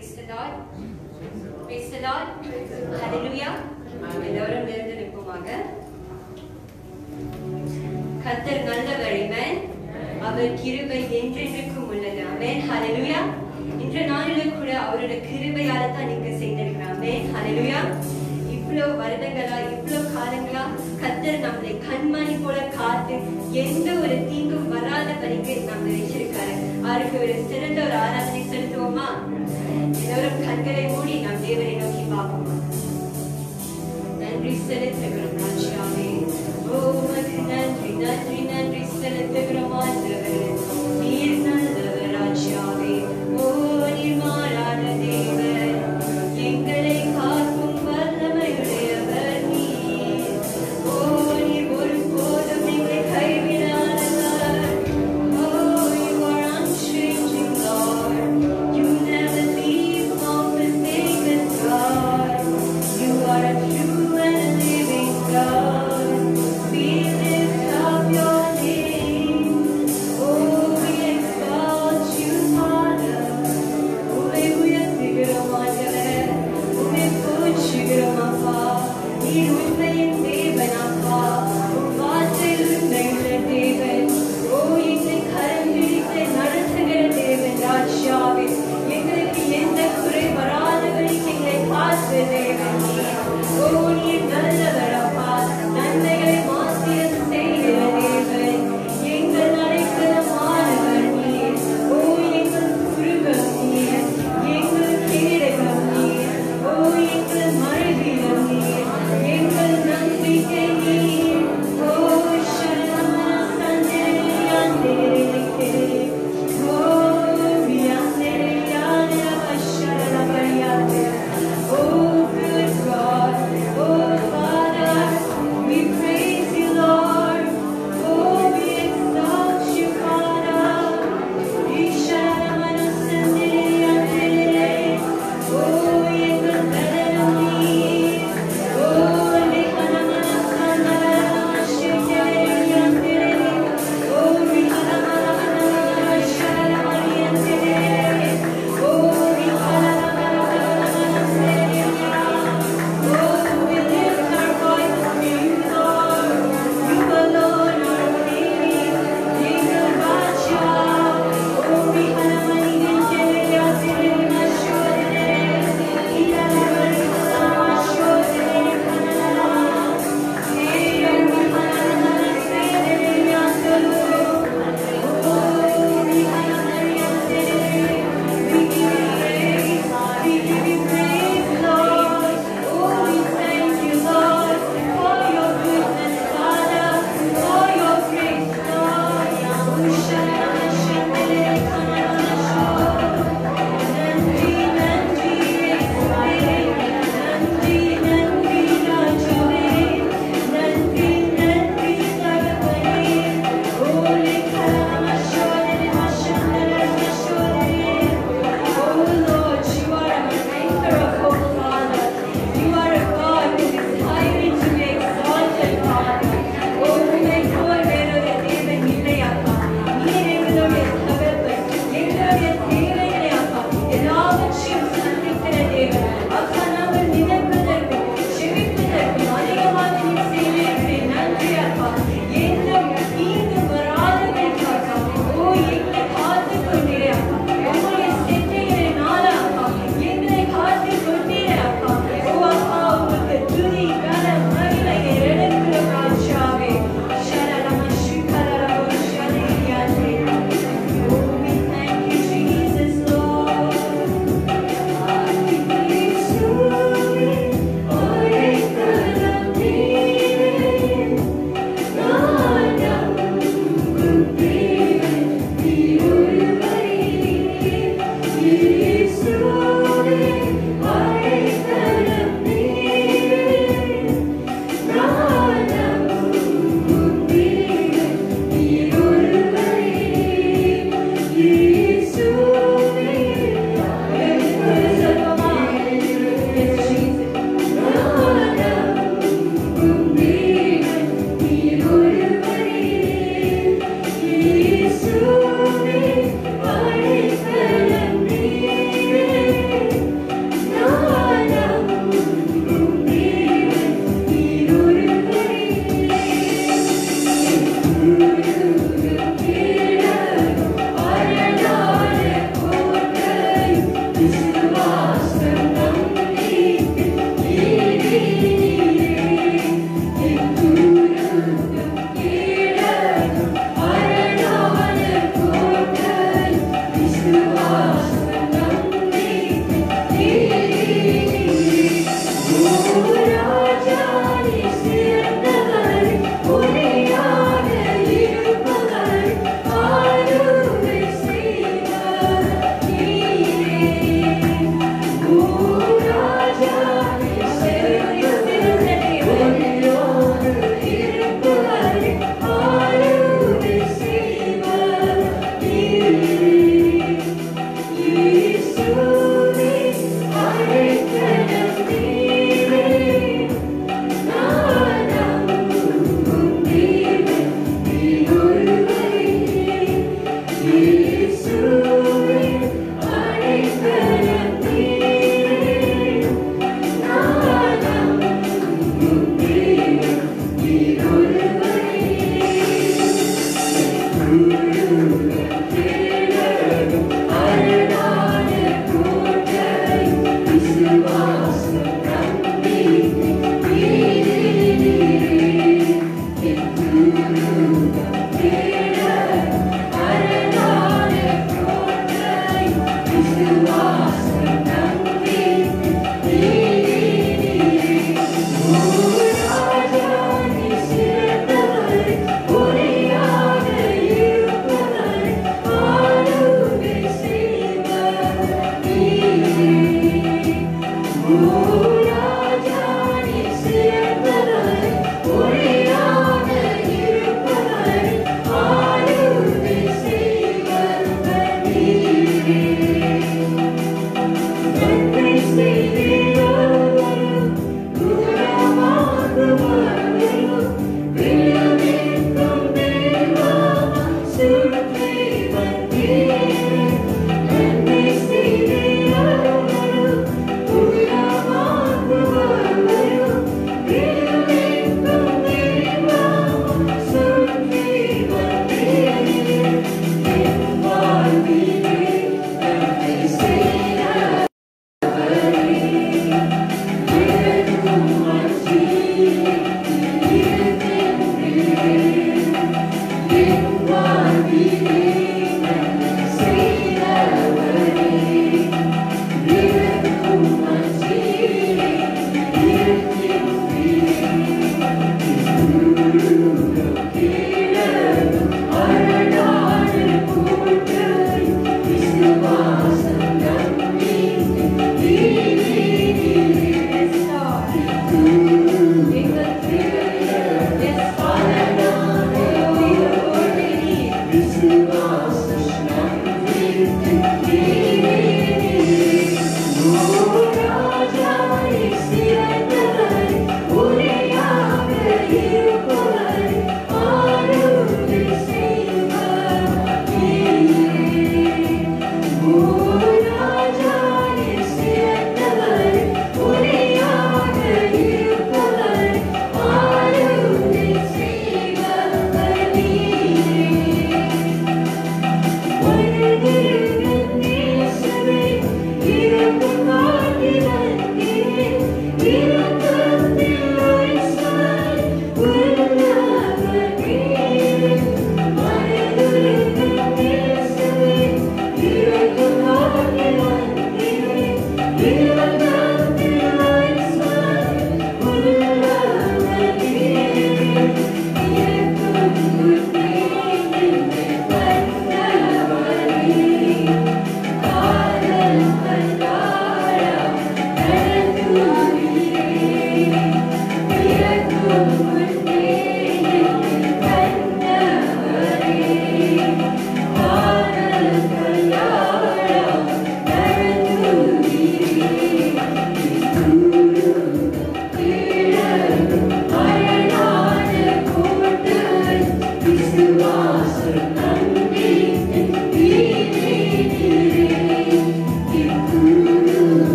Praise the Lord. Praise the Lord. Hallelujah. எல்லோரும் எழுந்து நிற்போமாக கர்த்தர் நல்லவர் amen. அவர் கிருபை என்றென்றைக்கும் உள்ளது ஆமென் ஹalleluya இன்ற நாளிலும் கூட அவரோட கிருபையால தான் நீங்க செய்திருக்கிறோம் ஆமென் ஹalleluya இவ்வளோ வருடங்களா இவ்வளோ காலங்களா கர்த்தர் நம்மளை கண்மணி போல காத்து எந்த ஒரு தீங்கும் வராத படிக்க நம்மளை வச்சிருக்காரு அவருக்கு ஒரு சிறந்த ஒரு ஆராதனை செலுத்துவோமா எல்லோரும் கண்களை மூடி நாம் தேவனை நோக்கி பார்ப்போமா நன்றி செலுத்துகிறோம் ராஜாவே ஓ உமக்கு நன்றி நன்றி நன்றி செலுத்துகிறோம் ஆண்டவரே நீர் நல்லவர் ராஜாவே ஓ நீர் மாறாத தேவர் எங்களை காக்கும் வல்லமையுடையவர் நீர் ஓ நீர் ஒருபோதும் எங்களை கைவிடாதவர் ஓ you are unchanging Lord you never leave nor forsake us God you are a true and living God.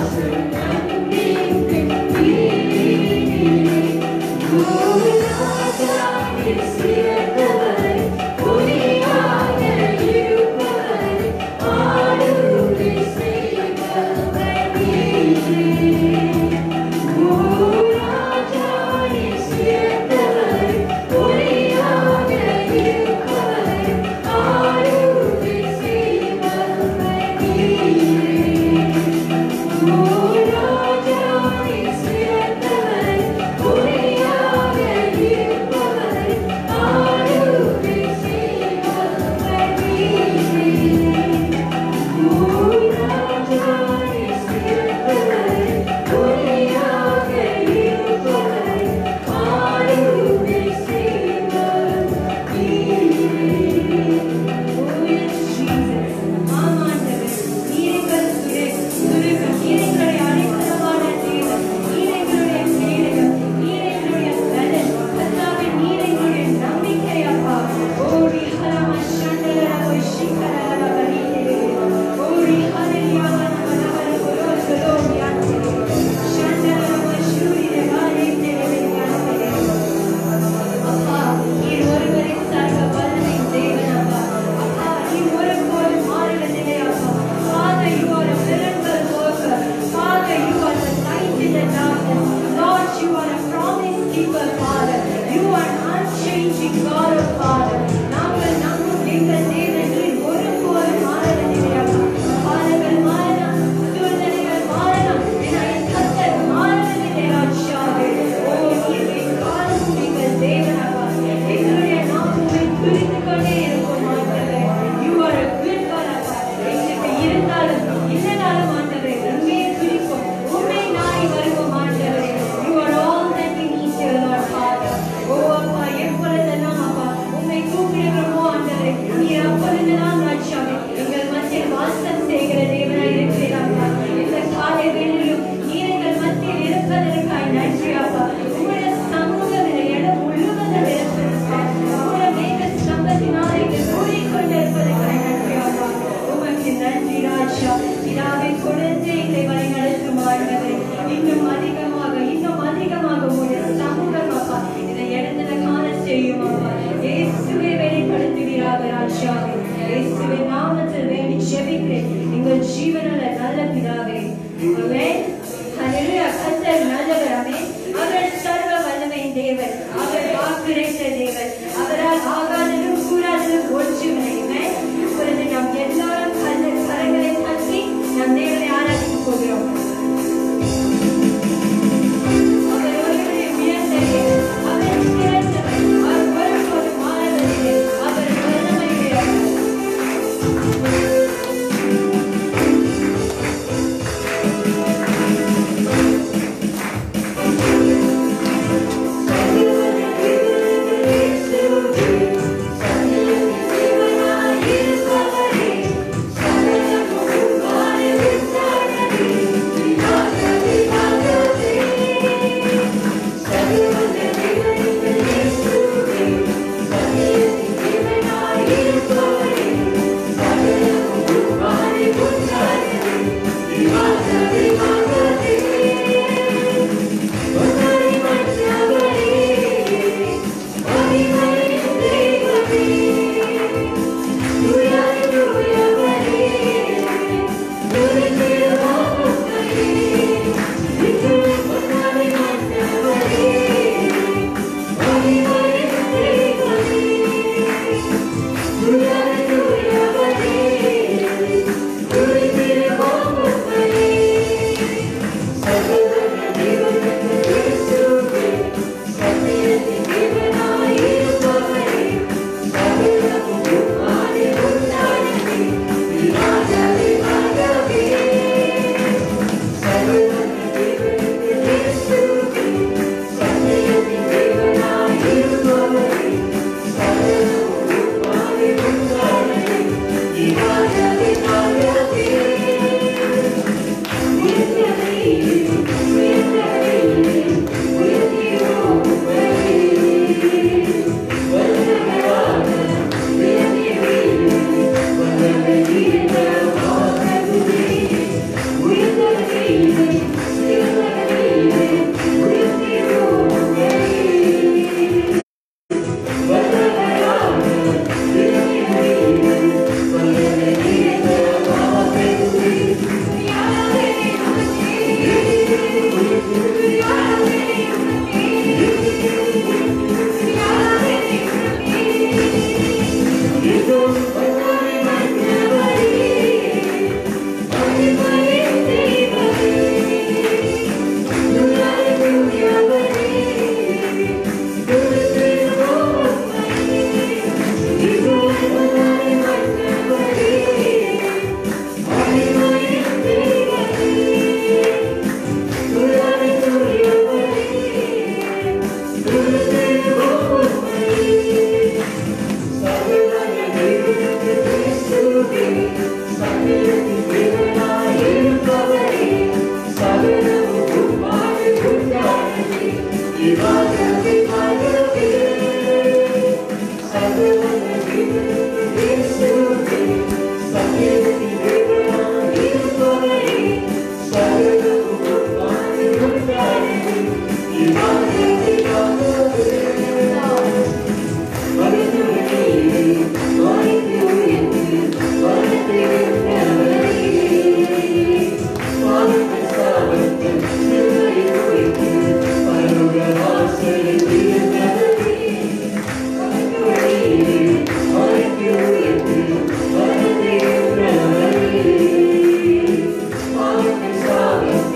Thank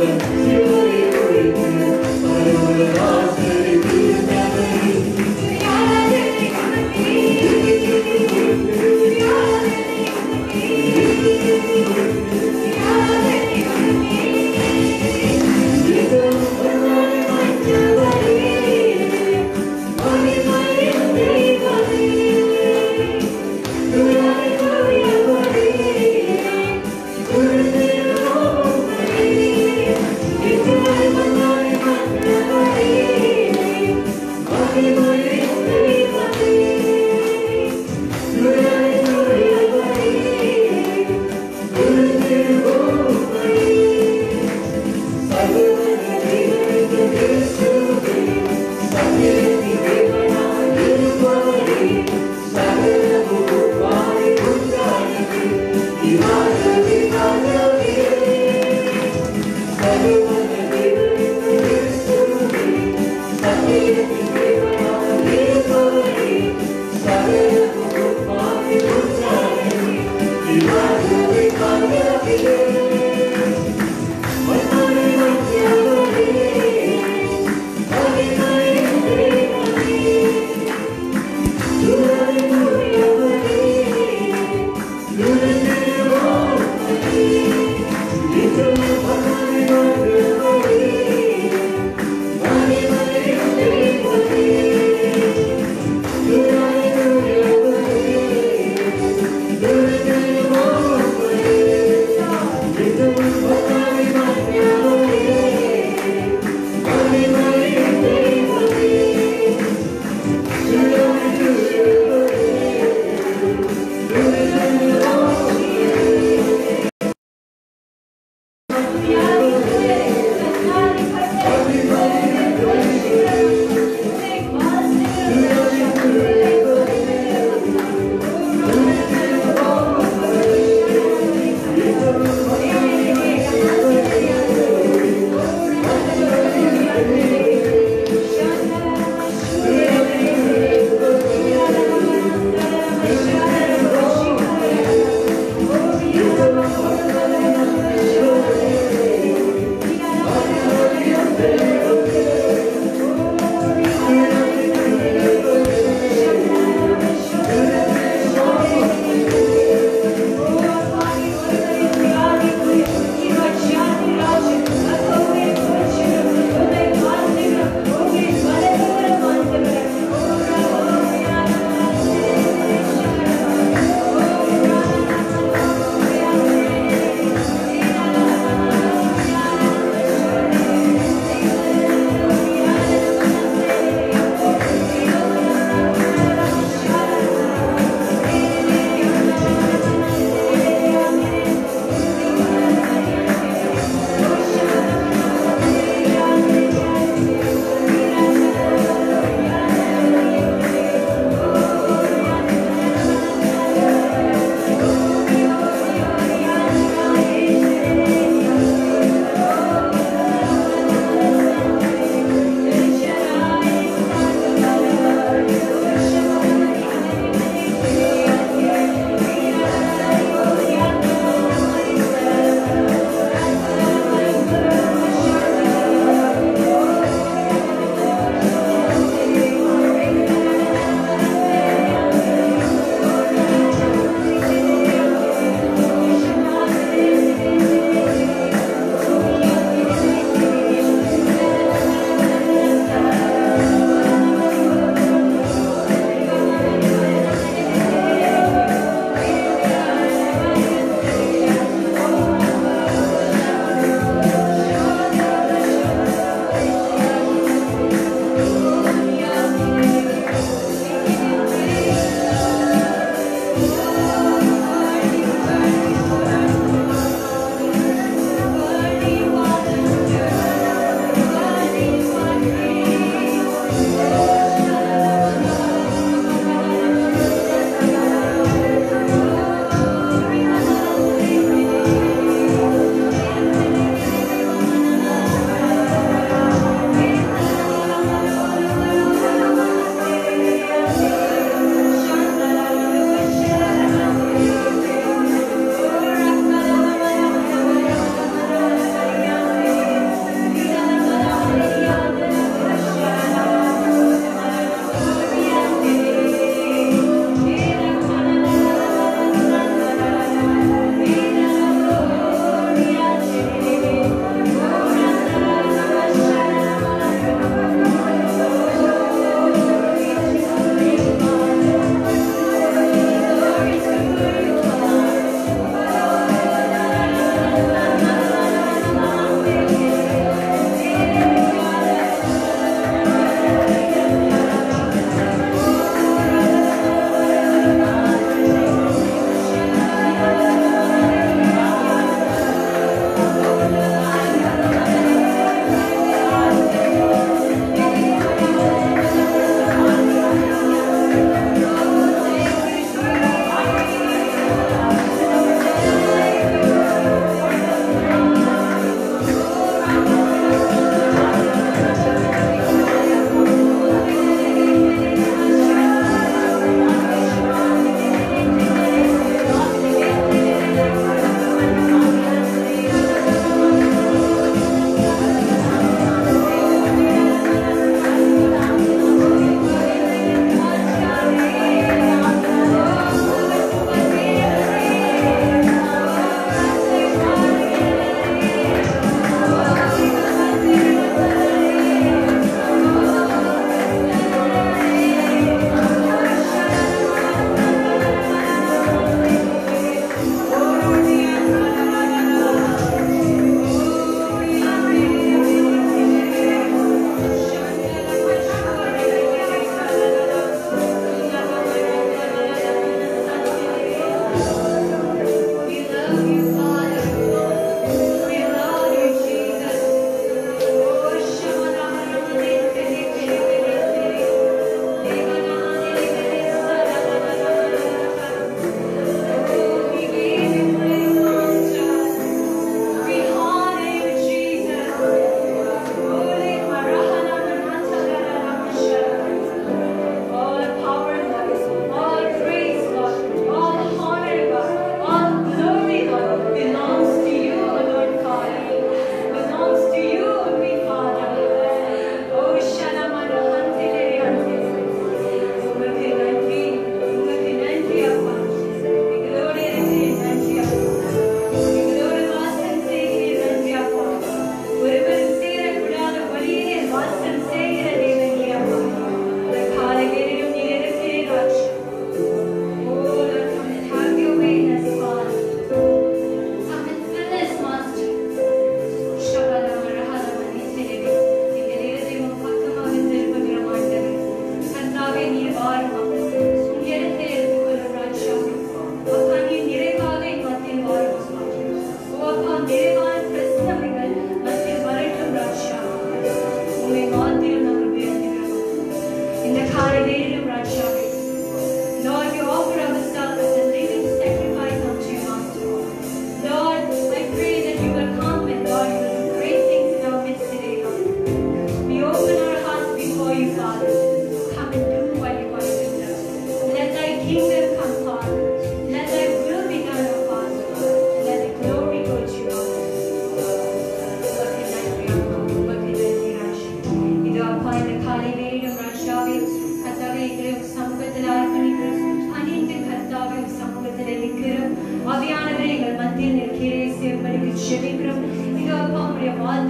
Thank you.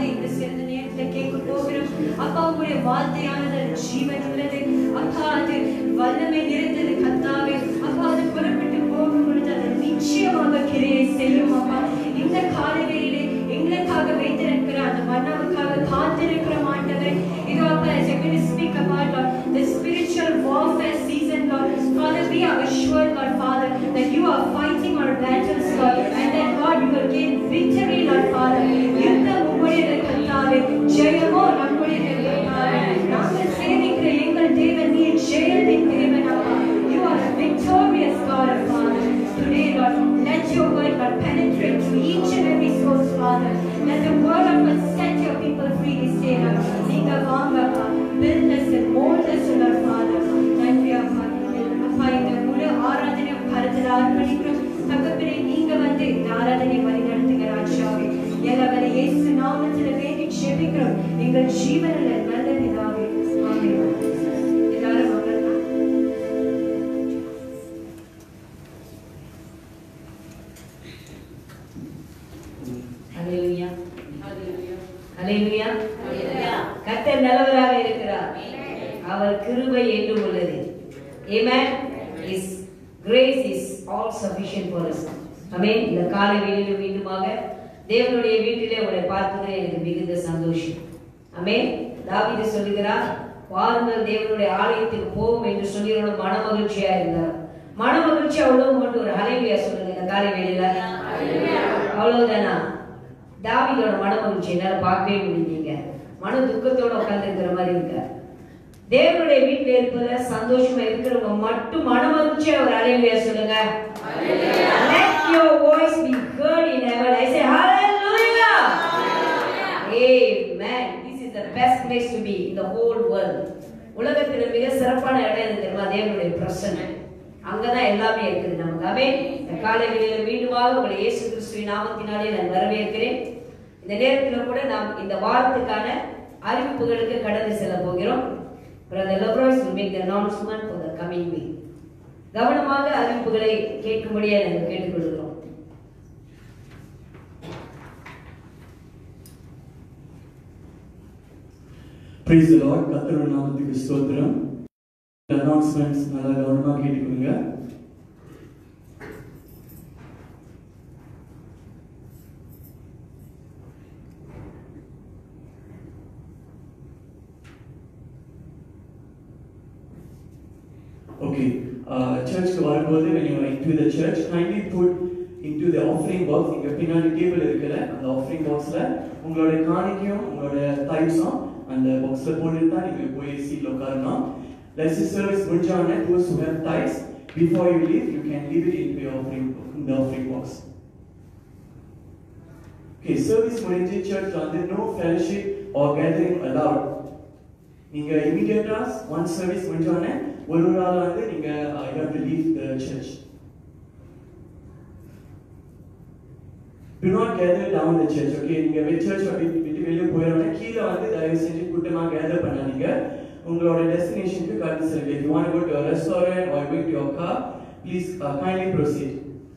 வார்த்தை இந்த சிறிது நேரத்துல கேட்க போகிறோம் அப்பா உங்களுடைய வார்த்தையானது அது ஜீவன் உள்ளது அப்பா அது வல்லமை நிறைந்தது கத்தாவே அப்பா அது புறப்பட்டு போகும் பொழுது அது நிச்சயமாக கிரியை செய்யும் அப்பா இந்த காலவேளையிலே எங்களுக்காக வைத்திருக்கிற அந்த மன்னவுக்காக காத்திருக்கிற ஆண்டவரே இதோ அப்பா as you're going to speak about Lord, the spiritual warfare season Lord Father we are assured Lord Father that you are fighting our battles Lord and that Lord you will gain victory Lord Father யுத்தம் உங்களுடைய கர்த்தாவே ஜெயமோ நம்முடைய கர்த்தாவே நாங்கள் சேவிக்கிற எங்கள் தேவன் நீ ஜெயத்தின் தேவன் அப்பா you are a victorious God Father today Lord let your word Lord penetrate to each and every soul Father let the word of God set your people free this day Lord நீங்க வாங்க அப்பா build us and mold us Lord Father நன்றி அப்பா அப்பா இந்த முழு ஆராதனை கருத்தில் அர்ப்பணிக்கிறோம் தகப்பனே நீங்க வந்து இந்த ஆராதனை வழி நடத்துங்க ராஜாவே எல்லாவரை இயேசு நாமத்தில் வேண்டி ஜெபிக்கிறோம் எங்கள் ஜீவனில் நல்ல பிதாவே ஆமென் எல்லாரும் அமரலாம் ஹalleluya ஹalleluya கர்த்தர் நல்லவராக இருக்கிறார் அவர் கிருபை என்றும் உள்ளது amen his grace is all sufficient for us amen இந்த காலை வேளையிலும் மீண்டுமாக தேவனுடைய வீட்டிலே உங்களை பார்ப்பதில் எனக்கு மிகுந்த சந்தோஷம் amen தாவீது சொல்லுகிறார் வாருங்கள் தேவனுடைய ஆலயத்துக்கு போவோம் என்று சொல்லியோட மன மகிழ்ச்சியா இருந்தார் மன மகிழ்ச்சி அவ்வளவு மட்டும் ஒரு ஹalleluya சொல்லுங்க இந்த காலை வேளையில அவ்வளவுதானா தாவீதோட மன மகிழ்ச்சி என்னால பார்க்கவே முடியலீங்க மன துக்கத்தோட உட்கார்ந்து மாதிரி இருக்க தேவனுடைய வீட்டில் இருப்பத சந்தோஷமா இருக்கிறவங்க மட்டும் மன மகிழ்ச்சியா ஒரு அலையிலையா சொல்லுங்க Let your voice be heard in heaven. I say hallelujah. Amen. This is the best place to be in the whole world. உலகத்துல மிக சிறப்பான இடம் எது தெரியுமா தேவனுடைய பிரசன்னை அங்கதான் எல்லாமே இருக்குது நமக்கு அமே இந்த காலை வேளையில மீண்டுமாக உங்களை இயேசு கிறிஸ்துவின் நாமத்தினாலே நான் வரவேற்கிறேன் இந்த நேரத்துல கூட நாம் இந்த வாரத்துக்கான அறிவிப்புகளுக்கு கடந்து செல்ல போகிறோம் பிரதர் லெப்ராய்ஸ் will make the announcement for the coming week கவனமாக அறிவிப்புகளை கேட்கும்படியா நாங்கள் கேட்டுக்கொள்கிறோம் Praise the Lord கர்த்தரோட நாமத்துக்கு ஸ்தோத்திரம் அனௌன்ஸ்மெண்ட்ஸ் நல்லா கவனமாக கேட்டுக்கோங்க Okay, uh, சர்ச்சுக்கு வரும்போது when you are into the church, kindly put into the offering box இங்க பின்னாடி டேபிள் இருக்குல்ல அந்த offering boxல உங்களோட காணிக்கையும் உங்களோட டைப்ஸும் அந்த பாக்ஸ்ல போட்டு தான் நீங்க போய் சீட்ல உட்காரணும் Let's say service முடிஞ்ச உடனே those who have tithes before you leave you can leave it into your offering in the offering box. Okay, service முடிஞ்சு church வந்து no fellowship or gathering allowed. நீங்க இமிடியேட்டா ஒன் சர்வீஸ் முடிஞ்ச உடனே ஒரு ஒரு ஆள் வந்து நீங்க you have to leave the church do not gather down the church okay நீங்க வெ சர்ச் விட்டு வெளியே போயிடறோம்னா கீழே வந்து தயவு செஞ்சு கூட்டமா கேதர் பண்ணாதீங்க உங்களோட டெஸ்டினேஷனுக்கு கடந்து செல்லுங்க if you want to go to a restaurant or going to your car please uh, kindly proceed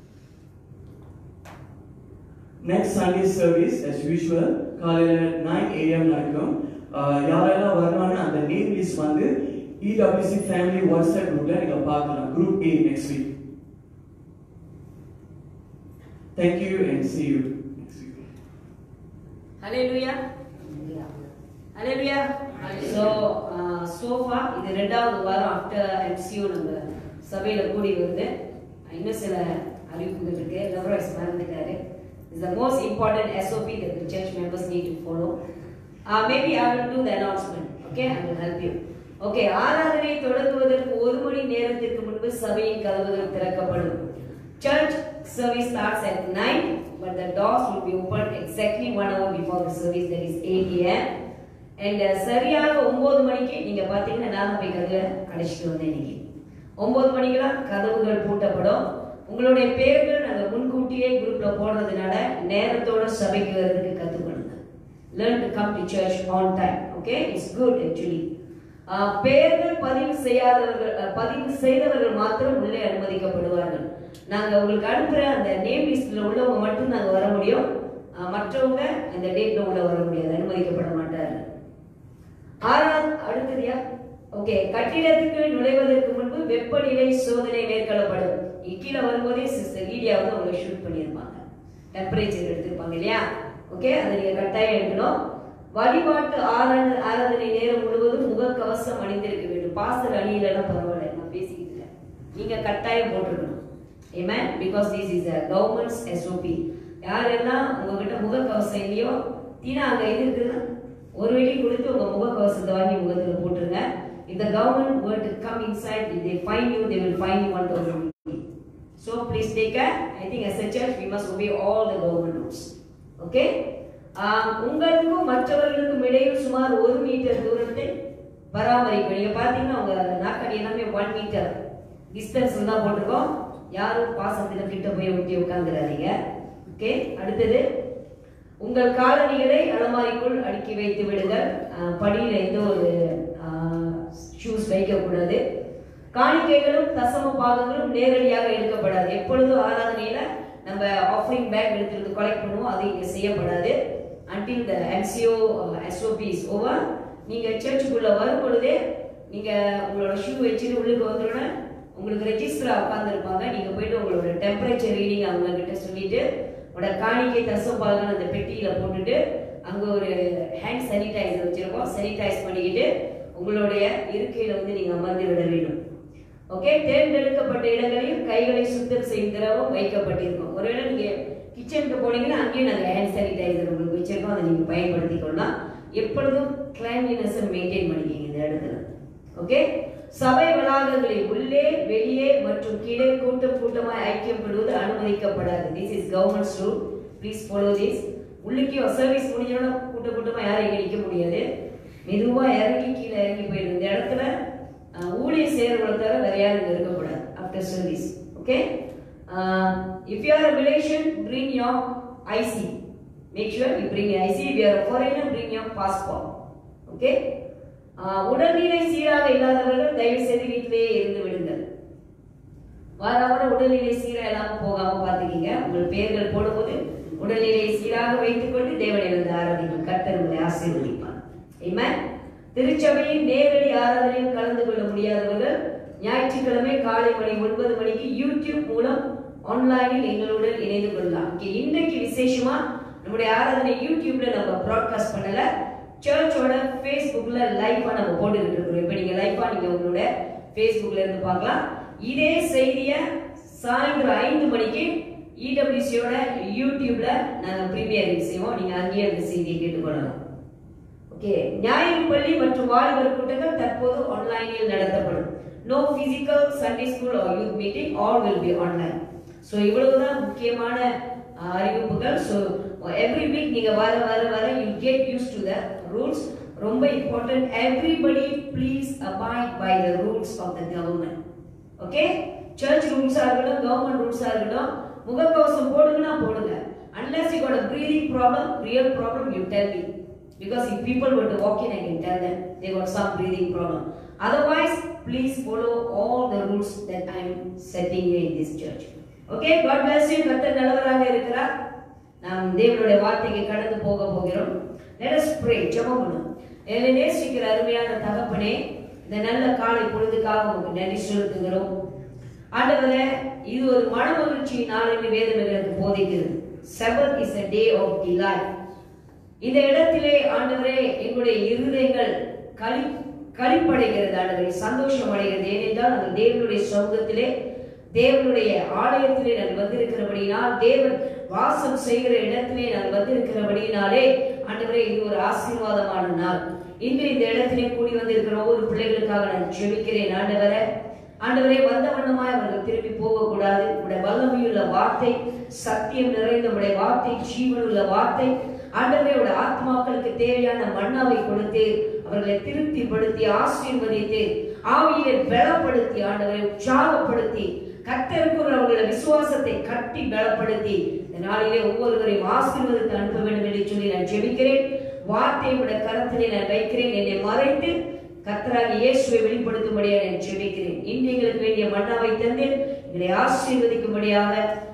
next sunday service as usual காலையில 9 am நடக்கும் ஆஹ் யாரெல்லாம் வரணும்னு அந்த நேம் லிஸ்ட் வந்து இடபிள்யூசி ஃபேமிலி வாட்ஸ்அப் குரூப்ல நீங்க பார்க்கலாம் குரூப் ஏ next week thank you and see you next week ஹalleluya ஹalleluya சோ சோஃபா இது ரெண்டாவது வாரம் ஆஃப்டர் எம்சியூ நம்ம சபையில கூடி வருது இன்னும் சில அறிவிப்புகள் இருக்கு லெவரைஸ் மறந்துட்டாரு is the most important SOP that the church members need to follow uh, maybe I will do the announcement okay I will help you okay ஆராதனை தொடங்குவதற்கு ஒரு மணி நேரத்திற்கு முன்பு சபையின் கதவுகள் திறக்கப்படும் church service starts at 9 but the doors will be opened exactly one hour before the service that is 8 a.m. and uh, சரியாக ஒன்பது மணிக்கு நீங்க பாத்தீங்கன்னா நான் போய் கதவை அடைச்சிட்டு வந்தேன் இன்னைக்கு ஒன்பது மணிக்கெல்லாம் கதவுகள் பூட்டப்படும் உங்களுடைய பேர்கள் நாங்க முன்கூட்டியே குரூப்ல போடுறதுனால நேரத்தோட சபைக்கு வர்றதுக்கு கத்துக்கணுங்க learn to come to church on time okay it's good actually ஆஹ் பெயர்கள் பதிவு செய்யாதவர்கள் அஹ் பதிவு செய்தவர்கள் மாத்திரம் உள்ளே அனுமதிக்கப்படுவார்கள் நாங்க உங்களுக்கு அனுப்புற அந்த நேம் லிஸ்ட்ல உள்ளவங்க மட்டும் நாங்க வர முடியும் அஹ், மற்றவங்க இந்த டேட்ல உள்ள வர முடியாது அனுமதிக்கப்பட மாட்டார்கள் ஆறாவது அடுத்ததுயா ஓகே கட்டிடத்துக்கு நுழைவதற்கு முன்பு வெப்பநிலை சோதனை மேற்கொள்ளப்படும் இங்க கீழே வரும்போதே சிஸ்டர் லீடியா வந்து அவங்களை ஷூட் பண்ணியிருப்பாங்க டெம்பரேச்சர் எடுத்திருப்பாங்க இல்லையா ஓகே அதை நீங்க கட்டாயம் எடுக்கணும் வழிபாட்டு ஆராதனை ஆராதனை நேரம் முழுவதும் முகக்கவசம் அணிந்திருக்க வேண்டும் பாஸ்டர் அணியிலலாம் பரவாயில்ல நான் பேசிக்கிட்டு இருக்கேன். நீங்க கட்டாயம் போட்டிருக்கணும் ஏமேன் because this is a government's SOP யாரெல்லாம் உங்ககிட்ட முகக்கவசம் இல்லையோ தீனா அங்க இது இருக்குன்னா ஒரு வெடி கொடுத்து உங்க முகக்கவசத்தை வாங்கி முகத்துல போட்டுருங்க if the government were to come inside if they find you they will find you 1000 rupee so please take care i think as a church we must obey all the government rules okay ஆஹ் உங்களுக்கும் மற்றவர்களுக்கும் இடையில் சுமார் ஒரு metre தூரத்தை பராமரிக்கும் நீங்க பாத்தீங்கன்னா உங்க நாக்கடி எல்லாமே ஒன் மீட்டர் டிஸ்டன்ஸ் தான் போட்டிருக்கோம் யாரும் பாசத்துல கிட்ட போய் ஒட்டி உட்காந்துடாதீங்க ஓகே அடுத்தது உங்கள் காலணிகளை அலமாரிக்குள் அடுக்கி வைத்து விடுங்கள் அஹ், படியில எந்த ஒரு ஷூஸ் வைக்கக்கூடாது காணிக்கைகளும் தசம பாகங்களும் நேரடியாக எடுக்கப்படாது எப்பொழுதும் ஆராதனையில நம்ம ஆஃபரிங் பேக் எடுத்துட்டு கலெக்ட் பண்ணுவோம் அது இங்க செய்யப்படாது until the MCO uh, SOP is over நீங்க சர்ச்சுக்குள்ள வரும் பொழுதே நீங்க உங்களோட ஷூ வச்சுட்டு உள்ளுக்கு வந்துடனே உங்களுக்கு ரெஜிஸ்டரா உட்காந்துருப்பாங்க நீங்க போயிட்டு உங்களோட டெம்பரேச்சர் ரீடிங் அவங்க கிட்ட சொல்லிட்டு உங்களோட காணிக்கை தசம்பாகன்னு அந்த பெட்டியில போட்டுட்டு அங்க ஒரு ஹேண்ட் சானிடைசர் வச்சிருக்கோம் சானிடைஸ் பண்ணிக்கிட்டு உங்களுடைய இருக்கையில வந்து நீங்க அமர்ந்து விட வேண்டும் ஓகே தேர்ந்தெடுக்கப்பட்ட இடங்களில் கைகளை சுத்தம் செய்யும் திரவம் வைக்கப்பட்டிருக்கும் ஒருவேளை நீங்க கிச்சனுக்கு போனீங்கன்னா அங்கேயும் நாங்கள் ஹேண்ட் சானிடைசர் உங்களுக்கு வச்சிருக்கோம் அதை நீங்க பயன்படுத்திக் கொள்ளலாம் எப்பொழுதும் கிளைன்லினஸ் மெயின்டைன் பண்ணிக்கிங்க இந்த இடத்துல ஓகே சபை வளாகங்களில் உள்ளே வெளியே மற்றும் கீழே கூட்டம் கூட்டமாய் ஐக்கியப்படுவது அனுமதிக்கப்படாது this is government's rule please follow this உள்ளுக்கே சர்வீஸ் முடிஞ்சோட கூட்ட கூட்டமா யாரும் இங்க நிக்க முடியாது மெதுவா இறங்கி கீழே இறங்கி போயிடும் இந்த இடத்துல அஹ், ஊழியர் செய்யறவங்களை தவிர வேற யாரும் இங்க இருக்கக்கூடாது after service okay if you are a Malaysian bring your IC make sure you bring your IC if you are a foreigner bring your passport okay ஆஹ் உடல்நிலை சீராக இல்லாதவர்கள் தயவு செய்து வீட்டிலேயே இருந்து விடுங்கள் வார வாரம் உடல்நிலை சீரா இல்லாம போகாம பாத்துக்கீங்க உங்கள் பெயர்கள் போடும்போது உடல்நிலையை சீராக வைத்துக் கொண்டு தேவனை வந்து ஆராதிக்கும் கர்த்தர் உங்களை ஆசீர்வதிப்பார் Amen. திருச்சபையின் நேரடி ஆராதனையில் கலந்து கொள்ள முடியாதவர்கள் ஞாயிற்றுக்கிழமை காலை மணி ஒன்பது மணிக்கு யூடியூப் மூலம் ஆன்லைனில் எங்களுடன் இணைந்து கொள்ளலாம் Okay, இன்றைக்கு விசேஷமா நம்முடைய ஆராதனை யூடியூப்ல நம்ம ப்ராட்காஸ்ட் பண்ணல சர்ச்சோட ஃபேஸ்புக்ல லைவா நம்ம போட்டுக்கிட்டு இருக்கிறோம் இப்போ நீங்க லைவா நீங்க உங்களோட ஃபேஸ்புக்ல இருந்து பார்க்கலாம் இதே செய்தியை சாயந்தரம் ஐந்து மணிக்கு இடபிள்யூசியோட யூடியூப்ல நாங்க ப்ரீமியரிங் செய்வோம் நீங்க அங்கேயே அந்த செய்தியை கேட்டுக்கொள்ளலாம் ஓகே ஞாயிறு பள்ளி மற்றும் வாலிபர் கூட்டங்கள் தற்போது ஆன்லைனில் நடத்தப்படும் no physical Sunday school or youth meeting all will be online so இவ்வளவுதான் முக்கியமான அஹ், அறிவிப்புகள் ஸோ எவ்ரி வீக் நீங்க வர வர வர you get use to the rules ரொம்ப important everybody please abide by the rules of the government okay church ரூல்ஸா இருக்கட்டும் கவர்மெண்ட் ரூல்ஸா இருக்கட்டும் முகக்கவசம் போடுங்கன்னா போடுங்க unless you got a breathing problem real problem you tell me because if people were to walk in I can tell them they got some breathing problem otherwise please follow all the rules that I'm setting you in this church okay God bless you கர்த்தர் நல்லவராக இருக்கிறார் நாம் தேவனுடைய வார்த்தைக்கு கடந்து போக போகிறோம் let us pray ஜெபம் பண்ணுவோம் என்னை நேசிக்கிற அருமையான தகப்பனே இந்த நல்ல காலை பொழுதுக்காக உங்களுக்கு நன்றி செலுத்துகிறோம் ஆண்டவரே இது ஒரு மனமகிழ்ச்சி நாள் என்று வேதம் எங்களுக்கு போதிக்கிறது seven is a day of delight இந்த இடத்திலே ஆண்டவரே எங்களுடைய இருதயங்கள் களி களிப்படைகிறது ஆண்டவரே சந்தோஷம் அடைகிறது ஏனென்றால் நாங்கள் தேவனுடைய சமூகத்திலே தேவனுடைய ஆலயத்திலே நாங்கள் வந்திருக்கிறபடியினால் தேவன் வாசம் செய்கிற இடத்திலே நாங்கள் வந்திருக்கிறபடியினாலே ஆண்டவரே இது ஒரு ஆசீர்வாதமான நாள் இன்று இந்த இடத்திலே கூடி வந்திருக்கிற ஒவ்வொரு பிள்ளைகளுக்காக நான் ஜெபிக்கிறேன் ஆண்டவரே ஆண்டவரே வந்த வண்ணமாய் அவர்கள் திரும்பி போகக்கூடாது உடைய வல்லமையுள்ள வார்த்தை சத்தியம் நிறைந்த உடைய வார்த்தை ஜீவனுள்ள வார்த்தை ஆண்டவரே உடைய ஆத்மாக்களுக்கு தேவையான மன்னாவை கொடுத்து அவர்களை திருப்திப்படுத்தி ஆசீர்வதித்து ஆவியை பலப்படுத்தி ஆண்டவரை உற்சாகப்படுத்தி கர்த்தருக்குள் அவர்களுடைய விசுவாசத்தை கட்டி பலப்படுத்தி இந்த நாளிலே ஒவ்வொருவரையும் ஆசீர்வதித்து அனுப்ப வேண்டும் என்று சொல்லி நான் ஜெபிக்கிறேன் வார்த்தையை உடைய கரத்திலே நான் வைக்கிறேன் என்னை மறைத்து கர்த்தராகிய இயேசுவை வெளிப்படுத்தும்படியாக நான் ஜெபிக்கிறேன் இன்று எங்களுக்கு வேண்டிய மன்னாவை தந்து எங்களை ஆசீர்வதிக்கும்படியாக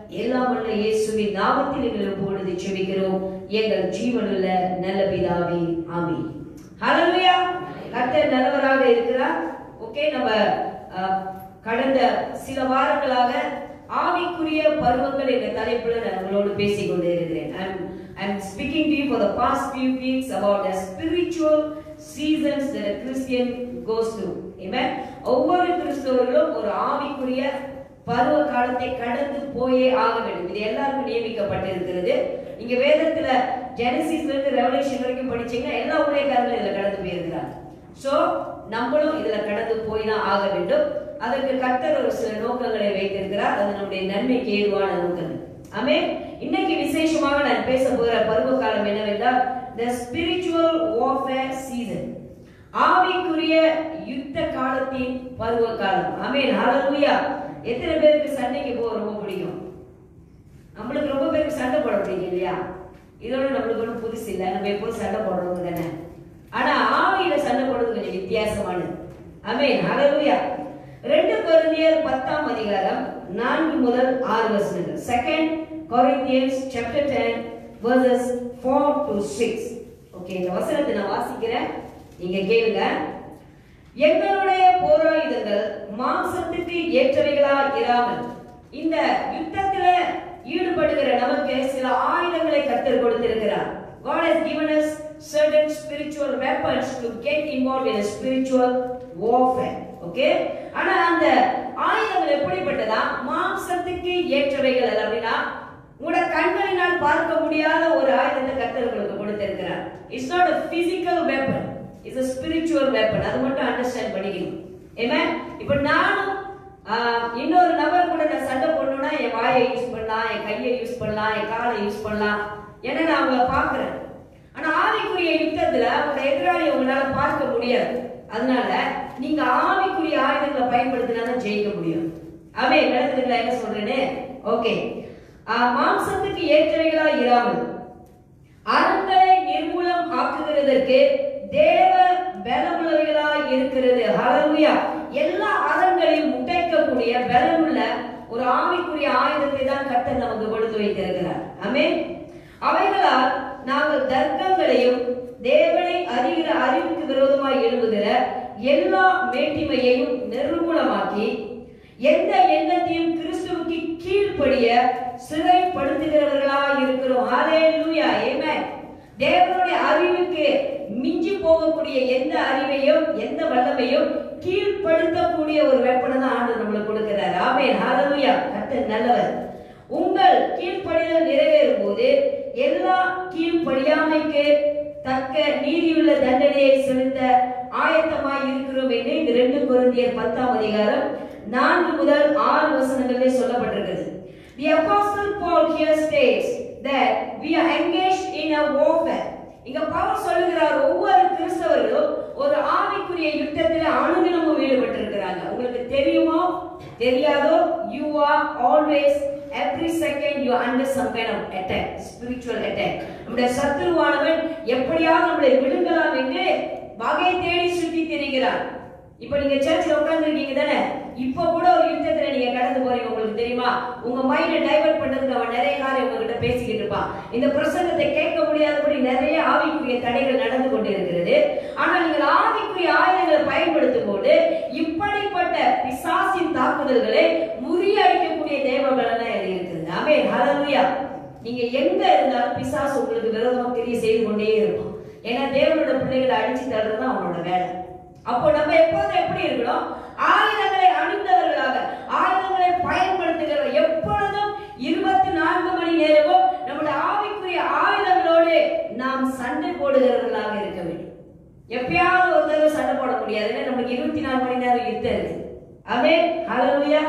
எல்லாம் வல்ல இயேசுவின் நாமத்தில் எங்களை பொழுது செபிக்கிறோம் எங்கள் ஜீவனுள்ள நல்ல பிதாவே ஆமென் ஹalleluya கர்த்தர் நல்லவராக இருக்கிறார் ஓகே நம்ம அஹ், கடந்த சில வாரங்களாக ஆவிக்குரிய பருவங்கள் என்ற தலைப்புல நான் உங்களோடு பேசிக் கொண்டே இருக்கிறேன் I'm I'm speaking to you for the past few weeks about the spiritual seasons that a Christian goes through. Amen. ஒவ்வொரு கிறிஸ்தவர்களும் ஒரு ஆவிக்குரிய பருவ காலத்தை கடந்து போயே ஆக வேண்டும் இது எல்லாருக்கும் நியமிக்கப்பட்டிருக்கிறது நீங்க வேதத்துல ஜெனசிஸ்ல இருந்து ரெவலேஷன் வரைக்கும் படிச்சீங்கன்னா எல்லா ஊழியக்காரர்களும் இதுல கடந்து போயிருக்கிறாங்க சோ நம்மளும் இதுல கடந்து போய் தான் ஆக வேண்டும் அதற்கு கர்த்தர் ஒரு சில நோக்கங்களை வைத்திருக்கிறார் அது நம்முடைய நன்மைக்கு ஏதுவான நோக்கங்கள் ஆமே இன்னைக்கு விசேஷமாக நான் பேச போகிற பருவ காலம் என்னவென்றால் the spiritual warfare season ஆவிக்குரிய யுத்த காலத்தின் பருவ காலம் ஆமென் ஹalleluya எத்தனை பேருக்கு சண்டைக்கு போக ரொம்ப பிடிக்கும் நம்மளுக்கு ரொம்ப பேருக்கு சண்டை போட பிடிக்கும் இல்லையா இதோட நம்மளுக்கு ஒன்றும் புதுசு இல்லை நம்ம எப்போதும் சண்டை போடுறவங்க தானே ஆனா ஆவியில சண்டை போடுறது கொஞ்சம் வித்தியாசமானது ஆமென் ஹalleluya ரெண்டு கொரிந்தியர் பத்தாம் அதிகாரம் நான்கு முதல் ஆறு வசனங்கள் second Corinthians chapter ten verses four to six okay இந்த வசனத்தை நான் வாசிக்கிறேன் நீங்க கேளுங்க எங்களுடைய போராயுதங்கள் மாம்சத்துக்கு ஏற்றவைகளா இராமல் இந்த யுத்தத்துல ஈடுபடுகிற நமக்கு சில ஆயுதங்களை கத்தர் கொடுத்திருக்கிறார் God has given us certain spiritual weapons to get involved in a spiritual warfare. Okay? ஆனா அந்த ஆயுதங்கள் எப்படிப்பட்டதா மாம்சத்துக்கு ஏற்றவைகள் அல்ல அப்படின்னா உங்களோட கண்களினால் பார்க்க முடியாத ஒரு ஆயுதத்தை கர்த்தர் உங்களுக்கு கொடுத்திருக்கிறார் it's not a physical weapon it's a spiritual weapon அது மட்டும் அண்டர்ஸ்டாண்ட் பண்ணிக்கணும் ஏமே இப்போ நானும் ஆஹ், இன்னொரு நபர் கூட நான் சண்டை போடணும்னா என் வாயை யூஸ் பண்ணலாம் என் கையை யூஸ் பண்ணலாம் என் காலை யூஸ் பண்ணலாம் ஏன்னா நான் அவங்கள பார்க்கிறேன் ஆனா ஆவிக்குரிய யுத்தத்துல உங்க எதிராளி உங்களால பார்க்க முடியாது அதனால நீங்க ஆவிக்குரிய ஆயுதங்களை பயன்படுத்தினா தான் ஜெயிக்க முடியும் அவே விளக்குதுங்களா என்ன சொல்றேன்னு ஓகே மாம்சத்துக்கு ஏற்றவைகளா இராமல் அறங்களை நிர்மூலம் ஆக்குகிறதற்கு தேவ பலமுள்ளவைகளா இருக்கிறது ஹalleluya எல்லா அறங்களையும் முட்டைக்கக்கூடிய பலமுள்ள ஒரு ஆவிக்குரிய ஆயுதத்தை தான் கர்த்தர் நமக்கு கொடுத்து வைத்திருக்கிறார் ஆமென் அவைகளால் நாங்கள் தர்க்கங்களையும் தேவனை அறிகிற அறிவுக்கு விரோதமாய் எழும்புகிற எல்லா மேட்டிமையையும் நிர்மூலமாக்கி எந்த எண்ணத்தையும் கிறிஸ்துவுக்கு கீழ்ப்படிய சிறைப்படுத்துகிறவர்களா இருக்கிறோம் ஹalleluya ஆமென் தேவனுடைய அறிவுக்கு மிஞ்சி போகக்கூடிய எந்த அறிவையும் எந்த வல்லமையும் கீழ்ப்படுத்தக்கூடிய ஒரு வெப்பனை தான் ஆண்டு நம்மளுக்கு கொடுக்கிறார் ஆமென் ஹalleluya கர்த்தர் நல்லவர் உங்கள் கீழ்ப்படிதல் நிறைவேறும் போது எல்லா கீழ்ப்படியாமைக்கு தக்க நீதியுள்ள தண்டனையை செலுத்த ஆயத்தமாய் இருக்கிறோம் என்று இந்த ரெண்டு கொரிந்தியர் பத்தாம் அதிகாரம் நான்கு முதல் ஆறு வசனங்களிலே சொல்லப்பட்டிருக்கிறது The apostle Paul here states that we are engaged in a warfare. இங்க பவுல் சொல்லுகிறார் ஒவ்வொரு கிறிஸ்தவர்களும் ஒரு ஆவிக்குரிய யுத்தத்தில் அனுதினமும் ஈடுபட்டிருக்கிறாங்க உங்களுக்கு தெரியுமோ தெரியாதோ you are always every second you are under some kind of attack spiritual attack நம்முடைய சத்துருவானவன் எப்படியாவது நம்மளை விழுங்கலாம் என்று வகை தேடி சுற்றி திரிகிறான் இப்ப நீங்க சர்ச்சில் உட்கார்ந்துருக்கீங்க தானே இப்ப கூட ஒரு யுத்தத்துல நீங்க கடந்து போறீங்க உங்களுக்கு தெரியுமா உங்க மைண்டை டைவர்ட் பண்றதுக்கு அவன் நிறைய காரியம் உங்ககிட்ட பேசிக்கிட்டு இருப்பான் இந்த பிரசங்கத்தை கேட்க முடியாதபடி நிறைய ஆவிக்குரிய தடைகள் நடந்து கொண்டிருக்கிறது ஆனால் நீங்கள் ஆவிக்குரிய ஆயுதங்களை பயன்படுத்தும் போது இப்படிப்பட்ட பிசாசின் தாக்குதல்களை முறியடிக்கக்கூடிய தேவபலனா இது இருக்குது ஆமே ஹalleluya நீங்க எங்க இருந்தாலும் பிசாசு உங்களுக்கு விரோதமா தெரிய செய்து கொண்டே இருக்கும் ஏன்னா தேவனோட பிள்ளைகளை அடிச்சு தள்ளுறது தான் அவனோட வேலை அப்போ நம்ம எப்போதும் எப்படி இருக்கணும் ஆயுதங்களை அணிந்தவர்களாக ஆயுதங்களை பயன்படுத்துகிற எப்பொழுதும் இருபத்தி நான்கு மணி நேரமும் நம்முடைய ஆவிக்குரிய ஆயுதங்களோடு நாம் சண்டை போடுகிறவர்களாக இருக்க வேண்டும் எப்பயாவது ஒரு தடவை சண்டை போட முடியாது ஏன்னா நமக்கு இருபத்தி நாலு மணி நேரம் யுத்தம் இருக்கு அவே ஹalleluya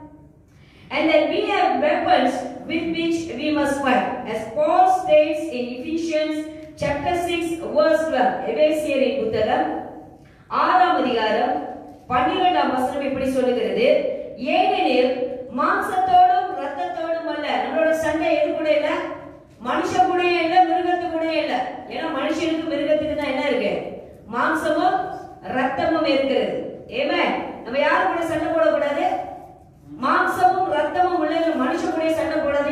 And then we have weapons with which we must fight. As Paul states in Ephesians chapter 6 verse 12. எபேசியரின் புத்தகம் ஆறாம் அதிகாரம் பன்னிரெண்டாம் வசனம் இப்படி சொல்லுகிறது ஏனெனில் மாம்சத்தோடும் ரத்தத்தோடும் அல்ல நம்மளோட சண்டை எது கூட இல்ல மனுஷ கூடயே இல்ல மிருகத்து கூடயே இல்ல ஏன்னா மனுஷனுக்கு மிருகத்துக்கு தான் என்ன இருக்கு மாம்சமும் ரத்தமும் இருக்கிறது ஏமே நம்ம யாரு கூட சண்டை போடக்கூடாது மாம்சமும் ரத்தமும் உள்ள மனுஷ கூட சண்டை போட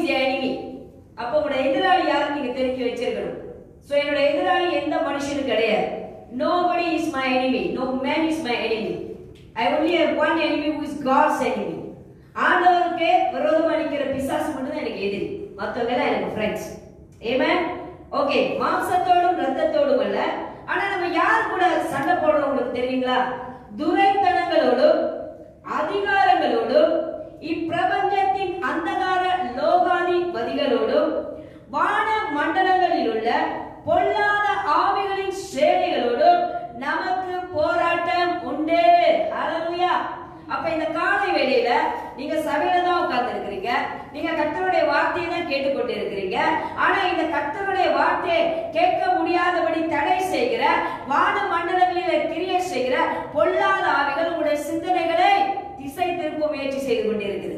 இஸ் enemy அப்போ உங்களோட எதிராளி யாரும் நீங்க தெரிஞ்சு வச்சிருக்கணும் சோ என்னோட எதிராளி எந்த மனுஷனும் கிடையாது nobody is my enemy no man is my enemy i only have one enemy who is god's enemy ஆண்டவருக்கு விரோதமா நிக்கிற பிசாசு மட்டும் தான் எனக்கு எதிரி மத்தவங்க எல்லாம் எனக்கு ஃப்ரெண்ட்ஸ் ஏமேன் ஓகே மாம்சத்தோடும் ரத்தத்தோடும் அல்ல ஆனா நம்ம யார் கூட சண்டை போடுறோம் உங்களுக்கு தெரியுங்களா துரைத்தனங்களோடும் அதிகாரங்களோடும் இப்பிரபஞ்சத்தின் அந்தகார லோகாதிபதிகளோடும் வான மண்டலங்களில் உள்ள பொல்லாத ஆவிகளின் சேனைகளோடும் நமக்கு போராட்டம் உண்டு ஹalleluya அப்ப இந்த காலை வேளையில நீங்க சபையில தான் உட்கார்ந்து இருக்கிறீங்க நீங்க கர்த்தருடைய வார்த்தையை தான் கேட்டுக்கொண்டு இருக்கிறீங்க ஆனா இந்த கர்த்தருடைய வார்த்தையை கேட்க முடியாதபடி தடை செய்கிற வான மண்டலங்களில கிரியை செய்கிற பொல்லாத ஆவிகள் உங்களுடைய சிந்தனைகளை திசை திருப்ப முயற்சி செய்து கொண்டிருக்கிறது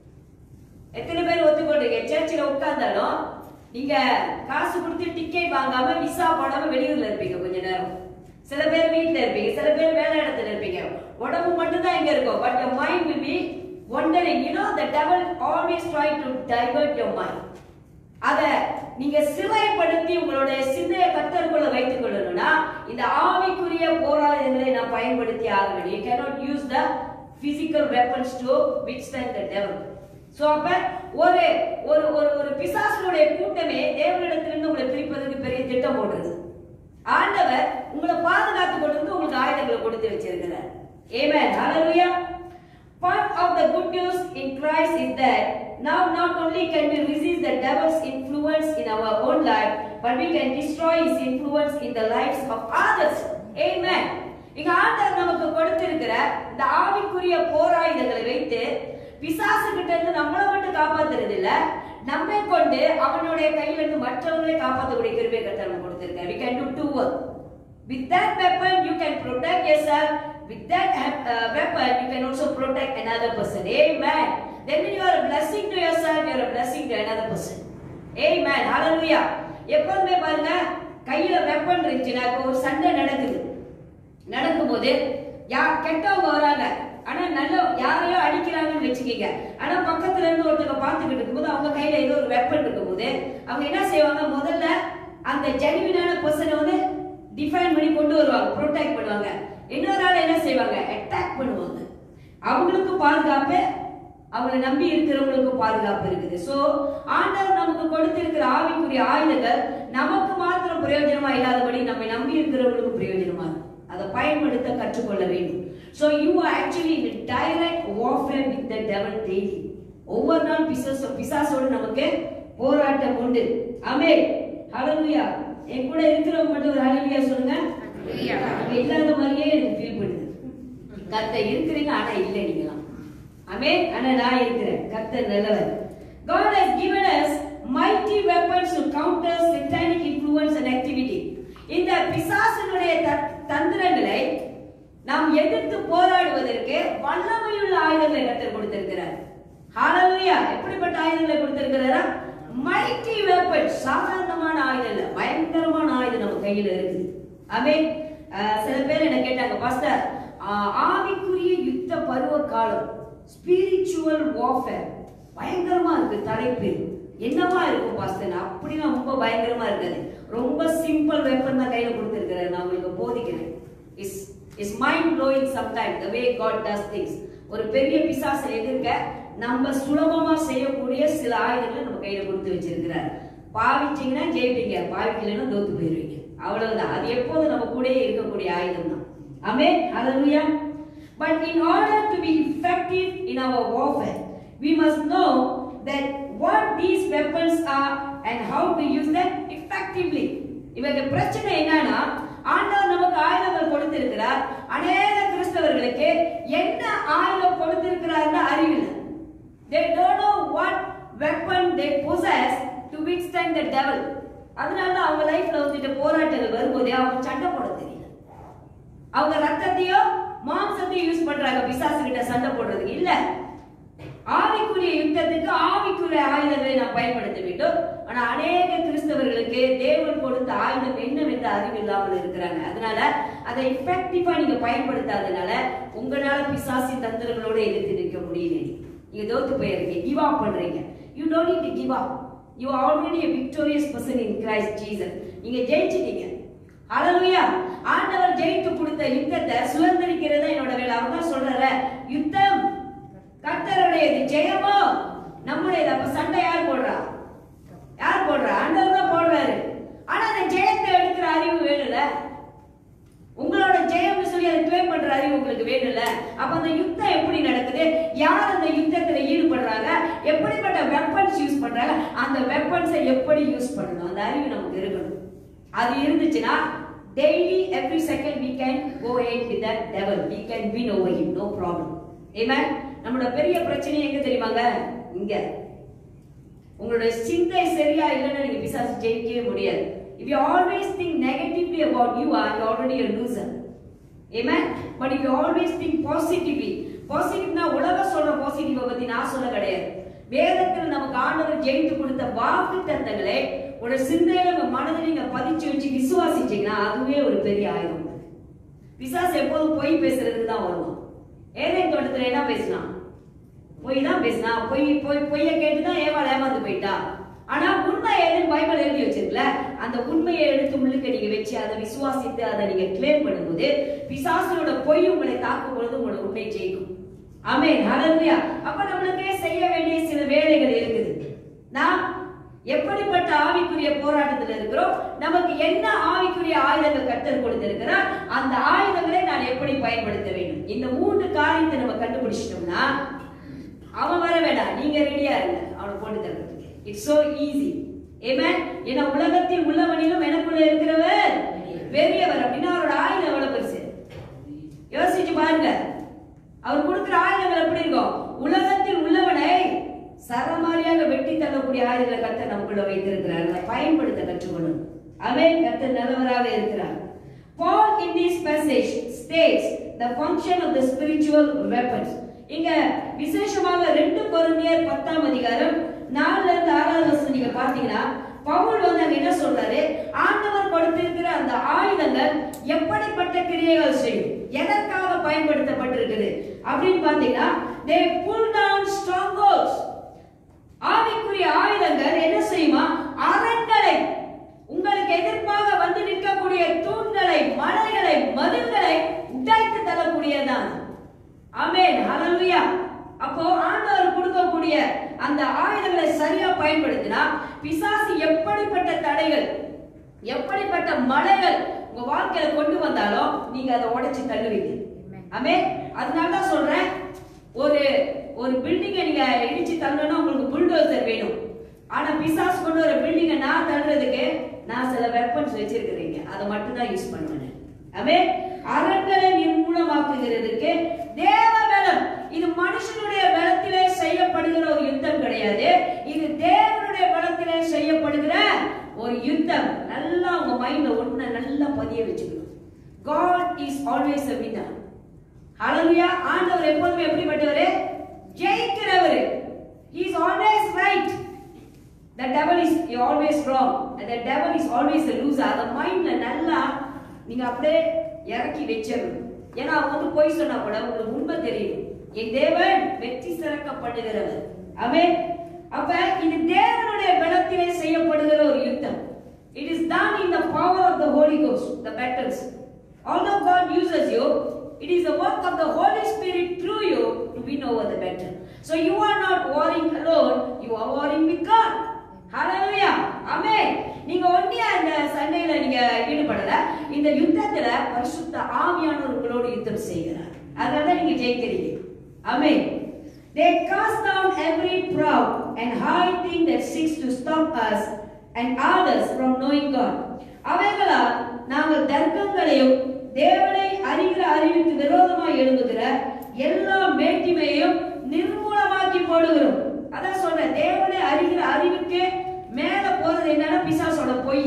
எத்தனை பேர் ஒத்துக்கொண்டீங்க சர்ச்சில் உட்கார்ந்தாலும் நீங்க காசு கொடுத்து டிக்கெட் வாங்காம விசா போடாம வெளியூர்ல இருப்பீங்க கொஞ்ச நேரம் சில பேர் வீட்ல இருப்பீங்க சில பேர் வேலை இடத்துல இருப்பீங்க உடம்பு மட்டும் தான் இங்க இருக்கும் but your mind will be wondering you know the devil always try to divert your mind அத நீங்க சிலைப்படுத்தி உங்களுடைய சிந்தையை கத்தருக்குள்ள வைத்துக் கொள்ளணும்னா இந்த ஆவிக்குரிய போராட்டங்களை நான் பயன்படுத்தி ஆக வேண்டும் you cannot use the physical weapons to withstand the devil so அப்ப ஒரு ஒரு ஒரு ஒரு பிசாசனுடைய கூட்டமே தேவனிடத்திலிருந்து உங்களை பிரிப்பதற்கு பெரிய திட்டம் போடுறது ஆண்டவர் உங்களை பாதுகாத்து கொண்டு உங்களுக்கு ஆயுதங்களை கொடுத்து வச்சிருக்கிறார் Amen. Hallelujah. Part of the good news in Christ is that now not only can we resist the devil's influence in our own life, but we can destroy his influence in the lives of others. Amen. இங்க ஆண்டவர் நமக்கு கொடுத்திருக்கிற இந்த ஆவிக்குரிய போராயுதங்களை வைத்து பிசாசு கிட்ட இருந்து நம்மளை மட்டும் காப்பாத்துறது இல்ல நம்மை கொண்டு அவனுடைய கையில இருந்து மற்றவங்களை காப்பாற்றக்கூடிய கிருபை கர்த்தர் நமக்கு கொடுத்திருக்காரு we can do two work with that weapon you can protect yourself with that uh, weapon you can also protect another person amen then when you are a blessing to yourself you are a blessing to another person amen hallelujah எப்போதுமே பாருங்க கையில weapon இருந்துச்சுன்னா இப்போ ஒரு சண்டை நடக்குது நடக்கும்போது யா கெட்டவங்க வராங்க ஆனா நல்ல யாரையோ அடிக்கிறாங்கன்னு வச்சுக்கீங்க ஆனா பக்கத்துல இருந்து ஒருத்தங்க பார்த்துக்கிட்டு இருக்கும்போது அவங்க கையில ஏதோ ஒரு வெப்பன் இருக்கும்போது அவங்க என்ன செய்வாங்க முதல்ல அந்த ஜெனுவினான பர்சனை வந்து டிஃபைன் பண்ணி கொண்டு வருவாங்க ப்ரொடெக்ட் பண்ணுவாங்க இன்னொரு ஆள் என்ன செய்வாங்க அட்டாக் பண்ணுவாங்க அவங்களுக்கு பாதுகாப்பு அவங்களை நம்பி இருக்கிறவங்களுக்கு பாதுகாப்பு இருக்குது சோ ஆண்டவர் நமக்கு கொடுத்திருக்கிற ஆவிக்குரிய ஆயுதங்கள் நமக்கு மாத்திரம் பிரயோஜனமா இல்லாதபடி நம்மை நம்பி இருக்கிறவங்களுக்கு பிரயோஜனமா இருக்கும் அதை பயன்படுத்த கற்றுக்கொள்ள வேண்டும் so you are actually in direct warfare with the devil daily ஒவ்வொரு நாள் பிசாசு பிசாசோடு நமக்கு போராட்டம் உண்டு ஆமே ஹalleluya என் கூட இருக்கிறவங்க மட்டும் ஒரு ஹalleluya சொல்லுங்க அங்க இல்லாத மாதிரியே எனக்கு ஃபீல் பண்ணுது கத்த இருக்கிறீங்க ஆனா இல்லை நீங்களாம் ஆமே ஆனா நான் இருக்கிறேன் கர்த்தர் நல்லவர் God has given us mighty weapons to counter satanic influence and activity இந்த பிசாசனுடைய த- தந்திரங்களை நாம் எதிர்த்து போராடுவதற்கு வல்லமையுள்ள ஆயுதங்களை கர்த்தர் கொடுத்திருக்கிறார் ஹalleluya எப்படிப்பட்ட ஆயுதங்களை கொடுத்திருக்கிறாரா mighty weapons சாதாரணமான ஆயுதம் இல்ல பயங்கரமான ஆயுதம் நம்ம கையில இருக்குது ஆமென் அஹ், சில பேர் என்ன கேட்டாங்க பாஸ்டர் ஆவிக்குரிய யுத்த பருவ காலம் ஸ்பிரிச்சுவல் வார்ஃபேர் பயங்கரமா இருக்கு தலைப்பு என்னவா இருக்கும் பாஸ்டர் அப்படிலாம் ரொம்ப பயங்கரமா இருக்காது ரொம்ப சிம்பிள் வெப்பன் தான் கையில கொடுத்திருக்கிறாரு நான் உங்களுக்கு போதிக்கிறேன் is is mind blowing sometime the way God does things ஒரு பெரிய பிசாசை எதிர்க்க நம்ம சுலபமா செய்யக்கூடிய சில ஆயுதங்களை நம்ம கையில கொடுத்து வச்சிருக்கிறார் பாவிச்சீங்கன்னா ஜெயிப்பீங்க பாவிக்கலைன்னா தோத்து போயிருவீங்க அவ்வளவுதான் அது எப்போதும் நம்ம கூடயே இருக்கக்கூடிய ஆயுதம் தான் ஆமென் ஹalleluya but in order to be effective in our warfare we must know that what these weapons are and how to use them effectively இவங்க பிரச்சனை என்னன்னா ஆண்டவர் நமக்கு ஆயுதங்கள் கொடுத்திருக்கிறார் அநேக கிறிஸ்தவர்களுக்கு என்ன ஆயுதம் கொடுத்திருக்கிறார்னு அறிவில்லை they don't know what weapon they possess to withstand the devil அதனால தான் அவங்க லைஃப்ல வந்துட்டு போராட்டங்கள் வரும்போதே அவங்க சண்டை போட தெரியல அவங்க ரத்தத்தையோ மாம்சத்தையும் யூஸ் பண்றாங்க பிசாசு கிட்ட சண்டை போடுறதுக்கு இல்ல ஆவிக்குரிய யுத்தத்துக்கு ஆவிக்குரிய ஆயுதங்களை நாம் பயன்படுத்த வேண்டும் ஆனா அநேக கிறிஸ்தவர்களுக்கு தேவன் கொடுத்த ஆயுதம் என்னவென்று அறிவு இல்லாமல் இருக்கிறாங்க அதனால அதை எஃபெக்டிவா நீங்க பயன்படுத்தாதனால உங்களால பிசாசின் தந்திரங்களோட எதிர்த்து நிற்க முடியல நீங்க தோத்து போயிருக்கீங்க கிவ் அப் பண்றீங்க you don't need to give up you already a victorious person in Christ Jesus நீங்க ஜெயிச்சிட்டீங்க ஹalleluya ஆண்டவர் ஜெயித்து கொடுத்த யுத்தத்தை சுதந்திரிக்கிறது என்னோட வேலை அவர் தான் சொல்றாரு யுத்தம் கர்த்தருடையது ஜெயமோ நம்முடையது அப்ப சண்டை யார் போடுறா யார் போடுறா ஆண்டவர் தான் போடுறாரு ஆனா அந்த ஜெயத்தை எடுக்கிற அறிவு வேணும்ல உங்களோட ஜெயம்னு சொல்லி அதை கிளைம் பண்ற அறிவு உங்களுக்கு வேணும்ல அப்ப அந்த யுத்தம் எப்படி நடக்குது யார் அந்த யுத்தத்துல ஈடுபடுறாங்க எப்படிப்பட்ட வெப்பன்ஸ் யூஸ் பண்றாங்க அந்த வெப்பன்ஸை எப்படி யூஸ் பண்ணணும் அந்த அறிவு நமக்கு இருக்கணும் அது இருந்துச்சுன்னா daily every second we can go ahead with that devil we can win over him no problem amen நம்மளோட பெரிய பிரச்சனை எங்க தெரியுமாங்க இங்க உங்களோட சிந்தை சரியா இல்லைன்னா நீங்க பிசாசு ஜெயிக்கவே முடியாது if you always think negatively about you are you already a loser amen but if you always think positively பாசிட்டிவ்னா உலகம் சொல்ற பாசிட்டிவ் பத்தி நான் சொல்ல கிடையாது வேதத்தில் நமக்கு ஆண்டவர் ஜெயித்து கொடுத்த வாக்கு தத்தங்களை உங்களோட சிந்தையில உங்க மனதில் நீங்க பதிச்சு வச்சு விசுவாசிச்சீங்கன்னா அதுவே ஒரு பெரிய ஆயுதம் பிசாசு எப்போதும் பொய் பேசுறதுக்கு தான் வருவான் ஏதேன் தோட்டத்துல என்ன பேசினான் பொய் தான் பேசினா பொய் பொய் பொய்ய கேட்டு தான் ஏவாள் ஏமாந்து போயிட்டா ஆனா உண்மை எதுன்னு பைபிள் எழுதி வச்சிருக்கல அந்த உண்மையை எடுத்து உள்ளுக்கு நீங்க வச்சு அதை விசுவாசித்து அதை நீங்க கிளைம் பண்ணும்போது பிசாசனோட பொய் உங்களை தாக்கும் பொழுது உங்களோட உண்மை ஜெயிக்கும் ஆமென் ஹalleluya அப்ப நம்மளுக்கே செய்ய வேண்டிய சில வேலைகள் இருக்குது நான் எப்படிப்பட்ட ஆவிக்குரிய போராட்டத்தில் இருக்கிறோம் நமக்கு என்ன ஆவிக்குரிய ஆயுதங்கள் கத்தர் கொடுத்திருக்கிறார் அந்த ஆயுதங்களை நான் எப்படி பயன்படுத்த வேண்டும் இந்த மூன்று காரியத்தை நம்ம கண்டுபிடிச்சிட்டோம்னா அவன் வர வேண்டாம் நீங்க ரெடியா இருங்க அவனை போட்டு தரதுக்கு இட்ஸ் சோ ஈஸி ஏமேன் ஏன்னா உலகத்தில் உள்ளவனிலும் எனக்குள்ள இருக்கிறவர் பெரியவர் அப்படின்னா அவரோட ஆயுதம் எவ்வளவு பெருசு யோசிச்சு பாருங்க அவர் கொடுக்கிற ஆயுதங்கள் எப்படி இருக்கும் உலகத்தில் உள்ளவனை சரமாரியாக வெட்டி தள்ளக்கூடிய ஆயுதங்களை கர்த்தர் நமக்குள்ள வைத்திருக்கிறார் அதை பயன்படுத்த கற்றுக்கொள்ளணும் அவன் கர்த்தர் நல்லவராக இருக்கிறார் Paul in this passage states the function of the spiritual weapons இங்க விசேஷமாக ரெண்டு கொரிந்தியர் பத்தாம் அதிகாரம் நாலுல இருந்து ஆறாவது வருஷம் நீங்க பாத்தீங்கன்னா பவுல் வந்து அங்க என்ன சொல்றாரு ஆண்டவர் கொடுத்திருக்கிற அந்த ஆயுதங்கள் எப்படிப்பட்ட கிரியைகள் செய்யும் எதற்காக பயன்படுத்தப்பட்டிருக்குது அப்படின்னு பாத்தீங்கன்னா they pull down strongholds ஆவிக்குரிய ஆயுதங்கள் என்ன செய்யுமா அரண்களை உங்களுக்கு எதிர்ப்பாக வந்து நிற்கக்கூடிய தூண்களை மலைகளை மதில்களை உடைத்து தரக்கூடியதான் ஆமென் ஹalleluya அப்போ ஆண்டவர் கொடுக்கக்கூடிய அந்த ஆயுதங்களை சரியா பயன்படுத்தினா பிசாசு எப்படிப்பட்ட தடைகள் எப்படிப்பட்ட மலைகள் உங்க வாழ்க்கையில கொண்டு வந்தாலும் நீங்க அதை உடைச்சு தள்ளுவீங்க ஆமென் அதனால தான் சொல்றேன் ஒரு ஒரு பில்டிங்கை நீங்க இடிச்சு தள்ளணும்னா உங்களுக்கு புல்டோசர் வேணும் ஆனா பிசாஸ் கொண்டு ஒரு பில்டிங்கை நான் தள்ளுறதுக்கு நான் சில வெப்பன்ஸ் வச்சிருக்கிறீங்க அதை மட்டும் தான் யூஸ் பண்ணுவேன் ஆமே அரண்களை நிர்மூலமாக்குகிறதுக்கு தேவ பலம் இது மனுஷனுடைய பலத்திலே செய்யப்படுகிற ஒரு யுத்தம் கிடையாது இது தேவனுடைய பலத்திலே செய்யப்படுகிற ஒரு யுத்தம் நல்லா உங்க மைண்ட்ல ஒண்ணு நல்லா பதிய வச்சுக்கணும் God is always a winner ஹalleluya ஆண்டவர் எப்போதுமே எப்படிப்பட்டவர் ஜெயிக்கிறவர் he is always right the devil is always wrong and the devil is always a loser அத மைண்ட்ல நல்லா நீங்க அப்படியே இறக்கி வச்சிடணும் ஏன்னா அவங்க வந்து பொய் சொன்னா கூட உங்களுக்கு உண்மை தெரியும் என் தேவன் வெற்றி சிறக்க பண்ணுகிறவர் ஆமென் அப்ப இது தேவனுடைய பலத்திலே செய்யப்படுகிற ஒரு யுத்தம் it is done in the power of the holy ghost the battles although god uses you it is the work of the holy spirit through you to win over the battle so you are not warring alone you are warring with god ஹalleluya ஆமென் நீங்க ஒன்னியா இந்த சண்டையில நீங்க ஈடுபடல இந்த யுத்தத்துல பரிசுத்த ஆவியானவர் உங்களோடு யுத்தம் செய்கிறார் அதனால நீங்க ஜெயிக்கிறீங்க ஆமென் they cast down every proud and high thing that seeks to stop us and others from knowing God அவைகளால் நாங்கள் தர்க்கங்களையும் தேவனை அறிகிற அறிவுக்கு விரோதமாய் எழும்புகிற எல்லா மேட்டிமையையும் நிர்மூலமாக்கி போடுகிறோம் அதான் சொல்றேன் தேவனை அறிகிற அறிவுக்கு மேல போறது என்னன்னா பிசாசோட பொய்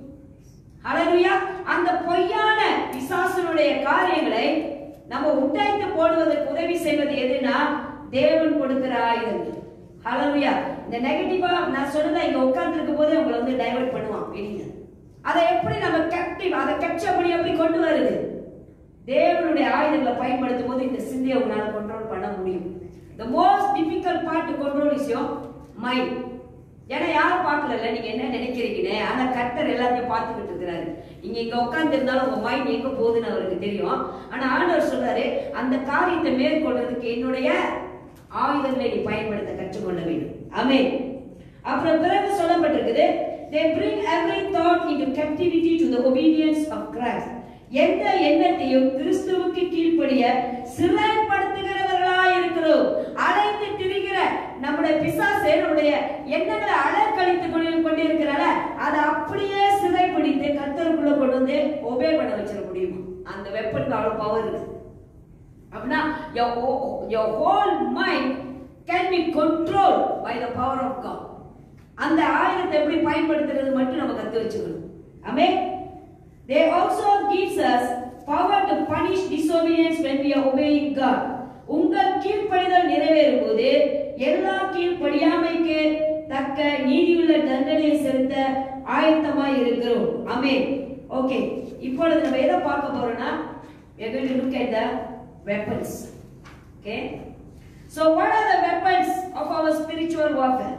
ஹalleluya அந்த பொய்யான பிசாசனுடைய காரியங்களை நம்ம உண்டாய்த்து போடுவதற்கு உதவி செய்வது எதுனா தேவன் கொடுக்கிற ஆயுதங்கள் ஹalleluya இந்த நெகட்டிவா நான் சொன்னதை இங்க உட்கார்ந்து இருக்கும் போதே உங்களை வந்து டைவர்ட் பண்ணுவான் வெளியில அதை எப்படி நம்ம கேப்டிவ் அதை கேப்சர் பண்ணி எப்படி கொண்டு வருது தேவனுடைய ஆயுதங்களை பயன்படுத்தும் போது இந்த சிந்தையை உங்களால கண்ட்ரோல் பண்ண முடியும் the most difficult part to control is your mind ஏன்னா யாரும் பார்க்கல நீங்க என்ன நினைக்கிறீங்கன்னு ஆனா கர்த்தர் எல்லாத்தையும் பார்த்துக்கிட்டு இருக்கிறாரு நீங்க இங்க உட்கார்ந்து இருந்தாலும் உங்க மைண்ட் எங்க போகுதுன்னு அவருக்கு தெரியும் ஆனா ஆண்டவர் சொல்றாரு அந்த காரியத்தை மேற்கொள்றதுக்கு என்னுடைய ஆயுதங்களை நீ பயன்படுத்த கற்றுக்கொள்ள வேண்டும் ஆமென் அப்புறம் பிறகு சொல்லப்பட்டிருக்குது they bring every thought into captivity to the obedience of Christ எந்த எண்ணத்தையும் கிறிஸ்துவுக்கு கீழ்ப்படிய சிறைப்படுத்துகிறவர்களாய் இருக்கிறோம் அலைந்து திரிகிற நம்முடைய பிசாசு நம்முடைய எண்ணங்களை அலக்கழித்து கொண்டு கொண்டிருக்கிறால அதை அப்படியே சிறைப்பிடித்து கத்தருக்குள்ள கொண்டு வந்து ஒபே பண்ண வச்சிட முடியுமா அந்த வெப்பனுக்கு அவ்வளவு பவர் இருக்கு அப்படின்னா your, whole- your whole mind can be controlled by the power of God அந்த ஆயுதத்தை எப்படி பயன்படுத்துறது மட்டும் நம்ம கத்து வச்சுக்கணும் ஆமே they also gives us power to punish disobedience when we are obeying God உங்கள் கீழ்ப்படிதல் நிறைவேறும் போது எல்லா கீழ்ப்படியாமைக்கு தக்க நீதியுள்ள தண்டனையை செலுத்த ஆயத்தமாய் இருக்கிறோம் ஆமென் ஓகே இப்பொழுது நம்ம எதை பார்க்க போறோம்னா we are going to look at the weapons okay so what are the weapons of our spiritual warfare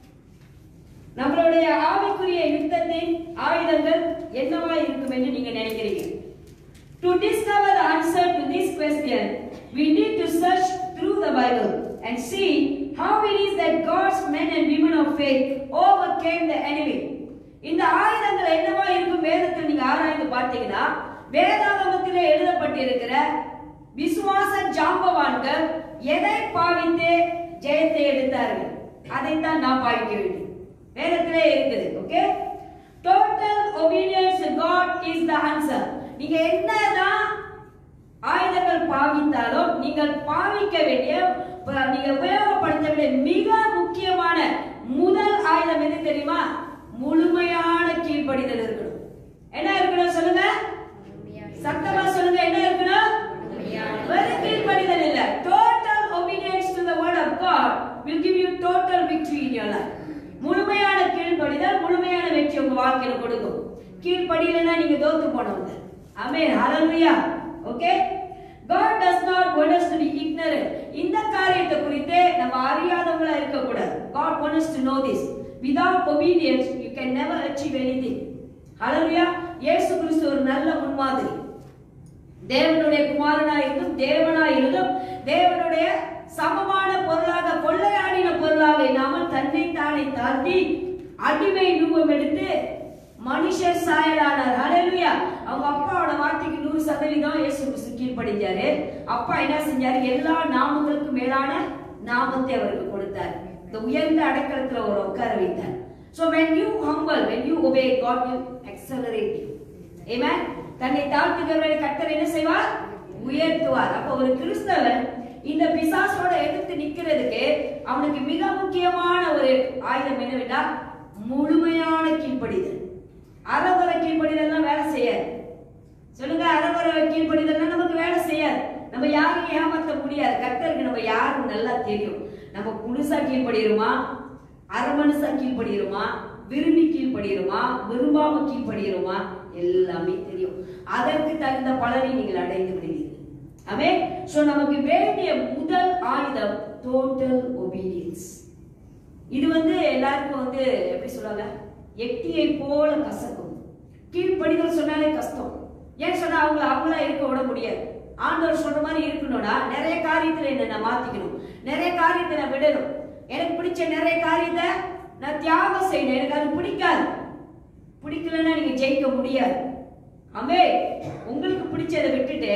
நம்மளுடைய ஆவிக்குரிய யுத்தத்தின் ஆயுதங்கள் என்னவா இருக்கும் என்று நீங்க நினைக்கிறீங்க To discover the answer to this question, we need to search through the Bible and see how it is that God's men and women of faith overcame the enemy. இந்த ஆயுதங்கள் என்னவா இருக்கும் வேதத்தில் நீங்க ஆராய்ந்து பார்த்தீங்கன்னா வேதாகமத்திலே எழுதப்பட்டிருக்கிற விசுவாச ஜாம்பவான்கள் எதை பாவித்து ஜெயத்தை எடுத்தார்கள் அதைத்தான் நான் பாவிக்க வேண்டும் வேதத்திலே இருக்குது okay total obedience to God is the answer நீங்க என்னதான் ஆயுதங்கள் பாவித்தாலும் நீங்கள் பாவிக்க வேண்டிய ப- நீங்க உபயோகப்படுத்த வேண்டிய மிக முக்கியமான முதல் ஆயுதம் எது தெரியுமா முழுமையான கீழ்ப்படிதல் இருக்கணும் என்ன இருக்கணும் சொல்லுங்க சத்தமா சொல்லுங்க என்ன இருக்கணும் வெறும் கீழ்ப்படிதல் இல்ல total obedience to the word of God will give you total victory in your life முழுமையான கீழ்ப்படிதல் முழுமையான வெற்றி உங்க வாழ்க்கையில கொடுக்கும் கீழ்ப்படியலைன்னா நீங்க தோத்து போனவங்க ஆமென் ஹalleluya okay God does not want us to be ignorant இந்த காரியத்தை குறித்து நம்ம அறியாதவங்களா இருக்க கூடாது God wants us to know this without obedience you can never achieve anything ஹalleluya இயேசு கிறிஸ்து ஒரு நல்ல முன்மாதிரி தேவனுடைய குமாரனா இருந்தும் தேவனா இருந்தும் தேவனுடைய சமமான பொருளாக கொள்ளையாடின பொருளாக இல்லாமல் தன்னை தானே தாழ்த்தி அடிமை ரூபம் எடுத்து மனுஷர் சாயலானார் ஹalleluya அவங்க அப்பாவோட வார்த்தைக்கு நூறு சதவீதம் இயேசு கிறிஸ்து கீழ்ப்படிஞ்சாரு அப்பா என்ன செஞ்சாரு எல்லா நாமங்களுக்கும் மேலான நாமத்தை அவருக்கு கொடுத்தார் இந்த உயர்ந்த அடைக்கலத்துல ஒரு உட்கார வைத்தார் so when you humble when you obey god will accelerate you Amen. தன்னை தாழ்த்துகிறவரை கர்த்தர் என்ன செய்வார் உயர்த்துவார் அப்ப ஒரு கிறிஸ்தவன் இந்த பிசாசோட எதிர்த்து நிக்கிறதுக்கு அவனுக்கு மிக முக்கியமான ஒரு ஆயுதம் என்னவென்றால் முழுமையான கீழ்ப்படிதல் அறகுறை கீழ்ப்படிதல்லாம் வேலை செய்யாது சொல்லுங்க அறகுறை கீழ்ப்படிதல்லாம் நமக்கு வேலை செய்யாது நம்ம யாரையும் ஏமாத்த முடியாது கர்த்தருக்கு நம்ம யாருன்னு நல்லா தெரியும் நம்ம முழுசா கீழ்ப்படிருமா அரை மனுஷா கீழ்ப்படிருமா விரும்பி கீழ்ப்படிருமா விரும்பாம கீழ்ப்படிருமா எல்லாமே தெரியும் அதற்கு தகுந்த பலனை நீங்கள் அடைந்து விடுவீர்கள் ஆமே சோ நமக்கு வேண்டிய முதல் ஆயுதம் டோட்டல் ஒபீடியன்ஸ் இது வந்து எல்லாருக்கும் வந்து எப்படி சொல்றாங்க எட்டியை போல கசக்கும் கீழ்ப்படிதல் சொன்னாலே கஷ்டம் ஏன் சொன்னா அவங்கள அவங்களா இருக்க விட முடியாது ஆண்டவர் சொல்ற மாதிரி இருக்கணும்னா நிறைய காரியத்துல என்ன நான் மாத்திக்கணும் நிறைய காரியத்தை நான் விடணும் எனக்கு பிடிச்ச நிறைய காரியத்தை நான் தியாகம் செய்யணும் எனக்கு அது பிடிக்காது பிடிக்கலன்னா நீங்க ஜெயிக்க முடியாது ஆமே உங்களுக்கு பிடிச்சதை விட்டுட்டு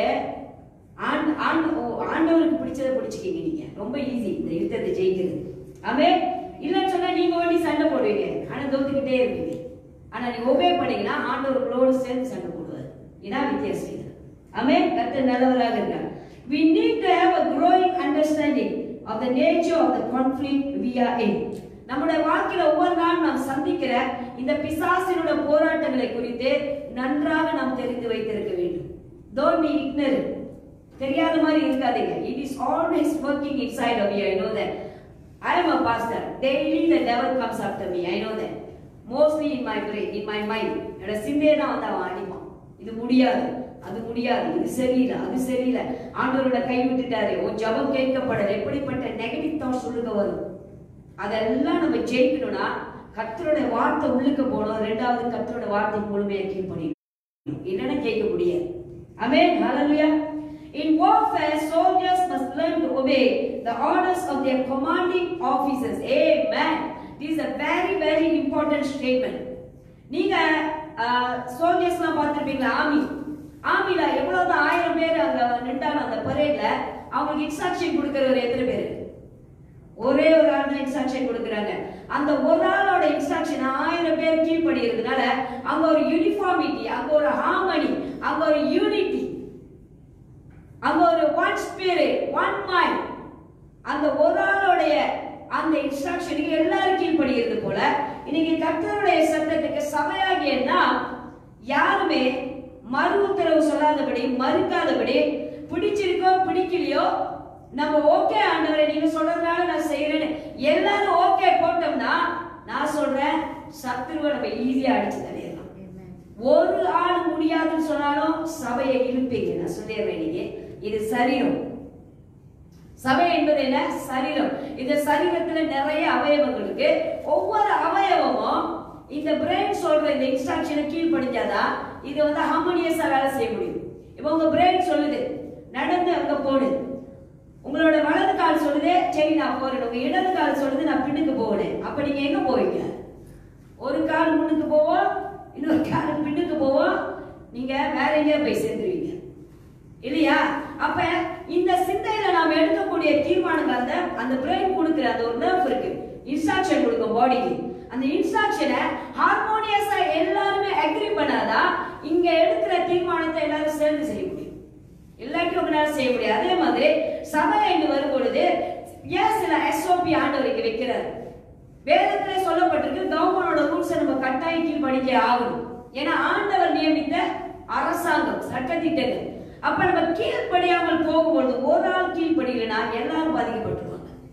ஆண் ஆண் ஓ, ஆண்டவருக்கு பிடிச்சதை பிடிச்சிக்கிங்க நீங்க ரொம்ப ஈஸி இந்த யுத்தத்தை ஜெயிக்கிறது ஆமே இல்லைன்னு சொன்னா நீங்க ஓடி சண்டை போடுவீங்க ஆனா தோத்துக்கிட்டே இருப்பீங்க ஆனா நீங்க ஒபே பண்ணீங்கன்னா ஆண்டவர் உங்களோட சேர்ந்து சண்டை போடுவார் இதான் வித்தியாசம் இது ஆமே கர்த்தர் நல்லவராக இருக்கார் we need to have a growing understanding of the nature of the conflict we are in நம்முடைய வாழ்க்கையில ஒவ்வொரு நாள் நாம் சந்திக்கிற இந்த பிசாசினோட போராட்டங்களை குறித்து நன்றாக நாம் தெரிந்து வைத்திருக்க வேண்டும் don't be ignorant தெரியாத மாதிரி இருக்காதீங்க it is always working inside of you I know that I am a pastor daily the devil comes after me I know that mostly in my brain in my mind என்னோட சிந்தையை தான் வந்து அவன் அடிப்பான் இது முடியாது அது முடியாது இது சரியில்லை அது சரியில்லை ஆண்டவரோட கை விட்டுட்டாரு உன் ஜபம் கேட்கப்படல எப்படிப்பட்ட நெகட்டிவ் தாட் சொல்லுங்க வரும் அதெல்லாம் நம்ம ஜெயிக்கணும்னா கர்த்தருடைய வார்த்தை உள்ளுக்கு போகணும் ரெண்டாவது கர்த்தருடைய வார்த்தை முழுமையா கீழ்ப்படியும் இல்லைன்னா ஜெயிக்க முடியாது Amen. Hallelujah. In warfare, soldiers must learn to obey the orders of their commanding officers. Amen. This is a very, very important statement. நீங்க சோல்ஜர்ஸ்லாம் பார்த்துருப்பீங்களா ஆர்மி ஆர்மில எவ்வளவுதான் ஆயிரம் பேர் அங்க நின்றாலும் அந்த பரேட்ல அவங்களுக்கு இன்ஸ்ட்ரக்ஷன் கொடுக்கறவர் எத்தனை பேர் ஒரே ஒரு ஆள் தான் இன்ஸ்ட்ரக்ஷன் கொடுக்குறாங்க அந்த ஒரு ஆளோட இன்ஸ்ட்ரக்ஷன் ஆயிரம் பேர் கீழ்படுகிறதுனால அங்க ஒரு யூனிஃபார்மிட்டி அங்க ஒரு ஹார்மனி அங்க ஒரு யூனிட்டி அங்க ஒரு ஒன் ஸ்பிரிட் ஒன் மைண்ட் அந்த ஒரு ஆளுடைய அந்த இன்ஸ்ட்ரக்ஷனுக்கு எல்லாரும் கீழ்படுகிறது போல இன்னைக்கு கர்த்தருடைய சத்தத்துக்கு சபையாகியன்னா யாருமே மறு உத்தரவு சொல்லாதபடி மறுக்காதபடி பிடிச்சிருக்கோ பிடிக்கலையோ நம்ம ஓகே ஆண்டவரை நீங்க சொல்றதுனால நான் செய்யறேன்னு எல்லாரும் ஓகே போட்டோம்னா நான் சொல்றேன் சத்துருவை நம்ம ஈஸியா அடிச்சு தரையலாம் ஒரு ஆள் முடியாதுன்னு சொன்னாலும் சபையை இழுப்பீங்க நான் சொல்லிடுறேன் நீங்க இது சரீரம் சபை என்பது என்ன சரீரம் இந்த சரீரத்துல நிறைய அவயவங்கள் இருக்கு ஒவ்வொரு அவயவமும் இந்த பிரெயின் சொல்ற இந்த இன்ஸ்ட்ரக்ஷனை கீழ்படிஞ்சாதான் இது வந்து ஹார்மோனியஸா வேலை செய்ய முடியும் இப்போ உங்க பிரெயின் சொல்லுது நடந்து அங்க போடு உங்களோட வலது கால் சொல்லுது சரி நான் போறேன் உங்க இடது கால் சொல்லுது நான் பின்னுக்கு போறேன் அப்ப நீங்க எங்க போவீங்க ஒரு கால் முன்னுக்கு போவோம் இன்னொரு கால் பின்னுக்கு போவோம் நீங்க வேற எங்கேயா போய் சேர்ந்துருவீங்க இல்லையா அப்ப இந்த சிந்தையில நாம எடுக்கக்கூடிய தீர்மானங்கள் அந்த அந்த பிரெயின் கொடுக்குற அந்த ஒரு நர்வ் இருக்கு இன்ஸ்ட்ரக்ஷன் கொடுக்கும் பாடிக்கு அந்த இன்ஸ்ட்ரக்ஷனை ஹார்மோனியஸா எல்லாருமே அக்ரி பண்ணாதான் இங்க எடுக்கிற தீர்மானத்தை எல்லாரும் சேர்ந்து செய்ய முடியும் இல்லாட்டி உங்களால செய்ய முடியாது அதே மாதிரி சபை என்று வரும் பொழுது ஏன் சில எஸ்ஓபி ஆண்டவருக்கு வைக்கிறார் வேதத்துல சொல்லப்பட்டிருக்கு கவர்மெண்டோட ரூல்ஸை நம்ம கட்டாயம் கீழ்படிக்க ஆகணும் ஏன்னா ஆண்டவர் நியமித்த அரசாங்கம் சட்டத்திட்டங்கள் அப்ப நம்ம கீழ்ப்படியாமல் போகும்பொழுது ஒரு ஆள் கீழ்ப்படியலைன்னா எல்லாரும் பாதிக்கப்பட்டுருவாங்க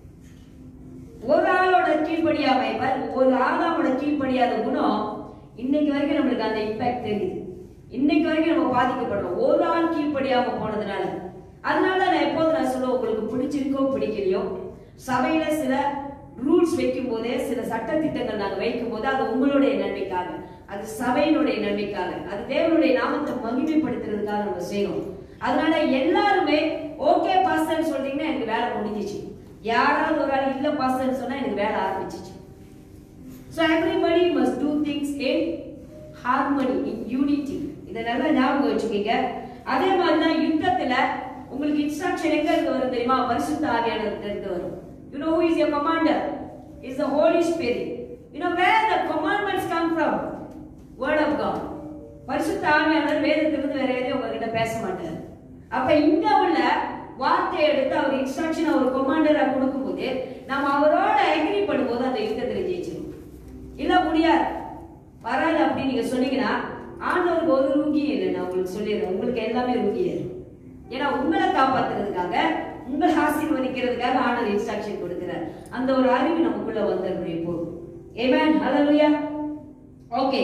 ஒரு ஆளோட கீழ்ப்படியாமை ஒரு ஆதாமோட கீழ்ப்படியாத குணம் இன்னைக்கு வரைக்கும் நம்மளுக்கு அந்த இம்பாக்ட் தெரியுது இன்னைக்கு வரைக்கும் நம்ம பாதிக்கப்படுறோம் ஒரு ஆள் கீழ்ப்படியாம போனதுனால அதனால நான் எப்போது நான் சொல்லுவேன் உங்களுக்கு பிடிச்சிருக்கோ பிடிக்கலையோ சபையில சில ரூல்ஸ் வைக்கும் போதே சில சட்டத்திட்டங்கள் நாங்க வைக்கும் போது அது உங்களுடைய நன்மைக்காக அது சபையினுடைய நன்மைக்காக அது தேவனுடைய நாமத்தை மகிமைப்படுத்துறதுக்காக நம்ம செய்யணும் அதனால எல்லாருமே ஓகே பாஸ்டர் சொல்றீங்கன்னா எனக்கு வேலை முடிஞ்சிச்சு யாராவது ஒரு ஆள் இல்ல பாஸ்டர் சொன்னா எனக்கு வேலை ஆரம்பிச்சிச்சு So everybody must do things in harmony, in unity. இதை நல்லா ஞாபகம் வச்சுக்கீங்க அதே மாதிரி தான் யுத்தத்துல உங்களுக்கு இன்ஸ்ட்ரக்ஷன் எங்க இருந்து வரும் தெரியுமா பரிசுத்த ஆவியானவர்கிட்ட இருந்து வரும் you know is your commander is the holy spirit you know where the commandments come from word of god பரிசுத்த ஆவியானவர் வேதத்திலிருந்து வேற எதையும் உங்ககிட்ட பேச மாட்டார் அப்ப இங்க உள்ள வார்த்தையை எடுத்து அவர் இன்ஸ்ட்ரக்ஷன் அவர் கொமாண்டரா கொடுக்கும்போது நம்ம அவரோட அக்ரி பண்ணும்போது அந்த யுத்தத்துல ஜெயிச்சிடும் இல்ல முடியாது வராது அப்படின்னு நீங்க சொன்னீங்கன்னா ஆண்டவருக்கு ஒரு ரூகியும் இல்லை நான் உங்களுக்கு சொல்லிடுறேன் உங்களுக்கு எல்லாமே ரூகியாயிரும் ஏன்னா உங்களை காப்பாத்துறதுக்காக உங்களை ஆசீர்வதிக்கிறதுக்காக ஆண்டவர் இன்ஸ்ட்ரக்ஷன் கொடுக்கிறார் அந்த ஒரு அறிவு நமக்குள்ள வந்துடும் இப்போ ஏமேன் ஹalleluya okay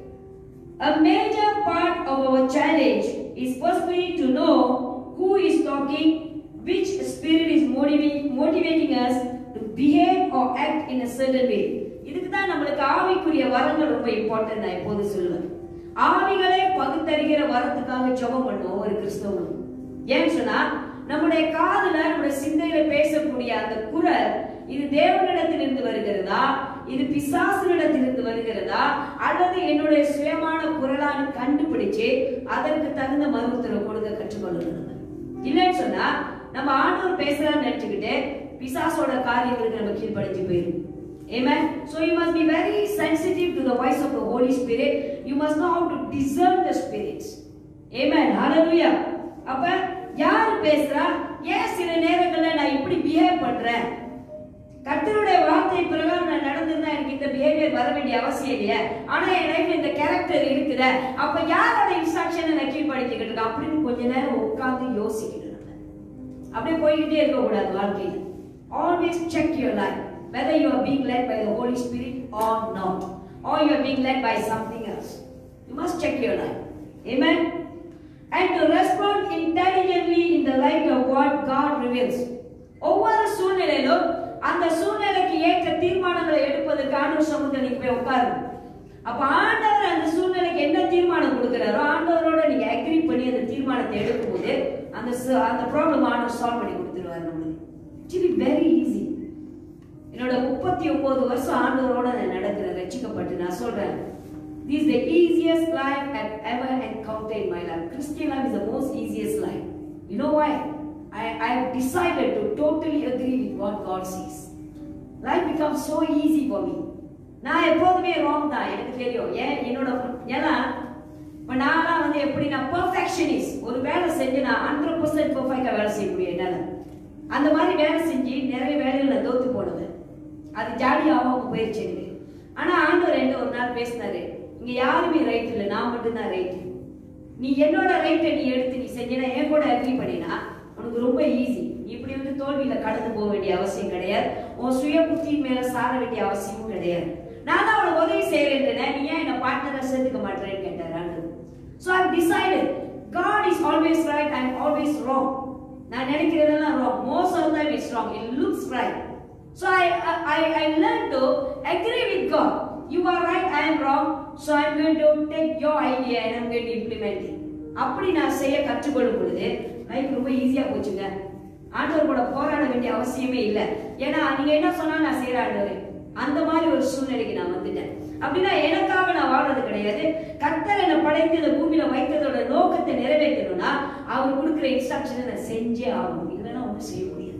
A major part of our challenge is firstly to know who is talking, which spirit is motivating, motivating us to behave or act in a certain way. இதுக்கு தான் நம்மளுக்கு ஆவிக்குரிய வரங்கள் ரொம்ப இம்பார்ட்டன்ட் நான் எப்போது சொல்லுவேன் ஆவிகளை பகுத்தறிகிற வரத்துக்காக ஜெபம் பண்ணும் ஒவ்வொரு கிறிஸ்தவனும் ஏன்னு சொன்னா நம்முடைய காதுல நம்முடைய சிந்தையில பேசக்கூடிய அந்த குரல் இது தேவனிடத்திலிருந்து வருகிறதா இது பிசாசினிடத்திலிருந்து வருகிறதா அல்லது என்னுடைய சுயமான குரலான்னு கண்டுபிடிச்சு அதற்கு தகுந்த மருத்துவம் கொடுக்க கற்றுக்கொள்ளணும் நம்ம. இல்லைன்னு சொன்னா நம்ம ஆண்டவர் பேசுறான்னு நினைச்சுக்கிட்டு பிசாசோட காரியங்களுக்கு நம்ம கீழ்ப்படிஞ்சு போயிடும் Amen. So you must be very sensitive to the voice of the Holy Spirit. You must know how to discern the spirits. Amen. Hallelujah. அப்ப யார் பேசுறா ஏன் சில நேரங்கள்ல நான் இப்படி பிஹேவ் பண்றேன் கர்த்தருடைய வார்த்தை பிரகாரம் நான் நடந்திருந்தா எனக்கு இந்த பிஹேவியர் வர வேண்டிய அவசியம் இல்லையா ஆனா என் லைஃப்ல இந்த கேரக்டர் இருக்குத அப்ப யாரோட இன்ஸ்ட்ரக்ஷனை நான் கீழ்படுத்திக்கிட்டு இருக்கேன் அப்படின்னு கொஞ்ச நேரம் உட்கார்ந்து யோசிக்கணும் நம்ம அப்படியே போய்கிட்டே இருக்க கூடாது வாழ்க்கையில always check your life whether you are being led by the holy spirit or not or you are being led by something else you must check your life amen and to respond intelligently in the light of what god reveals ஒவ்வொரு சூழ்நிலையிலும் அந்த சூழ்நிலைக்கு ஏற்ற தீர்மானங்களை எடுப்பதற்கு ஆண்டவர் சமூகத்தில் நீங்க போய் உட்காருங்க அப்ப ஆண்டவர் அந்த சூழ்நிலைக்கு என்ன தீர்மானம் கொடுக்குறாரோ ஆண்டவரோட நீங்க அக்ரி பண்ணி அந்த தீர்மானத்தை எடுக்கும்போது அந்த ச- அந்த ப்ராப்ளம் ஆண்டவர் சால்வ் பண்ணி கொடுத்துருவாரு நம்மளுக்கு இட்ஸ் வெரி ஈஸி என்னோட முப்பத்தி ஒன்பது வருஷம் ஆண்டவரோட நான் நடக்கிறேன் ரட்சிக்கப்பட்டு நான் சொல்றேன் this is the easiest life I've ever encountered in my life. Christian life is the most easiest life. You know why? I, I have decided to totally agree with what God says. Life becomes so easy for me. நான் எப்போதுமே wrong தான் எனக்கு தெரியும் ஏன் என்னோட ஏன்னா இப்போ நான்லாம் வந்து எப்படி நான் பர்ஃபெக்ஷனிஸ்ட் ஒரு வேலை செஞ்சு நான் ஹண்ட்ரட் பர்சன்ட் பர்ஃபெக்டாக வேலை செய்ய முடியும் என்னால் அந்த மாதிரி வேலை செஞ்சு நிறைய வேலைகள் நான் தோத்து போனவன் அது ஜாலியாகவும் போயிடுச்சு எனக்கு ஆனா ஆண்டவர் என்கிட்ட ஒரு நாள் பேசினாரு இங்க யாருமே ரைட் இல்லை நான் மட்டும்தான் ரைட் நீ என்னோட ரைட்டை நீ எடுத்து நீ செஞ்சினா என் கூட அக்ரி பண்ணினா உனக்கு ரொம்ப ஈஸி இப்படி வந்து தோல்வியில கடந்து போக வேண்டிய அவசியம் கிடையாது உன் சுய புத்தியின் மேல சார வேண்டிய அவசியமும் கிடையாது நான் தான் உனக்கு உதவி செய்யறேன் நீ ஏன் என்ன பார்ட்னரா சேர்த்துக்க மாட்டேன்னு கேட்டார் ஆண்டவர் so I decided God is always right I always wrong நான் நினைக்கிறதெல்லாம் wrong most of time it's wrong it looks right so I I I learn to agree with God you are right I'm wrong so I'm going to take your idea and I'm going to implement it அப்படி நான் செய்ய கற்றுக்கொள்ளும் பொழுது life ரொம்ப ஈஸியா போச்சுங்க ஆண்டவர் கூட போராட வேண்டிய அவசியமே இல்லை ஏன்னா நீங்க என்ன சொன்னாலும் நான் செய்யற ஆண்டவர் அந்த மாதிரி ஒரு சூழ்நிலைக்கு நான் வந்துட்டேன் அப்படின்னா எனக்காக நான் வாழ்றது கிடையாது கர்த்தர் என்னை படைத்து இந்த பூமியில வைத்ததோட நோக்கத்தை நிறைவேற்றணும்னா அவர் கொடுக்குற இன்ஸ்ட்ரக்ஷனை நான் செஞ்சே ஆகணும் இல்லைன்னா ஒன்றும் செய்ய முடியாது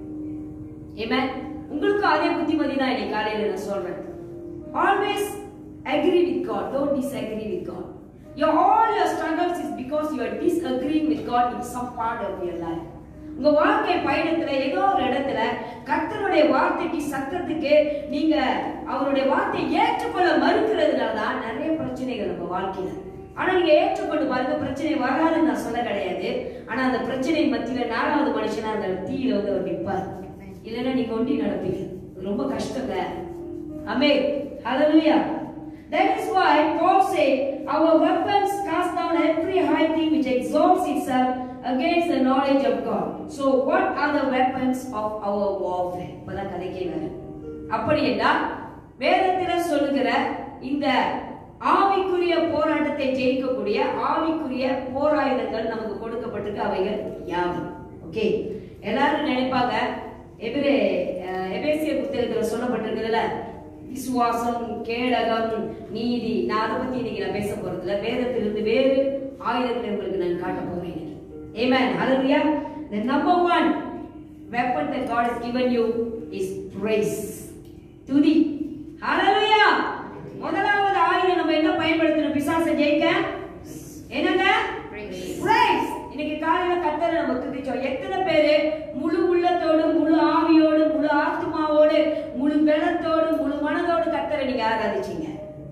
Amen. உங்களுக்கும் அதே புத்திமதி தான் இன்னைக்கு காலையில நான் சொல்றேன் always agree with God don't disagree with God your all your struggles is because you are disagreeing with God in some part of your life உங்க வாழ்க்கை பயணத்துல ஏதோ ஒரு இடத்துல கர்த்தருடைய வார்த்தைக்கு சத்தத்துக்கு நீங்க அவருடைய வார்த்தையை ஏற்றுக்கொள்ள மறுக்கிறதுனால தான் நிறைய பிரச்சனைகள் நம்ம வாழ்க்கையில ஆனா நீங்க ஏற்றுக்கொண்டு பாருங்க பிரச்சனை வராதுன்னு நான் சொல்ல கிடையாது ஆனா அந்த பிரச்சனை மத்தியில நாலாவது மனுஷனா அந்த தீயில வந்து அவர் நிற்பார் இல்லைன்னா நீங்க ஒண்டி நடப்பீங்க ரொம்ப கஷ்டங்க அமே ஹalleluya That is why Paul said, Our weapons cast down every high thing which exalts itself against the knowledge of God. So, what are the weapons of our warfare? இப்பதான் கதைக்கே வேற அப்படி என்றால் வேதத்தில சொல்லுகிற இந்த ஆவிக்குரிய போராட்டத்தை ஜெயிக்கக்கூடிய ஆவிக்குரிய போராயுதங்கள் நமக்கு கொடுக்கப்பட்டிருக்கு அவைகள் யாவை ஓகே எல்லாரும் நினைப்பாங்க எபிரே அஹ், எபேசியர் புத்தகத்துல சொல்லப்பட்டிருக்குதுல விசுவாசம் கேடகம் நீதி நான் அதை பத்தி இன்னைக்கு நான் பேச போறதுல வேதத்திலிருந்து வேறு ஆயுதங்களை உங்களுக்கு நான் காட்ட போறேன் இன்னைக்கு Amen. Hallelujah. The number one weapon that God has given you is praise. துதி. Hallelujah. முதலாவது ஆயுதம் நம்ம என்ன பயன்படுத்தணும் பிசாசை ஜெயிக்க என்னங்க Praise. இன்னைக்கு காலையில கத்தரை நம்ம துதிச்சோம் எத்தனை பேரு முழு உள்ளத்தோடு முழு ஆவியோடு முழு ஆத்மாவோடு முழு பலத்தோடு முழு மனதோடு கத்தரை நீங்க ஆராதிச்சீங்க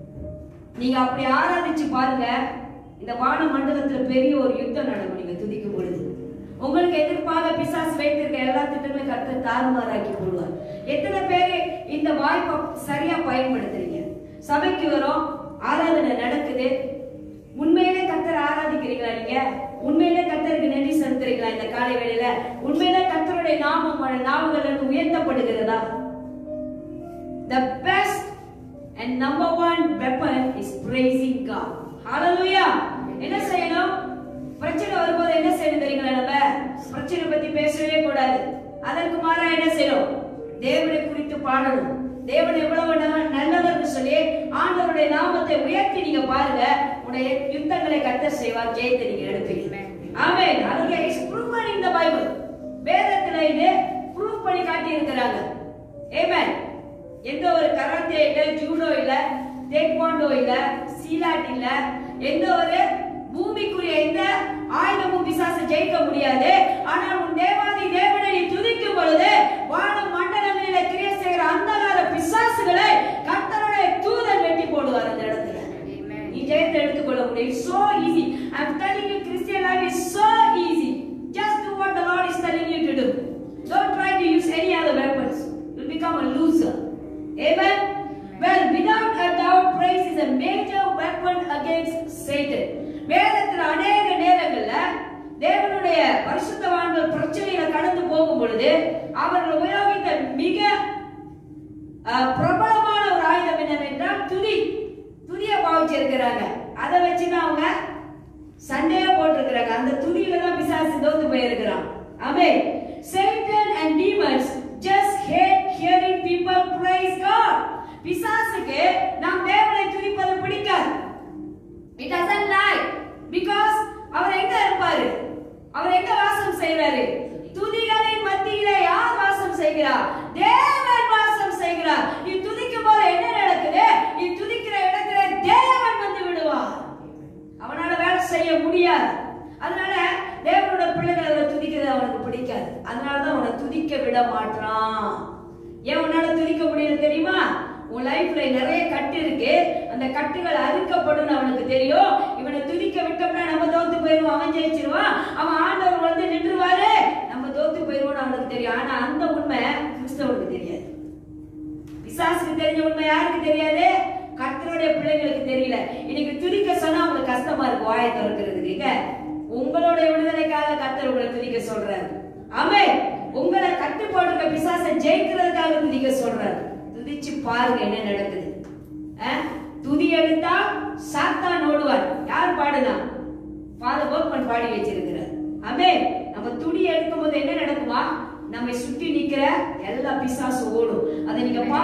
நீங்க அப்படி ஆராதிச்சு பாருங்க இந்த வான மண்டலத்துல பெரிய ஒரு யுத்தம் நடக்கும் நீங்க துதிக்கும் பொழுது உங்களுக்கு எதிர்ப்பாக பிசாசு வைத்திருக்க எல்லா திட்டமே கத்த தாறுமாறாக்கி போடுவார் எத்தனை பேரு இந்த வாய்ப்பை சரியா பயன்படுத்துறீங்க சபைக்கு வரோம் ஆராதனை நடக்குது உண்மையிலே கத்தரை ஆராதிக்கிறீங்களா நீங்க உண்மையிலே கத்தருக்கு நன்றி செலுத்துறீங்களா இந்த காலை வேளையில உண்மையிலே கத்தருடைய நாமம் உங்களோட நாவுகள் இருந்து உயர்த்தப்படுகிறதா The best and number one weapon is praising God. Hallelujah. என்ன செய்யணும் பிரச்சனை வரும்போது என்ன செய்யணும் தெரியுங்களா நம்ம பிரச்சனை பத்தி பேசவே கூடாது அதற்கு மாறா என்ன செய்யணும் தேவனை குறித்து பாடணும் தேவன் எவ்வளவு நல்ல- நல்லவர்னு சொல்லி ஆண்டவருடைய நாமத்தை உயர்த்தி நீங்க பாருங்க உடைய யுத்தங்களை கத்தர் செய்வார் ஜெயத்தை நீங்க எடுப்பீங்க ஆமென் அதுல is proven in the Bible வேதத்துல இது ப்ரூவ் பண்ணி காட்டி இருக்கிறாங்க ஆமென் எந்த ஒரு கராத்தே இல்ல ஜூடோ இல்ல டேக்வாண்டோ இல்ல சீலாட் இல்ல எந்த ஒரு பூமிக்குரிய எந்த ஆயுதமும் பிசாசு ஜெயிக்க முடியாது ஆனால் உன் தேவாதி தேவனை நீ துதிக்கும் பொழுது வான மண்டலங்களில கிரியை செய்கிற அந்தகார பிசாசுகளை கர்த்தருடைய தூதன் வெட்டி போடுவார் அந்த இடத்துல நீ ஜெயத்தை எடுத்துக்கொள்ள முடியும் so easy i'm telling you christian life is so easy just do what the lord is telling you to do don't try to use any other weapons you'll become a loser amen well without a doubt praise is a major weapon against satan வேதத்துல அநேக நேரங்கள்ல தேவனுடைய பரிசுத்தவான்கள் பிரச்சனையில கடந்து போகும் பொழுது அவர்கள் உபயோகித்த மிக அஹ், பிரபலமான ஒரு ஆயுதம் என்னவென்றால் துதி துதிய பாவிச்சிருக்கிறாங்க அதை வச்சுதான் அவங்க சண்டையா போட்டிருக்கிறாங்க அந்த துதியில தான் பிசாசு தோத்து போயிருக்கிறான் ஆமே Satan and demons just hate hearing people praise God பிசாசுக்கு நாம் தேவனை துதிப்பது பிடிக்காது It doesn't lie because அவர் எங்க இருப்பாரு அவர் எங்க வாசம் செய்வாரு துதிகளின் மத்தியிலே யார் வாசம் செய்கிறார் தேவன் வாசம் செய்கிறார் நீ துதிக்கும் போது என்ன நடக்குது நீ துதிக்கிற இடத்துல தேவன் வந்து விடுவார் அவனால வேலை செய்ய முடியாது அதனால தேவனோட பிள்ளைகளை அவரை துதிக்கிறது அவனுக்கு பிடிக்காது அதனால தான் அவனை துதிக்க விட மாட்டான் ஏன் உன்னால துதிக்க முடியல தெரியுமா உன் லைஃப்ல நிறைய கட்டு இருக்கு அந்த கட்டுகள் அறுக்கப்படும் அவனுக்கு தெரியும் இவனை துதிக்க விட்டோம்னா நம்ம தோத்து போயிருவோம் அவன் ஜெயிச்சிருவான் அவன் ஆண்டவர் வந்து நின்றுவாரு நம்ம தோத்து போயிருவோம்னு அவனுக்கு தெரியும் ஆனா அந்த உண்மை கிறிஸ்தவனுக்கு தெரியாது பிசாசுக்கு தெரிஞ்ச உண்மை யாருக்கு தெரியாது கர்த்தருடைய பிள்ளைங்களுக்கு தெரியல இன்னைக்கு துதிக்க சொன்னா உங்களுக்கு கஷ்டமா இருக்கு வாயை திறக்கிறதுக்கு இங்க உங்களுடைய விடுதலைக்காக கர்த்தர் உங்களை துதிக்க சொல்றாரு ஆமே உங்களை கட்டு போட்டிருக்க பிசாசை ஜெயிக்கிறதுக்காக துதிக்க சொல்றாரு துதிச்சு பாருங்க என்ன நடக்குது அஹ்? துதி எடுத்தா சாத்தான் ஓடுவார் யார் பாடுனா ஃபாதர் ஒர்க்மன் பாடி வச்சிருக்கிறார் ஆமே நம்ம துடி எடுக்கும் போது என்ன நடக்குமா நம்மை சுற்றி நிக்கிற எல்லா பிசாசும் ஓடும் அதை நீங்க பா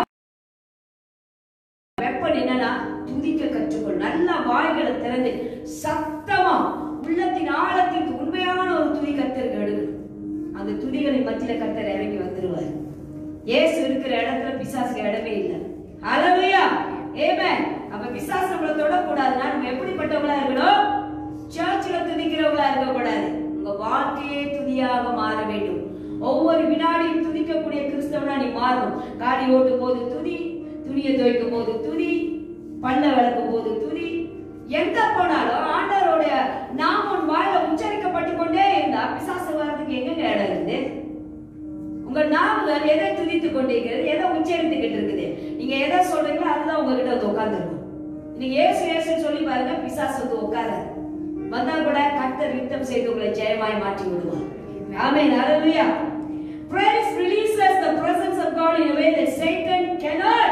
வெப்பன் என்னன்னா துதிக்க கற்றுக்கொள் நல்லா வாய்களை திறந்து சத்தமா உள்ளத்தின் ஆழத்திற்கு உண்மையான ஒரு துதி கத்தருக்கு எடுக்கணும் அந்த துதிகளின் மத்தியில கத்தர் இறங்கி வந்துருவார் இயேசு இருக்கிற இடத்துல பிசாசுக்கு இடமே இல்லை ஹalleluya ஆமென் அப்ப பிசாசு நம்மள தொடக்கூடாதுன்னா நம்ம எப்படிப்பட்டவங்களா இருக்கணும் சர்ச்சில் துதிக்கிறவங்களா இருக்கக்கூடாது உங்க வாழ்க்கையே துதியாக மாற வேண்டும் ஒவ்வொரு வினாடியும் துதிக்கக்கூடிய கிறிஸ்தவனா நீ மாறணும் காடி ஓட்டும் போது துதி துணியை துவைக்கும் போது துதி பல்ல விளக்கும் போது துதி எங்க போனாலும் ஆண்டவருடைய நாமம் வாயில உச்சரிக்கப்பட்டு கொண்டே இருந்தா பிசாசு வர்றதுக்கு எங்க இடம் இருக்குது உங்க நாவுகள் எதை துதித்துக் கொண்டிருக்கிறது எதை உச்சரித்துக்கிட்டு இருக்குது நீங்க எதை சொல்றீங்களோ அதுதான் உங்ககிட்ட வந்து உட்கார்ந்துருக்கும் நீங்க ஏசு ஏசுன்னு சொல்லி பாருங்க பிசாசு வந்து உட்காராது வந்தா கூட கர்த்தர் யுத்தம் செய்து உங்களை ஜெயமாய் மாற்றி விடுவார் ஆமென் ஹalleluya praise releases the presence of god in a way that satan cannot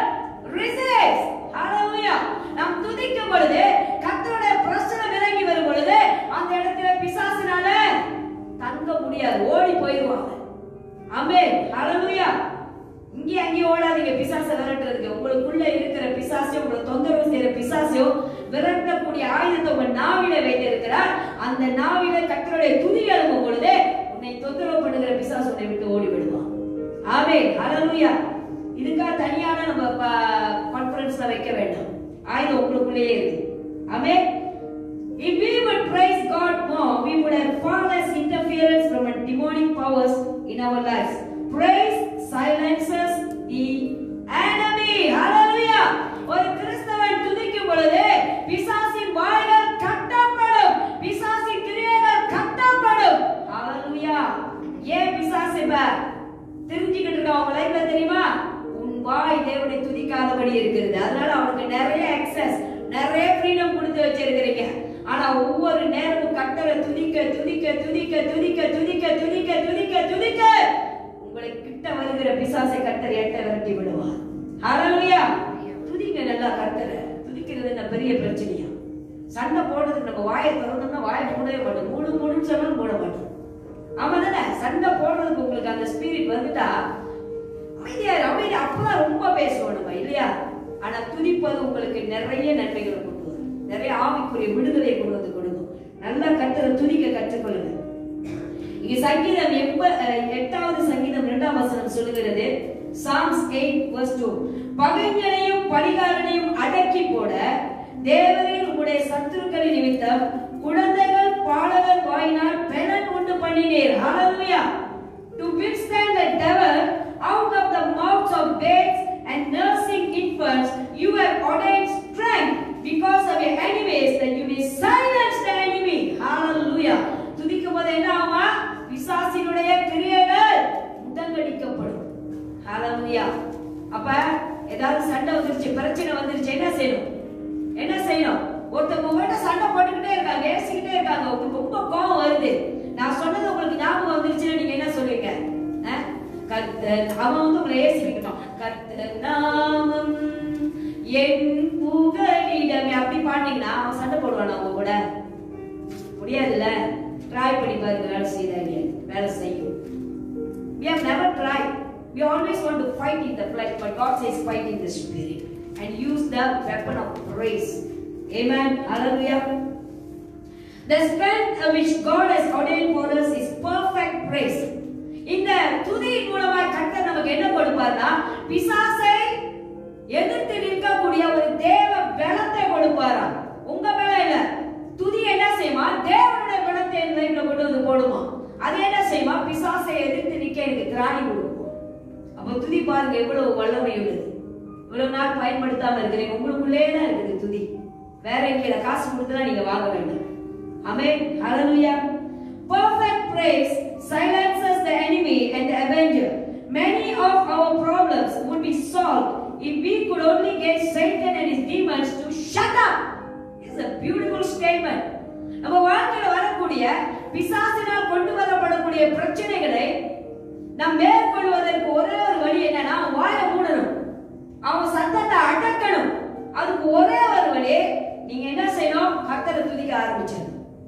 resist hallelujah நாம் துதிக்கும் பொழுது கர்த்தருடைய பிரசனம் இறங்கி வரும் பொழுது அந்த இடத்துல பிசாசினால தங்க முடியாது ஓடி போயிடுவாங்க ஆமென் ஹalleluya இங்கே அங்கே ஓடாதீங்க பிசாசை விரட்டுறதுக்கு உங்களுக்குள்ள இருக்கிற பிசாசையும் உங்களை தொந்தரவு செய்யற பிசாசையும் விரட்டக்கூடிய ஆயுதத்தை உங்க நாவில வைத்திருக்கிறார் அந்த நாவில கத்தருடைய துதி எழுப்பும் பொழுது உன்னை தொந்தரவு பண்ணுகிற பிசாசு உன்னை விட்டு ஓடி விடுவான் ஆமென் ஹalleluya இதுக்காக தனியான நம்ம கான்ஃபரன்ஸ்ல வைக்க வேண்டாம் ஆயுதம் உங்களுக்குள்ளேயே இருக்கு ஆமென் If we would praise God more, we would have far less interference from a demonic powers in our lives. Praise silences the enemy. Hallelujah. ஒரு கிறிஸ்தவன் துதிக்கும் பொழுது பிசாசின் வாய்கள் கட்டப்படும் பிசாசின் கிரியைகள் கட்டப்படும் Hallelujah. ஏன் பிசாசு இப்ப தெரிஞ்சுக்கிட்டு இருக்க அவங்க லைஃப்ல தெரியுமா உன் வாய் தேவனை துதிக்காதபடி இருக்கிறது அதனால அவனுக்கு நிறைய access நிறைய ஃப்ரீடம் கொடுத்து வச்சிருக்கிறீங்க ஆனா ஒவ்வொரு நேரமும் கட்டளை துதிக்க துதிக்க துதிக்க துதிக்க துதிக்க துதிக்க துதிக்க துதிக்க உங்களை கிட்ட வருகிற பிசாசை கத்தர் எட்ட விரட்டி விடுவார் ஹalleluya துதிங்க நல்லா கத்தரை துதிக்கிறது என்ன பெரிய பிரச்சனையா சண்டை போடுறதுக்கு நம்ம வாயை திறந்தோம்னா வாயை மூடவே மாட்டோம் மூடு மூடுன்னு சொன்னாலும் மூட மாட்டோம் ஆமா தானே சண்டை போடுறதுக்கு உங்களுக்கு அந்த ஸ்பிரிட் வந்துட்டா அமைதியா இரு, அமைதியா அப்பதான் ரொம்ப பேசுவோம் நம்ம இல்லையா ஆனா துதிப்பது உங்களுக்கு நிறைய நன்மைகளை கொண்டு வரும் நிறைய ஆவிக்குரிய விடுதலை கொண்டு வந்து கொடுக்கும் நல்லா கத்துற துதிக்க கற்றுக்கொள்ளுங்க இங்க சங்கீதம் எண்ப அஹ், எட்டாவது சங்கீதம் இரண்டாம் வசனம் சொல்லுகிறது சாம்ஸ் எயிட் verse டூ பகைஞனையும் பரிகாரனையும் அடக்கி போட தேவரின் உங்களுடைய சத்துருக்களின் நிமித்தம் குழந்தைகள் பாலகர் வாயினால் பெலன் உண்டு பண்ணினீர் ஹalleluya to withstand the devil out of the mouths of babes and nursing infants you have ordained strength because of your enemies that you may silence the enemy hallelujah துதிக்கும் போது என்ன ஆகுமா பிசாசினுடைய கிரியைகள் முடங்கடிக்கப்படும் ஹalleluya அப்ப ஏதாவது சண்டை வந்துருச்சு பிரச்சனை வந்துருச்சு என்ன செய்யணும் என்ன செய்யணும் ஒருத்தவங்க உங்கள்கிட்ட சண்டை போட்டுக்கிட்டே இருக்காங்க ஏசிக்கிட்டே இருக்காங்க உங்களுக்கு ரொம்ப கோபம் வருது நான் சொன்னது உங்களுக்கு ஞாபகம் வந்துருச்சுன்னா நீங்க என்ன சொல்லுவீங்க அஹ்? கர்த்தர் அவன் வந்து உங்களை ஏசி வைக்கணும் கர்த்தர் நான் என் புகலிடமே அப்படி பாட்டீங்கன்னா அவன் சண்டை போடுவான் அவங்க கூட முடியாதுல்ல ட்ரை பண்ணி பாருங்க வேலை செய்தாங்க வேலை செய்யும் We have never tried. We always want to fight in the flesh, but God says fight in the spirit and use the weapon of praise. Amen. Hallelujah. The strength which God has ordained for us is perfect praise. இந்த துதியின் மூலமா கர்த்தர் நமக்கு என்ன கொடுப்பார்னா பிசாசை எதிர்த்து நிற்கக்கூடிய ஒரு தேவ பலத்தை கொடுப்பாராம் உங்க மேல இல்ல துதி என்ன செய்யுமா தேவனுடைய பலத்தை என் லைஃப்ல கொண்டு வந்து போடுமா அது என்ன செய்யுமா பிசாசை எதிர்த்து நிக்க எனக்கு திராணி கொடுக்கும் அப்ப துதி பாருங்க எவ்வளவு வல்லமை உள்ளது இவ்வளவு நாள் பயன்படுத்தாம இருக்கிறீங்க உங்களுக்குள்ளே தான் இருக்குது துதி வேற எங்கேயில காசு கொடுத்துலாம் நீங்க வாங்க வேண்டாம் ஆமென் ஹalleluya perfect praise silences the enemy and the avenger many of our problems would be solved if we could only get satan and his demons to shut up it's a beautiful statement நம்ம வாழ்க்கையில வரக்கூடிய பிசாசினால் கொண்டு வரப்படக்கூடிய பிரச்சனைகளை நாம் மேற்கொள்வதற்கு ஒரே ஒரு வழி என்னன்னா வாயை மூடணும் அவன் சத்தத்தை அடக்கணும் அதுக்கு ஒரே ஒரு வழி நீங்க என்ன செய்யணும் கர்த்தரை துதிக்க ஆரம்பிச்சிடணும்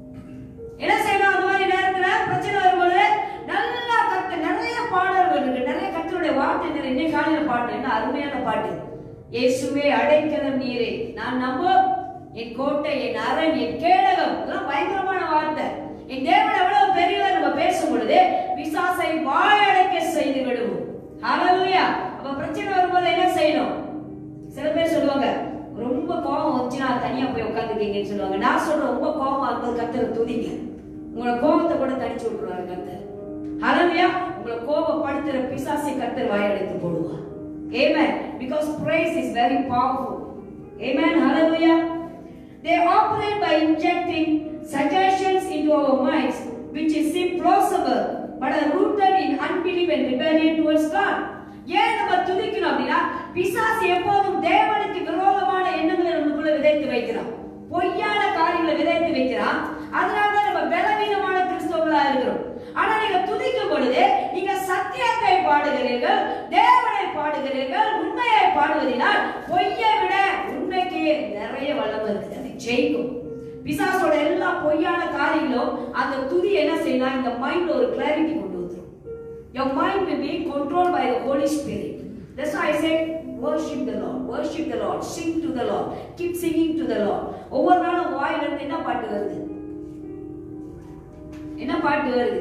என்ன செய்யணும் அந்த மாதிரி நேரத்துல பிரச்சனை வரும்போது நல்லா கத்து நிறைய பாடல்கள் இருக்கு நிறைய கத்தருடைய வார்த்தை நிறைய இன்னைக்கு காலையில பாட்டு என்ன அருமையான பாட்டு இயேசுவே அடைக்கலம் நீரே நான் நம்ப என் கோட்டை என் அரண் என் கேடகம் இதெல்லாம் பயங்கரமான வார்த்தை என் தேவன் எவ்வளவு பெரியவர் நம்ம பேசும் பொழுது பிசாசை வாயடைக்க செய்து விடுவோம் ஹalleluya அப்ப பிரச்சனை வரும்போது என்ன செய்யணும் சில பேர் சொல்லுவாங்க ரொம்ப கோபம் வந்துச்சுன்னா தனியா போய் உட்காந்துக்கீங்கன்னு சொல்லுவாங்க நான் சொல்றேன் ரொம்ப கோபம் வரும்போது கத்தரை துதிங்க உங்களோட கோபத்தை கூட தனிச்சு விட்டுருவாரு கத்தர் ஹalleluya உங்களை கோபப்படுத்துற பிசாசை கத்தர் வாயடைத்து போடுவார் Amen. Because praise is very powerful. Amen. Hallelujah. They operate by injecting suggestions into our minds, which is seem plausible, but are rooted in unbelief and rebellion towards God. ஏன் நம்ம துதிக்கணும் அப்படின்னா பிசாசு எப்போதும் தேவனுக்கு விரோதமான எண்ணங்களை நமக்குள்ள விதைத்து வைக்கிறான் பொய்யான காரியங்களை விதைத்து வைக்கிறான் அதனாலதான் நம்ம பலவீனமான கிறிஸ்தவங்களா இருக்கிறோம் ஆனா நீங்க துதிக்கும் பொழுது நீங்க சத்தியத்தை பாடுகிறீர்கள் தேவனை பாடுகிறீர்கள் உண்மையை பாடுவதினால் பொய்யை விட உண்மைக்கு நிறைய வல்லமை இருக்குது அது ஜெயிக்கும் பிசாசோட எல்லா பொய்யான காரியங்களும் அந்த துதி என்ன செய்யலாம் இந்த மைண்ட்ல ஒரு கிளாரிட்டி கொண்டு வந்துரும் your mind will be controlled by the holy spirit that's why i say worship the lord worship the lord sing to the lord keep singing to the lord ஒவ்வொரு நாளும் வாயில இருந்து என்ன பாட்டு வருது என்ன பாட்டு வருது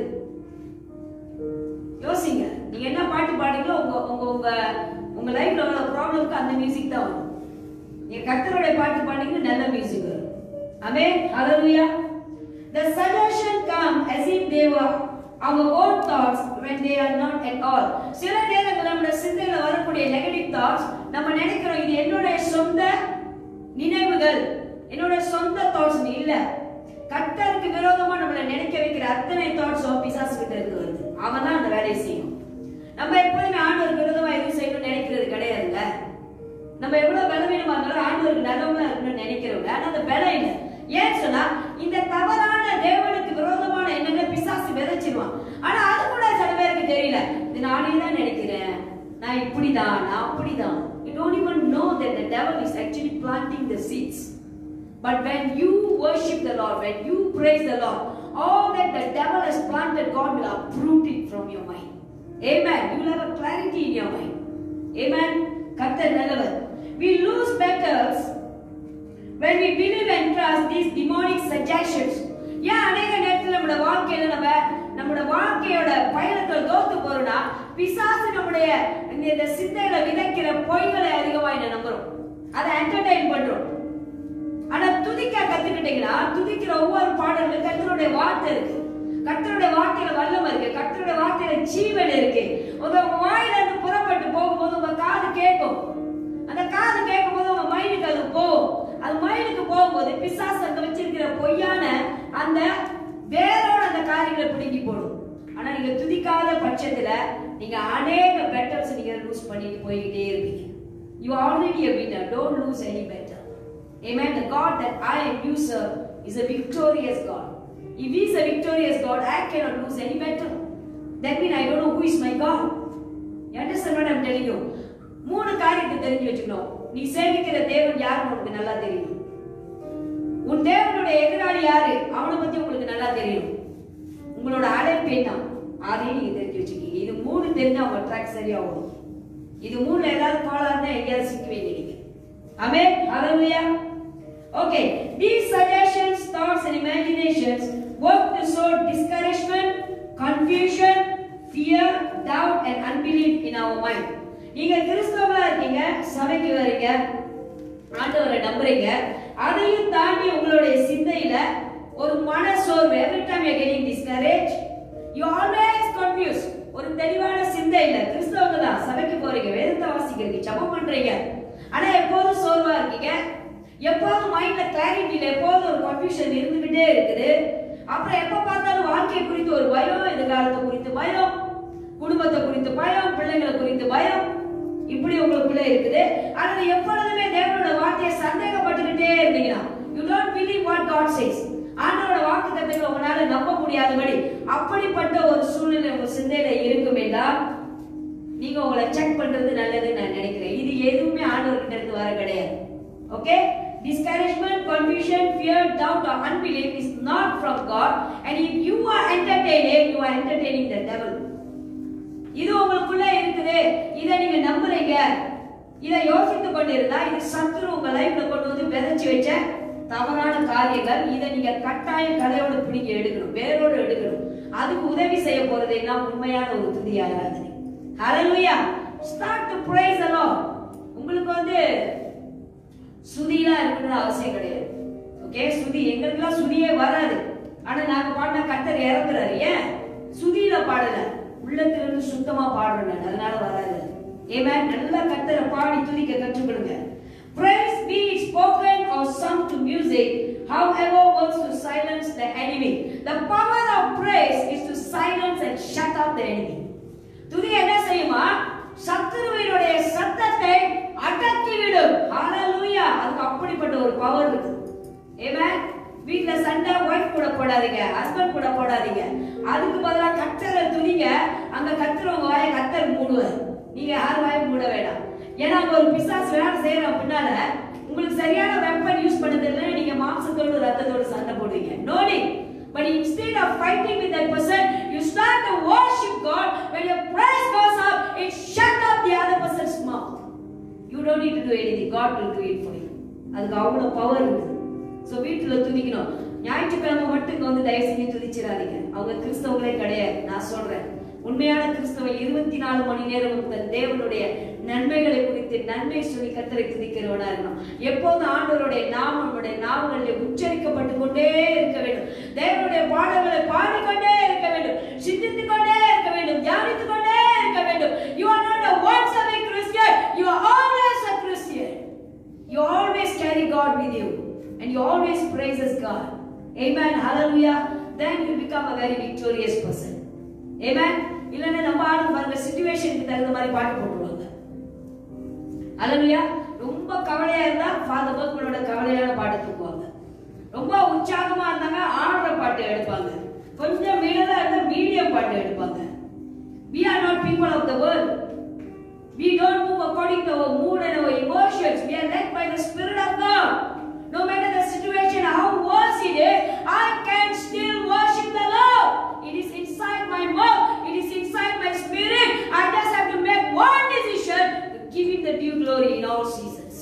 யோசிங்க நீங்க என்ன பாட்டு பாடுறீங்களோ உங்க உங்க உங்க உங்க லைஃப்ல உள்ள ப்ராப்ளம்க்கு அந்த மியூசிக் தான் வரும் நீங்க கர்த்தருடைய பாட்டு பாடுறீங்கன்னா நல்ல மியூசிக் வரும் ஆமென் ஹalleluya the suggestion come as if they were our own thoughts when they are not at all சில நேரங்கள் நம்முடைய சிந்தையில வரக்கூடிய நெகட்டிவ் தாட்ஸ் நம்ம நினைக்கிறோம் இது என்னுடைய சொந்த நினைவுகள் என்னோட சொந்த தாட்ஸ் இல்ல கர்த்தருக்கு விரோதமா நம்மளை நினைக்க வைக்கிற அத்தனை தாட்ஸும் பிசாசு கிட்ட இருந்து வருது அவன் தான் அந்த வேலையை செய்யும் நம்ம எப்போதுமே ஆண்டவருக்கு விரோதமா எதுவும் செய்யணும்னு நினைக்கிறது கிடையாதுல்ல நம்ம எவ்வளவு பலவீனமா இருந்தாலும் ஆண்டவருக்கு நல்லவங்களா இருக்கணும்னு நினைக்கிறவங்க ஆனா அந்த பலம் இல்லை ஏன் சொன்னா இந்த தவறான தேவனுக்கு விரோதமான எண்ணங்களை பிசாசு விதைச்சிருவான் ஆனா அது கூட சில பேருக்கு தெரியல இது நானே தான் நினைக்கிறேன் நான் இப்படிதான் நான் அப்படிதான் you don't even know that the devil is actually planting the seeds but when you worship the lord when you praise the lord all that the devil has planted god will uproot it from your mind amen you will have a clarity in your mind amen கர்த்தர் நல்லவர் we lose battles when we believe and trust these demonic suggestions ஏன் அநேக நேரத்துல நம்மளோட வாழ்க்கையில நம்ம நம்மளோட வாழ்க்கையோட பயணத்துல தோத்து போறோம்னா பிசாசு நம்முடைய இந்த இந்த சிந்தையில விதைக்கிற பொய்களை அதிகமா என்ன நம்புறோம் அதை என்டர்டைன் பண்றோம் ஆனா துதிக்க கத்துக்கிட்டீங்கன்னா துதிக்கிற ஒவ்வொரு பாடலும் கர்த்தருடைய வார்த்தை இருக்கு கர்த்தருடைய வார்த்தையில வல்லமை இருக்கு கர்த்தருடைய வார்த்தையில ஜீவன் இருக்கு உங்க வாயில இருந்து புறப்பட்டு போகும்போது உங்க காது கேட்கும் அந்த காது கேட்கும் போது உங்க மைண்டுக்கு அது போகும் அது மைண்டுக்கு போகும்போது பிசாசு அங்க வச்சிருக்கிற பொய்யான அந்த வேரோட அந்த காரியங்களை பிடுங்கி போடும் ஆனா நீங்க துதிக்காத பட்சத்துல நீங்க அநேக பெட்டர்ஸ் நீங்க லூஸ் பண்ணிட்டு போய்கிட்டே இருப்பீங்க you already a winner don't lose any better amen the god that i and you serve is a victorious god if he is a victorious god i cannot lose any better that means i don't know who is my god you understand what i'm telling you மூணு காரியத்தை தெரிஞ்சு வச்சுக்கணும் நீ சேவிக்கிற தேவன் யாருன்னு உனக்கு நல்லா தெரியும் உன் தேவனுடைய எதிராளி யாரு அவனை பத்தி உங்களுக்கு நல்லா தெரியும் உங்களோட அழைப்பு என்ன அதையும் நீங்க தெரிஞ்சு வச்சுக்கீங்க இது மூணு தெரிஞ்சா உங்க ட்ராக் சரியா வரும் இது மூணுல ஏதாவது கோளாறுனா எங்கேயாவது சிக்குவீங்க நீங்க ஆமே ஹalleluya okay these suggestions thoughts and imaginations work to sow discouragement confusion fear doubt and unbelief in our mind நீங்க கிறிஸ்தவங்களா இருக்கீங்க சபைக்கு வரீங்க ஆண்டவரை நம்புறீங்க அதையும் தாண்டி உங்களுடைய சிந்தையில ஒரு மன சோர்வு every time you getting discourage you always confuse ஒரு தெளிவான சிந்தை இல்ல கிறிஸ்தவங்க தான் சபைக்கு போறீங்க வேதத்தை வாசிக்கிறீங்க ஜெபம் பண்றீங்க ஆனா எப்போதும் சோர்வா இருக்கீங்க எப்போதும் மைண்ட்ல கிளாரிட்டி இல்ல எப்போதும் ஒரு கன்ஃபியூஷன் இருந்துகிட்டே இருக்குது அப்புறம் எப்ப பார்த்தாலும் வாழ்க்கை குறித்து ஒரு பயம் எதிர்காலத்தை குறித்து பயம் குடும்பத்தை குறித்து பயம் பிள்ளைங்களை குறித்து பயம் இப்படி உங்களுக்குள்ள இருக்குது அல்லது எப்பொழுதுமே தேவனோட வார்த்தையை சந்தேகப்பட்டுக்கிட்டே இருந்தீங்கன்னா you don't believe what God says ஆண்டவரோட வாக்கு தத்துவங்களை உங்களால நம்ப முடியாதபடி அப்படிப்பட்ட ஒரு சூழ்நிலை உங்க சிந்தையில இருக்குமேடா நீங்க உங்களை செக் பண்றது நல்லதுன்னு நான் நினைக்கிறேன் இது எதுவுமே ஆண்டவர்கிட்ட இருந்து வர கிடையாது okay discouragement confusion fear doubt or unbelief is not from god and if you are entertaining you are entertaining the devil இது உங்களுக்குள்ள இருக்குது இதை நீங்க நம்புறீங்க இதை யோசித்து கொண்டிருந்தா இது சத்துரு உங்க லைஃப்ல கொண்டு வந்து விதைச்சு வச்ச தவறான காரியங்கள் இதை நீங்க கட்டாயம் கதையோட பிடிக்க எடுக்கணும் வேரோட எடுக்கணும் அதுக்கு உதவி செய்ய போறது என்ன உண்மையான ஒரு துதி ஆராதனை ஹalleluya start to praise the lord உங்களுக்கு வந்து சுதிலாம் இருக்கணும்னு அவசியம் கிடையாது ஓகே சுதி எங்களுக்குலாம் சுதியே வராது ஆனா நாங்க பாடின கத்தர் இறக்குறாரு ஏன் சுதியில பாடல உள்ளத்துல இருந்து சுத்தமா பாடுறேன் அதனால வராது ஏமேன் நல்லா கத்தரை பாடி துதிக்க கற்றுக்கொடுங்க Praise be spoken or sung to music, however works to silence the enemy. The power of praise is to silence and shut up the enemy. துதி என்ன செய்யுமா சத்துருவினுடைய சத்தத்தை அடக்கிவிடும் ஹalleluya அதுக்கு அப்படிப்பட்ட ஒரு பவர் இருக்கு ஆமென் வீட்ல சண்டை ஒய்ஃப் கூட போடாதீங்க ஹஸ்பண்ட் கூட போடாதீங்க அதுக்கு பதிலா கத்தரை துதிங்க அந்த கத்தர் உங்க வாயை கத்தர் மூடுவார் நீங்க யார் வாயை மூட வேண்டாம் ஏன்னா அங்க ஒரு பிசாசு வேலை செய்யற பின்னால உங்களுக்கு சரியான வெப்பன் யூஸ் பண்ண தெரியல நீங்க மாம்சத்தோடு ரத்தத்தோடு சண்டை போடுவீங்க நோடி But instead of fighting with that person, you start to worship God. When your praise goes up, it shut up the other person's mouth. You don't need to do anything. God will do it for you. அதுக்கு அவ்வளோ power இருக்குது so வீட்டில் துதிக்கணும் ஞாயிற்றுக்கிழமை மட்டும் இங்கே வந்து தயவு செஞ்சு துதிச்சிடாதீங்க அவங்க கிறிஸ்தவங்களே கிடையாது நான் சொல்றேன் உண்மையான கிறிஸ்தவன் இருபத்தி நாலு மணி நேரம் தன் தேவனுடைய நன்மைகளை குறித்து நன்மை சொல்லி கத்தரை துதிக்கிறவனா இருக்கணும் எப்போதும் ஆண்டவருடைய நாமனுடைய நாமங்களில் உச்சரிக்கப்பட்டு கொண்டே இருக்க வேண்டும் தேவனுடைய பாடல்களை பாடிக்கொண்டே இருக்க வேண்டும் சிந்தித்துக் கொண்டே இருக்க வேண்டும் தியானித்துக் கொண்டே இருக்க வேண்டும் you are not a once a week Christian you are always a Christian you always carry God with you and you always praises God amen hallelujah then you become a very victorious person amen இல்லைன்னா நம்ம ஆளுங்க பாருங்க சுச்சுவேஷனுக்கு தகுந்த மாதிரி பாட்டு போட்டுருவாங்க ஹalleluya ரொம்ப கவலையா இருந்தா ஃபாதர் பர்க்மனோட கவலையான பாட்டு தூக்குவாங்க ரொம்ப உற்சாகமா இருந்தாங்க ஆடுற பாட்டு எடுப்பாங்க கொஞ்சம் மீனதா இருந்தா மீடியம் பாட்டு எடுப்பாங்க we are not people of the world we don't move according to our mood and our emotions we are led by the spirit of god no matter the situation how worse it is i can still worship the lord it is inside my mouth it is inside my spirit i just have to make one decision to give him the due glory in all seasons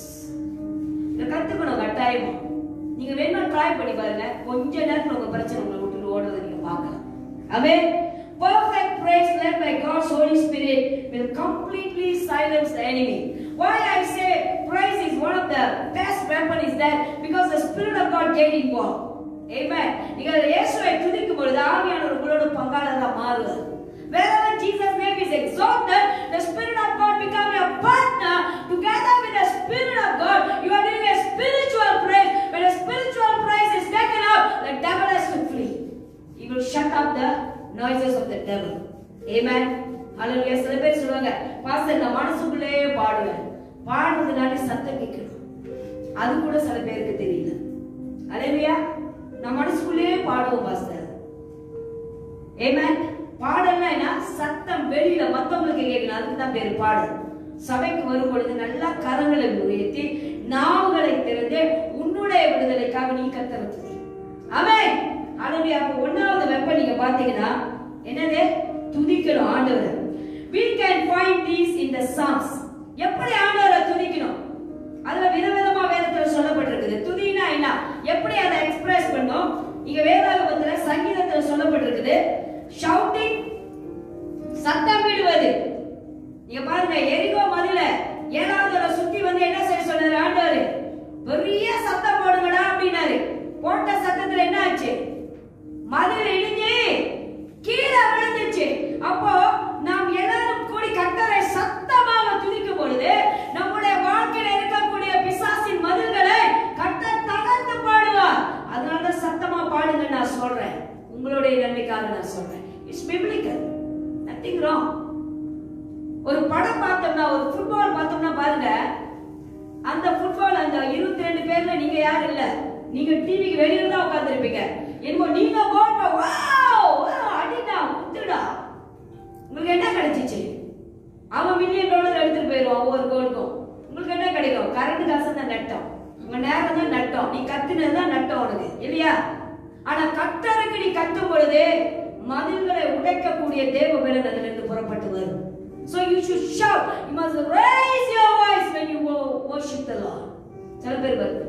இதை கத்துக்கணும் கட்டாயமா நீங்க வேணுமா try பண்ணி பாருங்க கொஞ்ச நேரத்துல உங்க பிரச்சனை உங்களை விட்டுட்டு ஓடுறதை நீங்க பார்க்கலாம் அவே perfect praise led by God's Holy Spirit will completely silence the enemy. Why I say praise is one of the best weapon is that because the Spirit of God get involved. Amen. நீங்க இயேசுவை துதிக்கும் பொழுது ஆவியானவர் உங்களோட பங்காளராக மாறுவார். Wherever Jesus' name is exalted, the Spirit of God become your partner. Together with the Spirit of God, you are doing a spiritual praise. When a spiritual praise is taken up, the devil has to flee. He will shut up the noises of the devil. Amen. Hallelujah. சில பேர் சொல்லுவாங்க pastor நான் மனசுக்குள்ளே பாடுவேன் பாடுறதுனால சத்தம் கேட்கணும் அது கூட சில பேருக்கு தெரியல அலையா நான் மனசுக்குள்ளே பாடுவோம் பாஸ்டர் ஏமேன் பாடல்னா என்ன சத்தம் வெளியில மத்தவங்களுக்கு கேட்கணும் அதுக்கு தான் பேரு பாடல் சபைக்கு வரும் பொழுது நல்லா கரங்களை உயர்த்தி நாவுகளை திறந்து உன்னுடைய விடுதலைக்காக நீ கத்தர துதி ஆமென் ஹalleluya அப்ப ஒன்னாவது வெப்பம் நீங்க பாத்தீங்கன்னா என்னது துதிக்கணும் ஆண்டவரை we can find these in the psalms எப்படி ஆண்டவரை துதிக்கணும் அதுல விதவிதமா வேதத்துல சொல்லப்பட்டிருக்குது துதினா என்ன எப்படி அதை எக்ஸ்பிரஸ் பண்ணும் இங்க வேதாகமத்துல சங்கீதத்துல சொல்லப்பட்டிருக்குது ஷவுட்டிங் சத்தமிடுவது நீங்க பாருங்க எரிகோ மதில ஏழாவது தடவை சுத்தி வந்து என்ன செய்ய சொன்னாரு ஆண்டவர் பெரிய சத்தம் போடுங்கடா அப்படின்னாரு போட்ட சத்தத்துல என்ன ஆச்சு மதில் இடிஞ்சு கீழே விழுந்துச்சு அப்போ நாம் எல்லாரும் கூடி கத்தரை சத்தமாக துதிக்கும் பொழுது நம்முடைய வாழ்க்கையில இருக்கக்கூடிய பிசாசின் மதில்களை கத்த தகர்த்து பாடுவார் அதனால தான் சத்தமா பாடுங்க நான் சொல்றேன் உங்களுடைய நன்மைக்காக நான் சொல்றேன் இட்ஸ் பிப்ளிக்கல் நத்திங் ராங் ஒரு படம் பார்த்தோம்னா ஒரு ஃபுட்பால் பார்த்தோம்னா பாருங்க அந்த ஃபுட்பால் அந்த இருபத்தி ரெண்டு பேர்ல நீங்க யாரும் இல்ல நீங்க டிவிக்கு வெளியில தான் உட்கார்ந்திருப்பீங்க என்னமோ நீங்க கோல் வாவ் அடிடா குத்துடா உங்களுக்கு என்ன கிடைச்சிச்சு அவன் மில்லியன் டாலர் எடுத்துட்டு போயிடுவான் ஒவ்வொரு கோலுக்கும் உங்களுக்கு என்ன கிடைக்கும் கரண்ட் காசு தான் நட்டம் உங்க நேரம் தான் நட்டம் நீ கத்துனது தான் நட்டம் உனக்கு இல்லையா ஆனா கத்தருக்கு நீ கத்தும் பொழுது மதில்களை உடைக்கக்கூடிய தேவ பலன் அதிலிருந்து புறப்பட்டு வரும் So you should shout. You must raise your voice when you wo- worship the Lord. சில பேர் வருது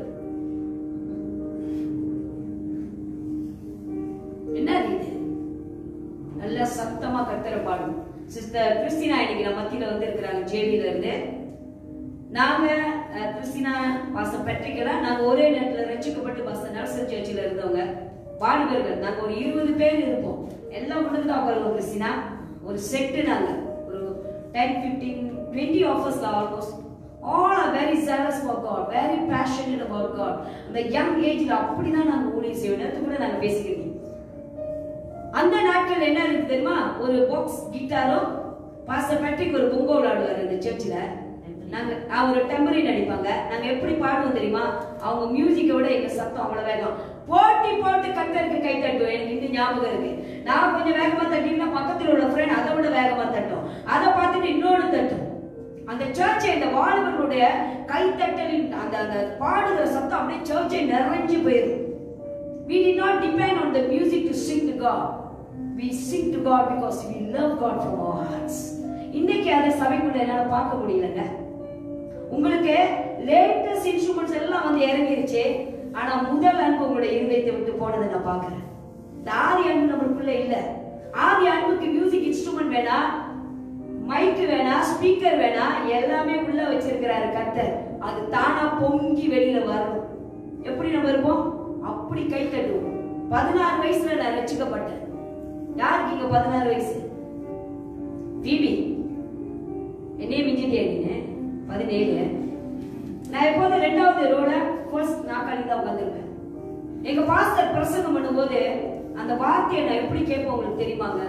என்னது இது நல்ல சத்தமா கத்தர பாடும் சிஸ்டர் கிறிஸ்டினா இன்னைக்கு நம்ம மத்தியில வந்து இருக்கிறாங்க ஜேபில இருந்து நாங்க அஹ், கிறிஸ்டினா பாஸ்டர் பெட்ரிக்கலா நாங்க ஒரே நேரத்துல ரட்சிக்கப்பட்டு பாஸ்டர் நர்சன் சர்ச்சில் இருந்தவங்க வாலிபர்கள் நாங்க ஒரு இருபது பேர் இருப்போம் எல்லாம் ஒண்ணுக்கு தான் உட்காருவோம் கிறிஸ்டினா ஒரு செட்டு நாங்க ஒரு டென் பிப்டீன் டுவெண்ட்டி ஆஃபர்ஸ்ல almost all are very zealous for God very passionate about God அந்த யங் ஏஜ்ல அப்படிதான் நாங்க ஊழியம் செய்வோம் நேத்து கூட நாங்க பேசிக்கிட்டோம் அந்த நாட்கள் என்ன இருக்கு தெரியுமா ஒரு பாக்ஸ் கிட்டாரும் பாஸ்டர் பேட்ரிக் ஒரு பொங்கோ விளையாடுவார் இந்த சர்ச்சில் நாங்க அவர் டெம்பரின் அடிப்பாங்க நாங்க எப்படி பாடுவோம் தெரியுமா அவங்க மியூசிக்கை விட எங்க சத்தம் அவ்வளவு வேகம் போட்டி போட்டு கத்தருக்கு கை தட்டுவோம் எனக்கு இன்னும் ஞாபகம் இருக்கு நான் கொஞ்சம் வேகமா தட்டினா பக்கத்துல உள்ள ஃப்ரெண்ட் அதை விட வேகமா தட்டும் அதை பார்த்துட்டு இன்னொன்னு தட்டும் அந்த சர்ச்சை இந்த வாலிபர்களுடைய கைத்தட்டலின் அந்த அந்த பாடுகிற சத்தம் அப்படியே சர்ச்சை நிறைஞ்சு போயிடும் We did not depend on the music to sing to God. We sing to God because we love God from our hearts. இன்னைக்கு அதை சபைக்குள்ள என்னால பார்க்க முடியலங்க உங்களுக்கு லேட்டஸ்ட் இன்ஸ்ட்ருமெண்ட்ஸ் எல்லாம் வந்து இறங்கிருச்சு ஆனா முதல் அன்பு உங்களுடைய இருதயத்தை விட்டு போனதை நான் பார்க்கிறேன் இந்த ஆதி அன்பு நம்மளுக்குள்ள இல்ல ஆதி அன்புக்கு மியூசிக் இன்ஸ்ட்ருமெண்ட் வேணா மைக் வேணா ஸ்பீக்கர் வேணா எல்லாமே உள்ள வச்சிருக்கிறாரு கர்த்தர் அது தானா பொங்கி வெளியில வரணும் எப்படி நம்ம இருப்போம் அப்படி கை தட்டுவோம் பதினாறு வயசுல நான் ரசிக்கப்பட்டேன் யாருக்கு இங்க பதினாறு வயசு பிபி என்னையே மிஞ்சிட்டியா நீங்க பதினேழு நான் எப்போதும் ரெண்டாவது ரோட ஃபர்ஸ்ட் நாக்காளி தான் உட்காந்துருப்பேன் எங்க பாஸ்டர் பிரசங்கம் பண்ணும்போது அந்த வார்த்தையை நான் எப்படி கேட்பேன் உங்களுக்கு தெரியுமாங்க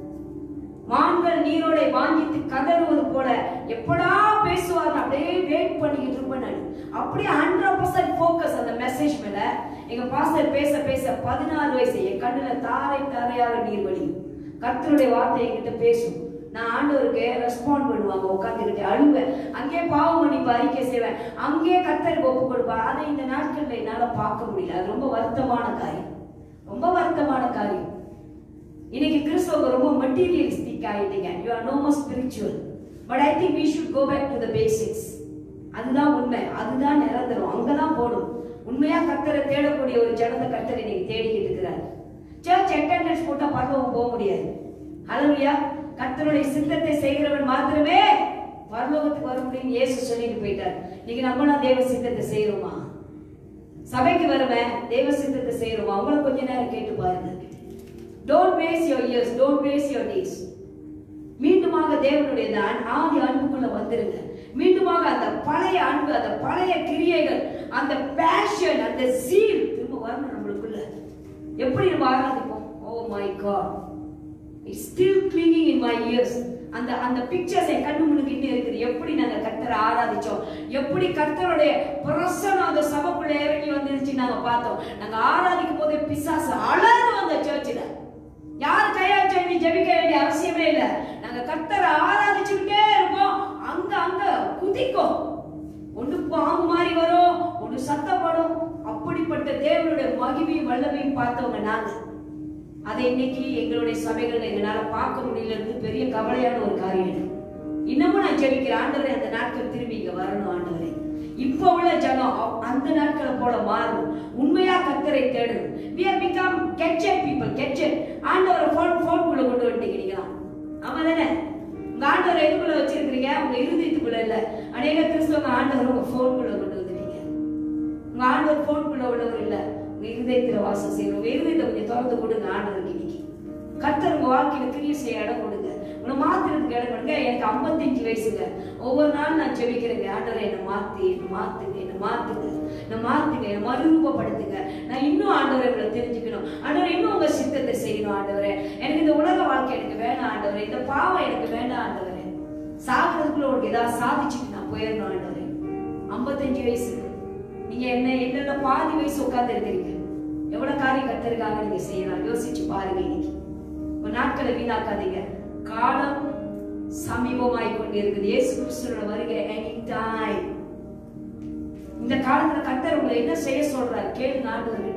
மான்கள் நீரோடை வாங்கிட்டு கதறுவது போல எப்படா பேசுவார் அப்படியே வெயிட் பண்ணிக்கிட்டு இருப்பேன் நான் அப்படியே ஹண்ட்ரட் பர்சன்ட் ஃபோக்கஸ் அந்த மெசேஜ் மேல எங்க பாஸ்டர் பேச பேச பதினாறு வயசு என் கண்ணுல தாரை தாரையாக நீர் வடியும் கர்த்தருடைய வார்த்தை என்கிட்ட பேசும் நான் ஆண்டவருக்கு ரெஸ்பாண்ட் பண்ணுவாங்க உட்காந்துக்கிட்டு அழுவேன் அங்கேயே பாவம் மன்னிப்பு அறிக்கை செய்வேன் அங்கேயே கர்த்தருக்கு ஒப்பு கொடுப்பேன் அதை இந்த நாட்கள்ல என்னால பார்க்க முடியல அது ரொம்ப வருத்தமான காரியம் ரொம்ப வருத்தமான காரியம் இன்னைக்கு கிறிஸ்தவங்க ரொம்ப மெட்டீரியலிஸ்டிக் ஆயிட்டீங்க you are no more spiritual but I think we should go back to the basics அதுதான் உண்மை அதுதான் நிரந்தரம் அங்கதான் போடும் உண்மையா கர்த்தரை தேடக்கூடிய ஒரு ஜனத்தை கர்த்தரை இன்னைக்கு தேடிக்கிட்டு இருக்கிறார் சர்ச் அட்டெண்டன்ஸ் போட்டா பரலோகம் போக முடியாது ஹalleluya கர்த்தருடைய சித்தத்தை செய்கிறவன் மாத்திரமே பரலோகத்துக்கு வர முடியும் இயேசு சொல்லிட்டு போயிட்டார் இன்னைக்கு நம்ம நான் தேவ சித்தத்தை செய்யறோமா சபைக்கு வருவேன் தேவ சித்தத்தை செய்யறோமா அவங்கள கொஞ்ச நேரம் கேட்டு பாருங்க don't waste your years don't waste your days மீண்டுமாக தேவனுடைய இந்த அன்- ஆதி அன்புக்குள்ள வந்துருங்க மீண்டுமாக அந்த பழைய அன்பு அந்த பழைய கிரியைகள் அந்த பேஷன் அந்த சீல் திரும்ப வரணும் நம்மளுக்குள்ள எப்படி நம்ம ஆராதிப்போம் oh my God it's still clinging in my ears அந்த அந்த பிக்சர்ஸ் என் கண்ணு முன்னுக்கிட்டே இருக்குது எப்படி நாங்க கர்த்தரை ஆராதிச்சோம் எப்படி கர்த்தருடைய பிரசனம் அந்த சபைக்குள்ள இறங்கி வந்துருச்சு நாங்க பார்த்தோம் நாங்க ஆராதிக்கும் போதே பிசாசு அலறும் அந்த சர்ச்சில் யார் கையாச்ச நீ ஜெபிக்க வேண்டிய அவசியமே இல்ல நாங்க கர்த்தரை ஆராதிச்சுக்கிட்டே இருப்போம் அங்க அங்க குதிக்கும் ஒண்ணு பாம்பு மாதிரி வரும் ஒண்ணு சத்தப்படும் அப்படிப்பட்ட தேவனுடைய மகிமையும் வல்லமையும் பார்த்தவங்க நாங்க அதை இன்னைக்கு எங்களுடைய சபைகள் எங்களால பார்க்க முடியலன்னு பெரிய கவலையான ஒரு காரியம் இன்னமும் நான் ஜெபிக்கிறேன் ஆண்டவரே அந்த நாட்கள் திரும்பி இங்க வரணும் ஆண்டவரே இப்ப உள்ள ஜனம் அவ்- அந்த நாட்களை போல மாறணும் உண்மையா கத்தரை தேடணும் we have become gadget people gadget ஆண்டவரை போன் போன்குள்ள கொண்டு வந்துட்டீங்க நீங்களா ஆமா தானே உங்க ஆண்டவரை எதுக்குள்ள வச்சிருக்கிறீங்க உங்க இருதயத்துக்குள்ள இல்ல அநேக கிறிஸ்தவங்க ஆண்டவர் உங்க போன்குள்ள கொண்டு வந்துட்டீங்க உங்க ஆண்டவர் போன்குள்ள உள்ளவர் இல்ல உங்க இருதயத்துல வாசம் செய்யணும் உங்க இருதயத்தை கொஞ்சம் திறந்து கொடுங்க ஆண்டவருக்கு இன்னைக்கு கர்த்தர் உங்க வாழ்க்கையில கிரிய செய்ய இடம் கொடுங்க உன்னை மாத்துறதுக்கு இடம் கொடுங்க எனக்கு 55 வயசுங்க ஒவ்வொரு நாளும் நான் ஜெபிக்கிறேங்க ஆண்டவரை என்னை மாத்து என்னை மாத்துங்க என்னை மாத்துங்க என்னை மாத்துங்க என்னை மறுரூபப்படுத்துங்க நான் இன்னும் ஆண்டவரை உங்களை தெரிஞ்சுக்கணும் ஆண்டவரை இன்னும் உங்க சித்தத்தை செய்யணும் ஆண்டவரே எனக்கு இந்த உலக வாழ்க்கை எனக்கு வேணாம் ஆண்டவரே இந்த பாவம் எனக்கு வேண்டாம் ஆண்டவரே சாகிறதுக்குள்ள உங்களுக்கு ஏதாவது சாதிச்சுட்டு நான் போயிடணும் ஆண்டவரே 55 வயசு நீங்க என்ன என்னென்ன பாதி வயசு உட்கார்ந்து இருக்கிறீங்க எவ்வளவு காரியம் கத்திருக்காங்க நீங்க செய்யலாம் யோசிச்சு பாருங்க இன்னைக்கு உங்க நாட்களை வீணாக்காதீங்க காலம் சமீபமாய் கொண்டு இருக்குது இயேசு கிறிஸ்துவோட வருகை எனி டைம் இந்த காலத்துல கத்தர் உங்களை என்ன செய்ய சொல்றாரு கேளுங்க ஆண்டவர்கிட்ட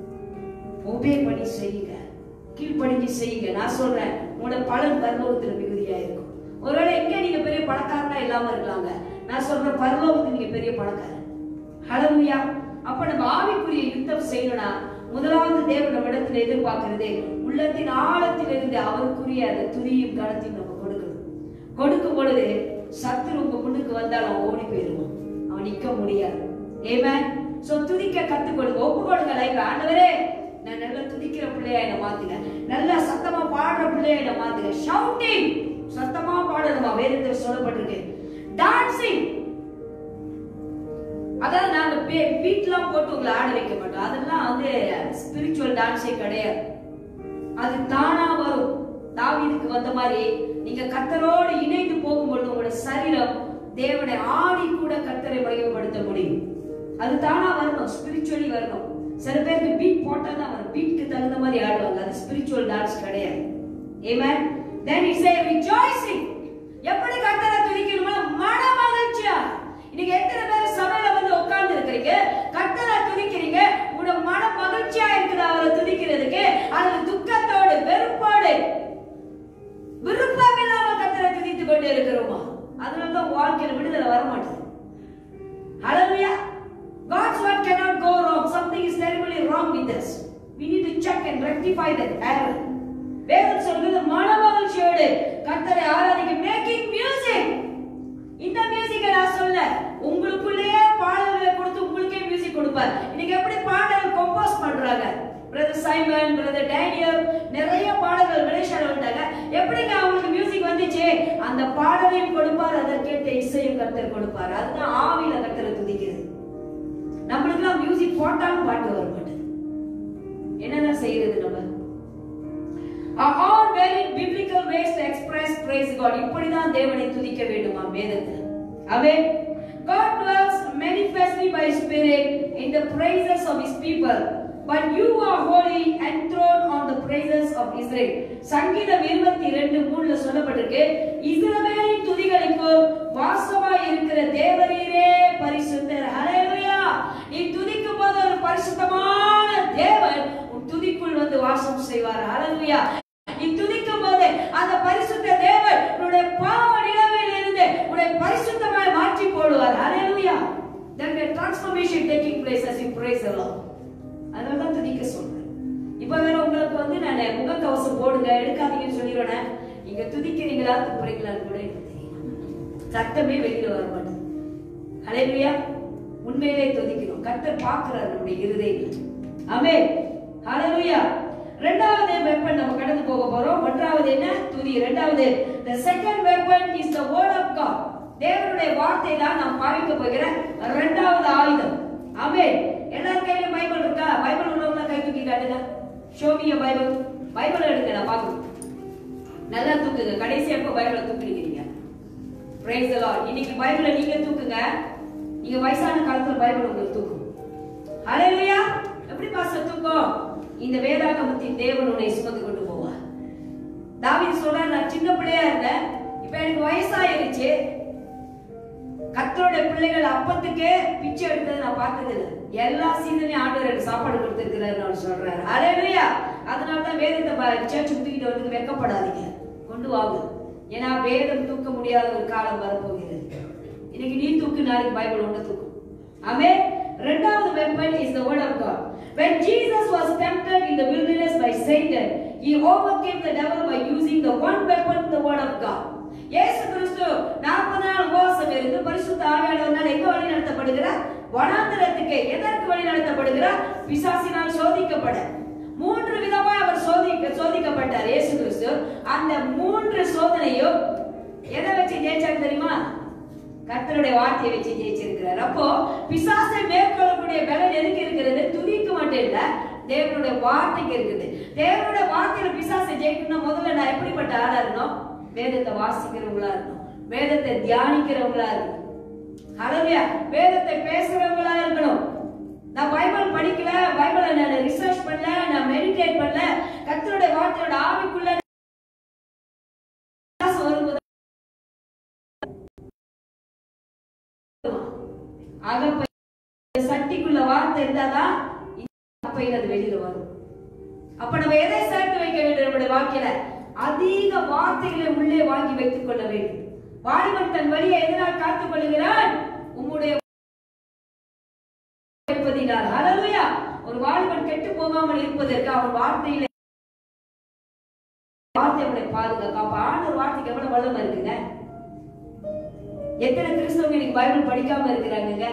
ஒபே பண்ணி செய்யுங்க கீழ்ப்படிஞ்சு செய்யுங்க நான் சொல்றேன் உங்களோட பலன் பரலோகத்துல மிகுதியா இருக்கும் ஒருவேளை இங்க நீங்க பெரிய பணக்காரனா இல்லாம இருக்கலாங்க நான் சொல்றேன் பரலோகத்துல நீங்க பெரிய பணக்காரன் ஹalleluya அப்ப நம்ம ஆவிக்குரிய யுத்தம் செய்யணும்னா முதலாவது தேவன் நம்ம இடத்துல எதிர்பார்க்கிறதே உள்ளத்தின் ஆழத்திலிருந்து அவருக்குரிய அந்த துதியும் கனத்தையும் நம்ம கொடுக்கணும் கொடுக்கும் பொழுது சத்துரு உங்க முன்னுக்கு வந்தால் அவன் ஓடி போயிடுவான் அவன் நிக்க முடியாது ஏமேன் சோ துதிக்க கத்து கொடுங்க ஒப்பு கொடுங்க லைஃப் ஆண்டவரே நான் நல்லா துதிக்கிற பிள்ளையா என்ன மாத்துங்க நல்லா சத்தமா பாடுற பிள்ளையா என்ன மாத்துங்க ஷவுட்டிங் சத்தமா பாடணுமா வேதத்தில் சொல்லப்பட்டிருக்கு டான்சிங் அதாவது நாங்க பீட்லாம் போட்டு உங்களை ஆட வைக்க மாட்டோம் அதெல்லாம் வந்து ஸ்பிரிச்சுவல் டான்ஸே கிடையாது அது தானா வரும் தாவீதுக்கு வந்த மாதிரி நீங்க கத்தரோடு இணைந்து போகும்பொழுது உங்களோட சரீரம் தேவனை ஆடி கூட கத்தரை மகிமைப்படுத்த முடியும் அது தானா வரணும் ஸ்பிரிச்சுவலி வரணும் சில பேருக்கு பீட் போட்டா தான் வரும் பீட்க்கு தகுந்த மாதிரி ஆடுவாங்க அது ஸ்பிரிச்சுவல் டான்ஸ் கிடையாது ஏமேன் தென் இட்ஸ் ஏ ரிஜாய்சிங் எப்படி கத்தரை துதிக்கணுமோ மன மகிழ்ச்சியா இன்னைக்கு எத்தனை பேர் சபையில வந்து உட்கார்ந்து இருக்கிறீங்க கத்தரை துதிக்கிறீங்க உங்களோட மன மகிழ்ச்சியா இருக்குது அவரை துதிக்கிறதுக்கு அது துக்கத்தோடு வெறுப்போடு விருப்பம் இல்லாம கத்தரை துதித்து கொண்டு இருக்கிறோமா அதனால தான் வாழ்க்கையில விடுதலை வர மாட்டேது Hallelujah. God's word cannot go wrong. Something is terribly wrong with us. We need to check and rectify that error. வேதம் சொல்கிறது மனமகிழ்ச்சியோடு கர்த்தரை ஆராதிக்க மேக்கிங் மியூசிக் இந்த மியூசிக்கை நான் சொல்ல உங்களுக்குள்ளேயே பாடல்களை கொடுத்து உங்களுக்கே மியூசிக் கொடுப்பார் இன்னைக்கு எப்படி பாடல் கம்போஸ் பண்றாங்க பிரதர் சைமன் பிரதர் டேனியல் நிறைய பாடல்கள் மலேசியால வந்தாங்க எப்படிங்க அவங்களுக்கு மியூசிக் வந்துச்சு அந்த பாடலையும் கொடுப்பார் அதற்கேற்ற இசையும் கர்த்தர் கொடுப்பார் அதுதான் ஆவியில கர்த்தரை துதிக்கிறது நம்மளுக்குலாம் மியூசிக் போட்டாலும் பாட்டு வர மாட்டேது என்னதான் செய்யறது நம்ம are all very biblical ways to express praise God இப்படிதான் தேவனை துதிக்க வேண்டுமா வேதத்தில் ஆமென் God dwells manifestly by His Spirit in the praises of His people but you are holy enthroned on the praises of Israel சங்கீதம் இருபத்தி ரெண்டு மூணுல சொல்லப்பட்டிருக்கு இஸ்ரவேலின் துதிகளுக்கு வாசமாய் இருக்கிற தேவரீரே பரிசுத்தர் ஹalleluya நீ துதிக்கும் போது ஒரு பரிசுத்தமான தேவன் உன் துதிக்குள் வந்து வாசம் செய்வார் ஹalleluya நீ துதிக்கும் போது அந்த பரிசுத்த தேவன் உன்னுடைய பாவ நிலைமையில் இருந்து உன்னை பரிசுத்தமாய் மாற்றி போடுவார் ஹalleluya then the transformation taking place as you praise the Lord அதனால தான் துதிக்க சொல்றேன் இப்ப வேற உங்களுக்கு வந்து நான் முகக்கவசம் போடுங்க எடுக்காதீங்கன்னு சொல்லிடுறேன் நீங்க துதிக்கிறீங்களா துப்புறீங்களான்னு கூட எனக்கு தெரியும் சத்தமே வெளியில வர மாட்டேன் ஹalleluya உண்மையிலே துதிக்கணும் கர்த்தர் பார்க்கிறார் நம்முடைய இருதயங்களை ஆமென் ஹalleluya இரண்டாவது வெப்பன் நம்ம கடந்து போக போறோம் ஒன்றாவது என்ன துதி இரண்டாவது the second weapon is the word of god தேவனுடைய வார்த்தை தான் நாம் பாவிக்க போகிற இரண்டாவது ஆயுதம் ஆமென் எல்லார் கையிலும் பைபிள் இருக்கா பைபிள் உள்ளவங்க கை தூக்கி காட்டுங்க show me your Bible Bible எடுங்க நான் பார்க்கணும் நல்லா தூக்குங்க கடைசியா எப்போ பைபிளை தூக்குறீங்க praise the lord இன்னைக்கு பைபிளை நீங்க தூக்குங்க நீங்க வயசான காலத்துல பைபிள் உங்களுக்கு தூக்கும் ஹalleluya எப்படி பாஸ்டர் தூக்கும் இந்த வேதாகமத்தின் தேவன் உன்னை சுமந்து கொண்டு போவார் தாவீது சொல்றார் நான் சின்ன பிள்ளையா இருந்தேன் இப்ப எனக்கு வயசாயிருச்சு கத்தருடைய பிள்ளைகள் அப்பத்துக்கே பிச்சை எடுத்தது நான் பார்த்தது இல்லை எல்லா சீசனையும் ஆண்டவர் எனக்கு சாப்பாடு கொடுத்துருக்கிறாருன்னு அவர் சொல்றாரு அலையா அதனால தான் வேதத்தை சேர்ச்சு தூக்கிட்டு வந்து வெக்கப்படாதீங்க கொண்டு வாங்க ஏன்னா வேதம் தூக்க முடியாத ஒரு காலம் வரப்போகிறது இன்னைக்கு நீ தூக்கு நாளைக்கு பைபிள் ஒன்று தூக்கும் ஆமே ரெண்டாவது weapon is the word of God when Jesus was tempted in the wilderness by Satan he overcame the devil by using the one weapon the word of God இயேசு கிறிஸ்து 40 நாள் உபவாசம் இருந்து பரிசுத்த ஆவியானவரால் எங்க வழி நடத்தப்படுகிறார் வனாந்தரத்துக்கு எதற்கு வழி நடத்தப்படுகிறார் பிசாசினால் சோதிக்கப்பட மூன்று விதமா அவர் சோதிக்க சோதிக்கப்பட்டார் இயேசு கிறிஸ்து அந்த மூன்று சோதனையும் எதை வச்சு ஜெயிச்சார் தெரியுமா கர்த்தருடைய வார்த்தையை வச்சு ஜெயிச்சிருக்கிறார் அப்போ பிசாசை மேற்கொள்ளக்கூடிய பலன் எதுக்கு இருக்கிறது துதிக்கு மட்டும் இல்ல தேவனுடைய வார்த்தைக்கு இருக்குது தேவனுடைய வார்த்தையில பிசாசை ஜெயிக்கணும்னா முதல்ல நான் எப்படிப்பட்ட ஆளா இருக்கணும் வேதத்தை வாசிக்கிறவங்களா இருக்கணும் வேதத்தை தியானிக்கிறவங்களா இருக்கணும் ஹalleluya வேதத்தை பேசுறவங்களா இருக்கணும் நான் பைபிள் படிக்கல பைபிளை நான் ரிசர்ச் பண்ணல நான் மெடிடேட் பண்ணல கர்த்தருடைய வார்த்தையோட ஆவிக்குள்ள பிசாசு வரும்போது அகப்பை சட்டிக்குள்ள வார்த்தை இருந்தாதான் அகப்பையில் அது வெளியில வரும் அப்ப நம்ம எதை சேர்த்து வைக்க வேண்டும் நம்முடைய வாழ்க்கையில அதிக வார்த்தைகளை உள்ளே வாங்கி வைத்துக் கொள்ள வேண்டும் வாலிபன் தன் வழியை எதனால் காத்துக் கொள்கிறான் உம்முடைய இருப்பதினால் ஹalleluya ஒரு வாலிபன் கெட்டு போகாமல் இருப்பதற்கு அவன் வார்த்தையில வார்த்தை அவனை பாதுகாக்க அப்ப ஆண்டவர் வார்த்தைக்கு எவ்வளவு வல்லமை இருக்குங்க எத்தனை கிறிஸ்தவங்க இன்னைக்கு பைபிள் படிக்காம இருக்கிறாங்க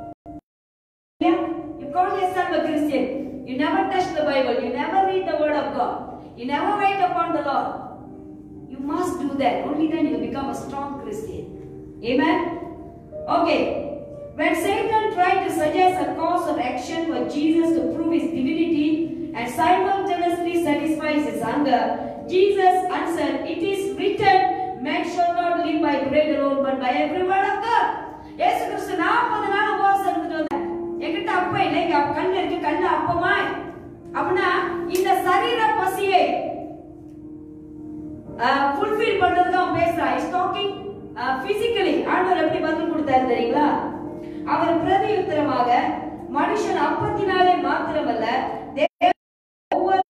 You call yourself a Christian. You never touch the Bible. You never read the Word of God. You never wait upon the Lord. You must do that. Only then you will become a strong Christian. Amen. Okay. When Satan tried to suggest a course of action for Jesus to prove his divinity and simultaneously satisfy his hunger, Jesus answered, It is written, Man shall not live by bread alone, but by every word of God. இயேசு கிறிஸ்து நாற்பது நாள் உபவாசம் இருந்துட்டு வந்தார் என்கிட்ட அப்ப இல்லை இங்க கண்ணு இருக்கு கண்ணு அப்பமா அப்படின்னா இந்த சரீர பசியை ஃபுல்ஃபில் பண்றது தான் பேசுறா இஸ் டாக்கிங் பிசிக்கலி ஆண்டவர் எப்படி பதில் கொடுத்தாரு தெரியுங்களா அவர் பிரதி உத்தரமாக மனுஷன் அப்பத்தினாலே மாத்திரமல்ல தேவ- ஒவ்வொரு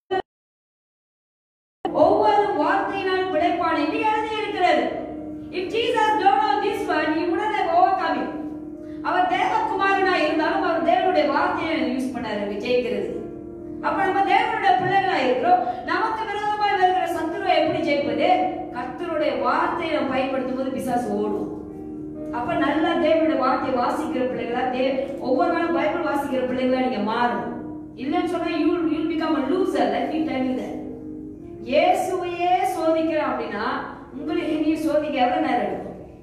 ஒவ்வொரு வார்த்தையினால் பிழைப்பான் என்று எழுதி இருக்கிறது if Jesus don't know this word he wouldn't have overcome it அவர் தேவகுமாரனா இருந்தாலும் அவர் தேவனுடைய வார்த்தையை யூஸ் பண்ணாரு ஜெயிக்கிறது அப்ப நம்ம தேவனுடைய பிள்ளைகளா இருக்கிறோம் நமக்கு விரோதமா இருக்கிற சத்துருவை எப்படி ஜெயிப்பது கர்த்தருடைய வார்த்தையை நம்ம பயன்படுத்தும் போது பிசாசு ஓடும் அப்ப நல்லா தேவனுடைய வார்த்தையை வாசிக்கிற பிள்ளைகளா தே ஒவ்வொரு நாளும் பைபிள் வாசிக்கிற பிள்ளைகளா நீங்க மாறணும் இல்லைன்னு சொன்னா you you become a loser let me tell you that இயேசுவையே சோதிக்கிறோம் அப்படின்னா உங்களுக்கு நீ சோதிக்க எவ்வளவு நேரம் எடுக்கும்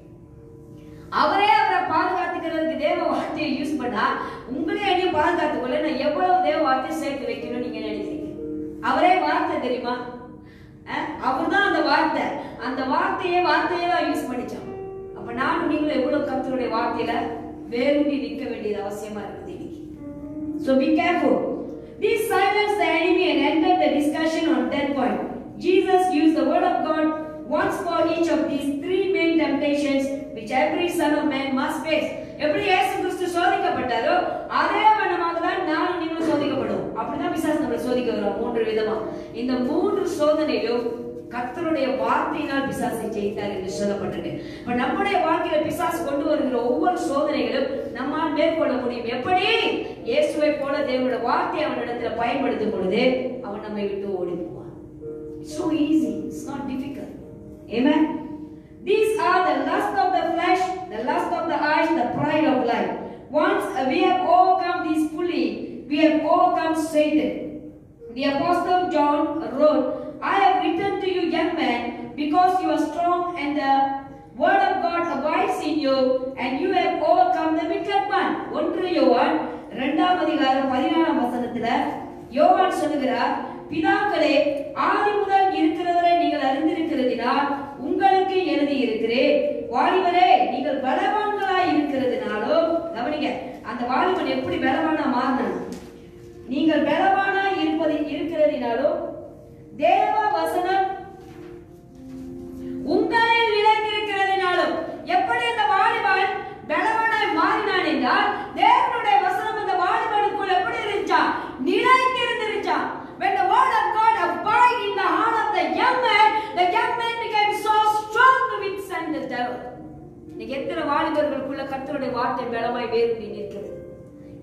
அவரே அவரை பாதுகாத்துக்கிறதுக்கு தேவ வார்த்தையை யூஸ் பண்ணா உங்களே என்னையும் பாதுகாத்துக் கொள்ள நான் எவ்வளவு தேவ வார்த்தையை சேர்த்து வைக்கணும்னு நீங்க நினைக்கிறீங்க அவரே வார்த்தை தெரியுமா அவர் தான் அந்த வார்த்தை அந்த வார்த்தையே வார்த்தையே தான் யூஸ் பண்ணிச்சான் அப்ப நானும் நீங்களும் எவ்வளவு கர்த்தருடைய வார்த்தையில வேரூன்றி நிற்க வேண்டியது அவசியமா இருக்குது இன்னைக்கு So be careful. This silenced the enemy and ended the discussion on that point. Jesus used the word of God once for each of these three main temptations which every son of man must face. எப்படி இயேசு கிறிஸ்து சோதிக்கப்பட்டாரோ அதே வண்ணமாக தான் நானும் நீங்களும் சோதிக்கப்படுவோம் அப்படிதான் பிசாசு நம்மளை சோதிக்க வரும் மூன்று விதமா இந்த மூன்று சோதனையிலும் கர்த்தருடைய வார்த்தையினால் பிசாசை ஜெயித்தார் என்று சொல்லப்பட்டிருக்கு இப்ப நம்முடைய வாழ்க்கையில பிசாசு கொண்டு வருகிற ஒவ்வொரு சோதனைகளும் நம்மால் மேற்கொள்ள முடியும் எப்படி இயேசுவை போல தேவனுடைய வார்த்தையை அவனிடத்துல பயன்படுத்தும் பொழுது அவன் நம்மை விட்டு ஓடி போவான் so easy it's not difficult amen these are the lust of the flesh the lust of the eyes the pride of life once we have overcome these fully we have overcome satan the apostle John wrote, I have written to you, young man, because you are strong and the word of God abides in you, and you have overcome the wicked one. ஒன்று யோவான் இரண்டாம் அதிகாரம் பதினாறாம் வசனத்துல யோவான் சொல்லுகிறார் பிதாக்களே ஆதி முதல் இருக்கிறவரை நீங்கள் அறிந்திருக்கிறதினால் உங்களுக்கு எழுதி இருக்கிறேன் வாலிபரே நீங்கள் பலவான்களாய் இருக்கிறதுனாலும் கவனிங்க அந்த வாலிபன் எப்படி பலவானா மாறினான் நீங்கள் பலவானாய் இருப்பது இருக்கிறதினாலும் தேவ வசனம் உங்களில் விளைந்திருக்கிறதினாலும் எப்படி அந்த வாலிபன் பல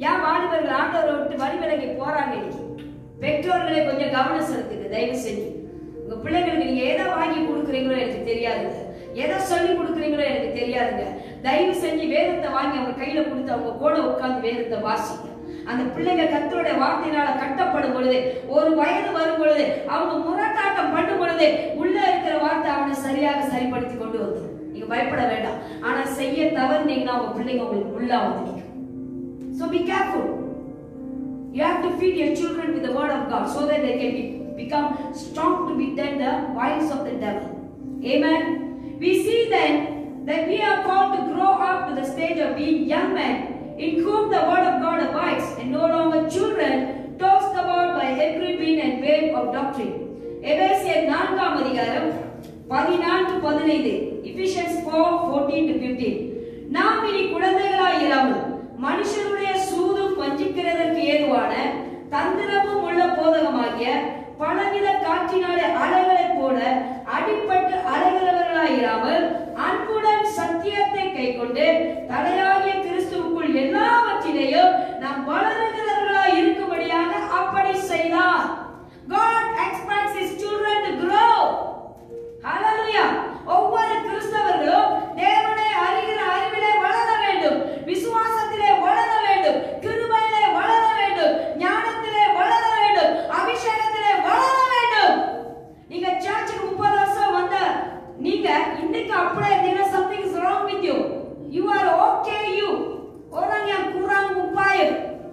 ஏன் வாலிபர்கள் ஆண்டவரை விட்டு வழிவிலகி போறாங்க இன்னைக்கு பெற்றோர்களை கொஞ்சம் கவனம் செலுத்துங்க தயவு செஞ்சு உங்க பிள்ளைங்களுக்கு நீங்க எதை வாங்கி கொடுக்குறீங்களோ எனக்கு தெரியாதுங்க எதை சொல்லி கொடுக்குறீங்களோ எனக்கு தெரியாதுங்க தயவு செஞ்சு வேதத்தை வாங்கி அவங்க கையில கொடுத்து அவங்க கூட உட்கார்ந்து வேதத்தை வாசிங்க அந்த பிள்ளைங்க கத்தருடைய வார்த்தையினால கட்டப்படும் பொழுது ஒரு வயது வரும் பொழுது அவங்க முரட்டாட்டம் பண்ணும் பொழுது உள்ள இருக்கிற வார்த்தை அவனை சரியாக சரிப்படுத்தி கொண்டு வந்துடும் நீங்க பயப்பட வேண்டாம் ஆனா செய்ய தவறுனீங்கன்னா உங்க பிள்ளைங்க உங்களுக்கு உள்ள வந்து நிற்கும் So be careful. You have to feed your children with the word of God so that they can be, become strong to be the wiles of the devil. Amen. We see then that we are called to grow up to the stage of being young men in whom the word of God abides and no longer children tossed about by every wind and wave of doctrine. எபேசியர் நான்காம் அதிகாரம் பதினான்கு பதினைந்து Ephesians 4 14 to 15 நாம் இனி குழந்தைகளாய் இராமல் மனுஷருடைய சூதும் வஞ்சிக்கிறதற்கு ஏதுவான தந்திரமும் உள்ள போதகமாகிய பலவித காற்றினாலே அலைகளைப் போல அடிப்பட்டு அலைகிறவர்களாயிராமல் அன்புடன் சத்தியத்தை கைக்கொண்டு தலையாகிய கிறிஸ்துவுக்குள் எல்லாவற்றிலேயும் நாம் வளருகிறவர்களாய் இருக்கும்படியாக அப்படி செய்தார் God expects his children to grow. Hallelujah. ஒவ்வொரு கிறிஸ்தவர்களும் தேவனை அறிகிற அறிவிலே வளர வேண்டும் விசுவாசத்திலே வளர வேண்டும் கிருபையிலே வளர வேண்டும் ஞானத்திலே வளர வேண்டும் அபிஷேகத்திலே வளர வேண்டும் நீங்க சர்ச்சுக்கு முப்பது வருஷம் வந்த நீங்க இன்னைக்கு அப்படியே இருந்தீங்கன்னா something is wrong with you you are okay you orang yang kurang upaya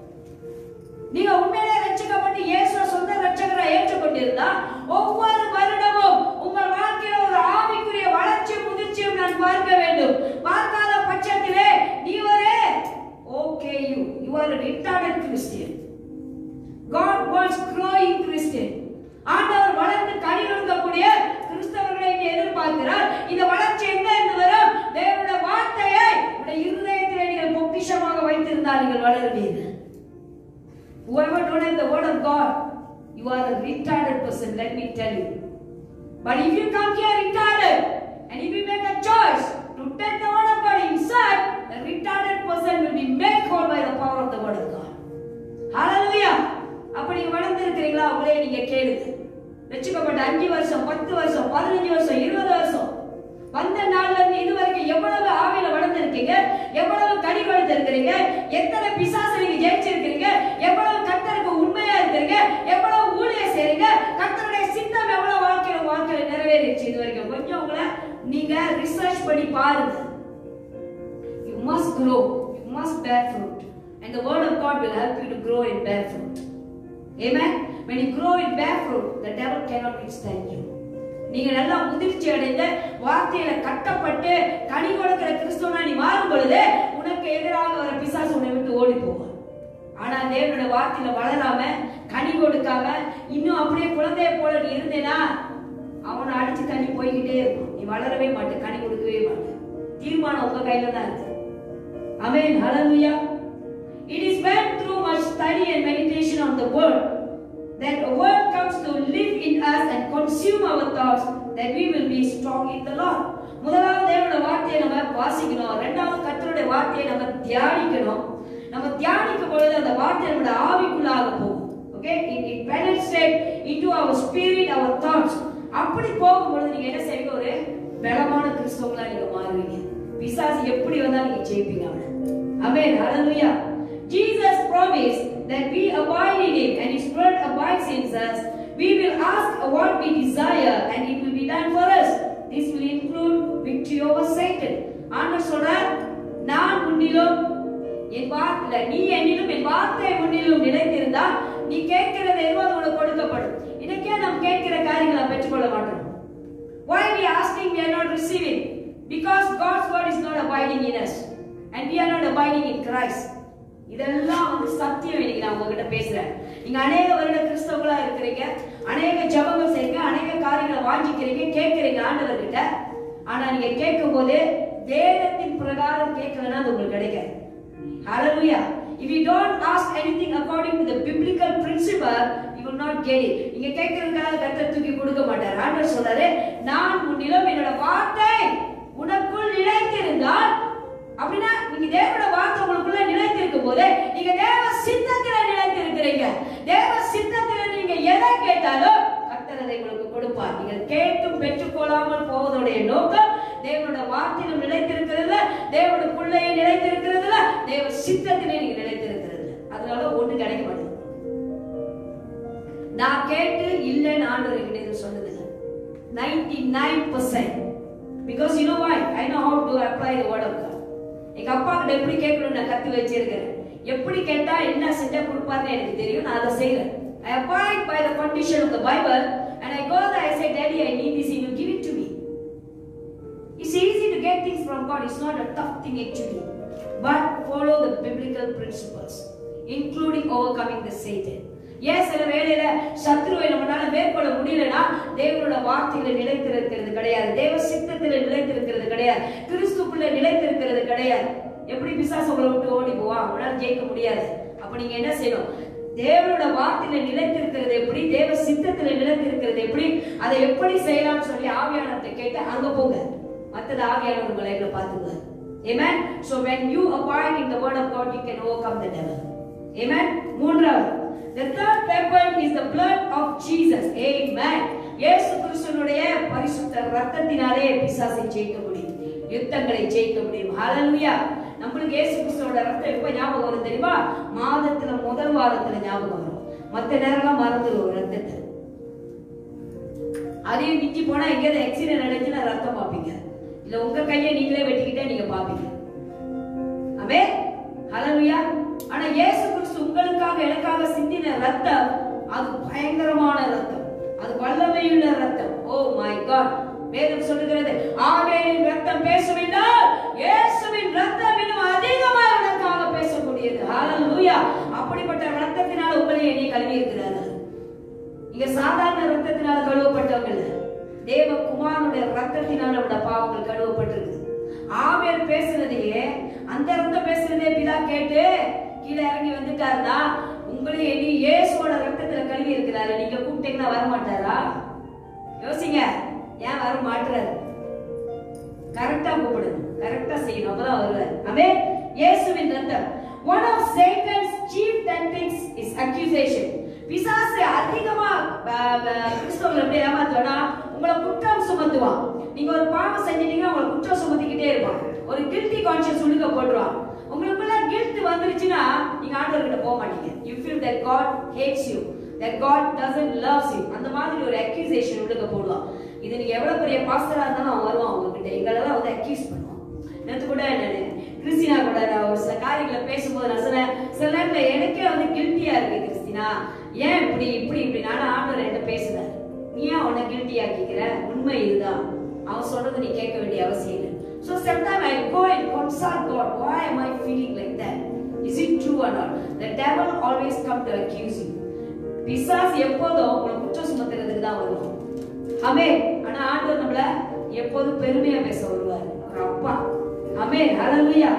நீங்க உண்மையிலே ரட்சிக்கப்பட்டு இயேசுவை சொந்த ரட்சகரை ஏற்றுக்கொண்டிருந்தா ஒவ்வொரு வருடமும் உங்கள் வாழ்க்கையில ஒரு ஆவிக்குரிய வளர்ச்சியும் முதிர்ச்சியும் நான் பார்க்க வேண்டும் பார்க்காத பட்சத்திலே நீ ஒரு okay you you are retarded Christian God wants growing Christian ஆண்டவர் வளர்ந்து கனி கொடுக்கக்கூடிய கிறிஸ்தவர்களை இங்கே எதிர்பார்க்கிறார் இந்த வளர்ச்சி எங்க இருந்து வரும் தேவனுடைய வார்த்தையை உடைய இருதயத்திலே நீங்கள் பொக்கிஷமாக வைத்திருந்தால் நீங்கள் வளருவீர்கள் Whoever don't have the word of God, you are a retarded person, let me tell you. But if you come here retarded, and if you make a choice to take the word of God inside, the retarded person will be made whole by the power of the word of God. Hallelujah! அப்ப நீங்க வளர்ந்து இருக்கிறீங்களா அவங்களே நீங்க கேளுங்க ரட்சிக்கப்பட்ட அஞ்சு வருஷம் பத்து வருஷம் பதினஞ்சு வருஷம் இருபது வருஷம் வந்த நாள்ல இருந்து இது வரைக்கும் எவ்வளவு ஆவியில வளர்ந்து இருக்கீங்க எவ்வளவு கனி கொடுத்து இருக்கிறீங்க எத்தனை பிசாசு நீங்க ஜெயிச்சிருக்கிறீங்க எவ்வளவு கத்தருக்கு உண்மையா இருக்கிறீங்க எவ்வளவு ஊழிய செய்றீங்க கத்தருடைய சித்தம் எவ்வளவு வாழ்க்கையில வாழ்க்கையில நிறைவேறிச்சு இது வரைக்கும் கொஞ்சம் உங்களை நீங்க ரிசர்ச் பண்ணி பாருங்க you must grow you must bear fruit and the word of god will help you to grow and bear fruit amen when you grow and bear fruit the devil cannot withstand you நீங்க நல்லா முதிர்ச்சி அடைந்த வார்த்தையில கட்டப்பட்டு கனி கொடுக்கிற கிறிஸ்துவனா நீ மாறும் பொழுது உனக்கு எதிராக வர பிசாசு உன்னை விட்டு ஓடி போவான் ஆனா தேவனோட வார்த்தையில வளராம கனி கொடுக்காம இன்னும் அப்படியே குழந்தைய போல நீ இருந்தேனா அவனை அடிச்சு தண்ணி போய்கிட்டே இருக்கும் நீ வளரவே மாட்டே கனி கொடுக்கவே மாட்டே தீர்மானம் உங்க கையில தான் இருக்கு Amen. Hallelujah. It is when through much study and meditation on the word that a word comes to live in us and consume our thoughts that we will be strong in the Lord. முதலாவது தேவனோட வார்த்தையை நம்ம வாசிக்கணும் ரெண்டாவது கர்த்தருடைய வார்த்தையை நம்ம தியானிக்கணும் நம்ம தியானிக்கும் பொழுது அந்த வார்த்தை நம்மளோட ஆவிக்குள்ளாக போகும் okay it it penetrate into our spirit our thoughts அப்படி போகும்பொழுது நீங்க என்ன செய்வீங்க ஒரு பலமான கிறிஸ்தவங்களா நீங்க மாறுவீங்க பிசாசு எப்படி வந்தாலும் நீங்க ஜெயிப்பீங்க அவனை Amen. Hallelujah. Jesus promised that we abide in Him and His word abides in us. We will ask what we desire and it will be done for us. This will include victory over Satan. ஆண்டவர் சொல்றார் நான் உன்னிலும் என் வார்த்தை நீ என்னிலும் என் வார்த்தை உன்னிலும் நிலைத்திருந்தால் நீ கேட்கிறது எதுவோ அது உனக்கு கொடுக்கப்படும் இன்னைக்கே நாம் கேட்கிற காரியங்களை பெற்றுக்கொள்ள மாட்டோம் Why we are asking, we are not receiving? Because God's word is not abiding in us. And we are not abiding in Christ. இதெல்லாம் வந்து சத்தியம் இன்னைக்கு நான் உங்ககிட்ட பேசுறேன் நீங்க அநேக வருட கிறிஸ்தவங்களா இருக்கிறீங்க அநேக ஜபங்கள் செய்றீங்க அநேக காரியங்களை வாஞ்சிக்கிறீங்க கேட்கிறீங்க ஆண்டவர்கிட்ட ஆனா நீங்க கேட்கும் போது வேதத்தின் பிரகாரம் கேட்கலன்னா அது உங்களுக்கு கிடைக்காது Hallelujah. If you don't ask anything according to the biblical principle, you will not get it. நீங்க கேட்கறதுக்காக கர்த்தர் தூக்கி கொடுக்க மாட்டார் ஆண்டவர் சொல்றாரு நான் உன்னிலும் என்னோட வார்த்தை உனக்குள் நிலைத்திருந்தால் அப்படின்னா நீங்க தேவனோட வார்த்தை உங்களுக்குள்ள நிலைத்திருக்க இருக்கும் போது நீங்க தேவ சித்தத்துல நிலைத்து இருக்கிறீங்க தேவ சித்தத்துல நீங்க எதை கேட்டாலும் கர்த்தர் அதை உங்களுக்கு கொடுப்பார் நீங்கள் கேட்டும் பெற்றுக்கொள்ளாமல் போவதுடைய நோக்கம் தேவனோட வார்த்தையிலும் நிலைத்திருக்கிறதுல தேவனோட பிள்ளையை நிலைத்திருக்கிறதுல தேவ சித்தத்திலே நீங்க நிலைத்திருக்கிறது அதனால ஒண்ணு கிடைக்க மாட்டேங்குது நான் கேட்டு இல்லைன்னு ஆண்டவர் என்கிட்ட சொன்னது ninety nine percent because you know why I know how to apply the word of God எங்க அப்பா கிட்ட எப்படி கேட்கணும்னு நான் கத்து வச்சிருக்கிறேன் எப்படி கேட்டா என்ன செஞ்சா கொடுப்பாருன்னு எனக்கு தெரியும் நான் அதை செய்யறேன் ஐ abide by the condition of the bible and i go there i say daddy i need this you give it to me it's easy to get things from god it's not a tough thing actually but follow the biblical principles including overcoming the satan ஏன் சில வேளையில சத்ருவை நம்மளால மேற்கொள்ள முடியலன்னா தேவனோட வார்த்தையில நிலைத்திருக்கிறது கிடையாது தேவ சித்தத்துல நிலைத்திருக்கிறது கிடையாது கிறிஸ்துக்குள்ள நிலைத்திருக்கிறது கிடையாது எப்படி பிசாசு உங்களை விட்டு ஓடி போவா உங்களால ஜெயிக்க முடியாது அப்ப நீங்க என்ன செய்யணும் தேவனோட வார்த்தையில நிலைத்திருக்கிறது எப்படி தேவ சித்தத்துல நிலைத்திருக்கிறது எப்படி அதை எப்படி செய்யலாம்னு சொல்லி ஆவியானவர்கிட்ட கேட்டு அங்க போங்க மத்தது ஆவியானவர் உங்களை எங்களை பார்த்துங்க Amen. So when you abide in the word of God, you can overcome the devil. Amen. மூன்றாவது The third weapon is the blood of Jesus. Amen. இயேசு கிறிஸ்துவினுடைய பரிசுத்த ரத்தத்தினாலே பிசாசை ஜெயிக்க முடியும் யுத்தங்களை ஜெயிக்க முடியும் ஹalleluya நம்மளுக்கு இயேசு கிறிஸ்துவோட ரத்தம் எப்ப ஞாபகம் வரும் தெரியுமா மாதத்துல முதல் வாரத்துல ஞாபகம் வரும் மத்த நேரம்லாம் மறந்துடும் ரத்தத்தை அதையும் மிஞ்சி போனா எங்கேயாவது ஆக்சிடென்ட் நடந்துச்சுன்னா ரத்தம் பார்ப்பீங்க இல்ல உங்க கையை நீங்களே வெட்டிக்கிட்டே நீங்க பார்ப்பீங்க அவே ஹalleluya ஆனா இயேசு கிறிஸ்து உங்களுக்காக எனக்காக சிந்தின ரத்தம் அது பயங்கரமான ரத்தம் அது வல்லமையுள்ள ரத்தம் ஓ மை காட் வேதம் சொல்லுகிறது ஆவேலின் ரத்தம் பேசுவென்றால் இயேசுவின் ரத்தம் இன்னும் அதிகமாக உனக்காக பேசக்கூடியது ஹalleluya அப்படிப்பட்ட ரத்தத்தினால் உங்களை என்னை கழுவி இருக்கிறார்கள் இங்க சாதாரண ரத்தத்தினால் கழுவப்பட்டவங்க இல்ல தேவ குமாரனுடைய ரத்தத்தினால் நம்முடைய பாவங்கள் கழுவப்பட்டிருக்கு ஆவேல் பேசுனதையே அந்த ரத்தம் பேசுனதே பிதா கேட்டு கீழே இறங்கி வந்துட்டாருன்னா உங்களையும் எண்ணி இயேசுவோட ரத்தத்துல கழுவி இருக்கிறாரு நீங்க கூப்பிட்டீங்கன்னா வர மாட்டாரா யோசிங்க ஏன் வர மாட்டுறாரு கரெக்டா கூப்பிடணும் கரெக்டா செய்யணும் அப்பதான் வருவார் அமே இயேசுவின் ரத்தம் one of satan's chief tactics is accusation பிசாசு அதிகமா அஹ், அஹ், கிறிஸ்தவங்களை எப்படி ஏமாத்துவானா உங்களை குற்றம் சுமத்துவான் நீங்க ஒரு பாவம் செஞ்சிட்டீங்கன்னா உங்களை குற்றம் சுமத்திக்கிட்டே இருப்பான் ஒரு கில்ட்டி கான்ஷியஸ் உள்ளுக்க போட்டுருவான் உங்களுக்குள்ள கில்ட் வந்துருச்சுன்னா நீங்க ஆண்டவர்கிட்ட போக மாட்டீங்க you feel that God hates you that God doesn't loves you அந்த மாதிரி ஒரு அக்யூசேஷன் உள்ளுக்க போடுவான் இது நீங்க எவ்வளவு பெரிய பாஸ்டரா இருந்தாலும் அவன் வருவான் உங்ககிட்ட எங்களெல்லாம் வந்து அக்யூஸ் பண்ணுவான் நேற்று கூட நான் கிறிஸ்டினா கூட நான் ஒரு சில காரியங்களை பேசும்போது நான் சொன்னேன் சில நேரத்துல எனக்கே வந்து கில்ட்டியா இருக்கு கிறிஸ்டினா ஏன் இப்படி இப்படி இப்படி நானும் ஆண்டவர் என்கிட்ட பேசுனேன் நீ ஏன் உன்னை கில்ட்டியா கேட்கிற உண்மை இதுதான் அவன் சொல்றது நீ கேட்க வேண்டிய அவசியம் இல்லை So sometimes I go and consult God. Why am I feeling like that? Is it true or not? The devil always come to accuse you. பிசாசு எப்போதும் உங்களை குற்றம் சுமத்துறதுக்கு தான் வருவான் அமே ஆனா ஆண்டவர் நம்மள எப்போதும் பெருமையா பேச வருவார் ஒரு அப்பா அமே ஹalleluya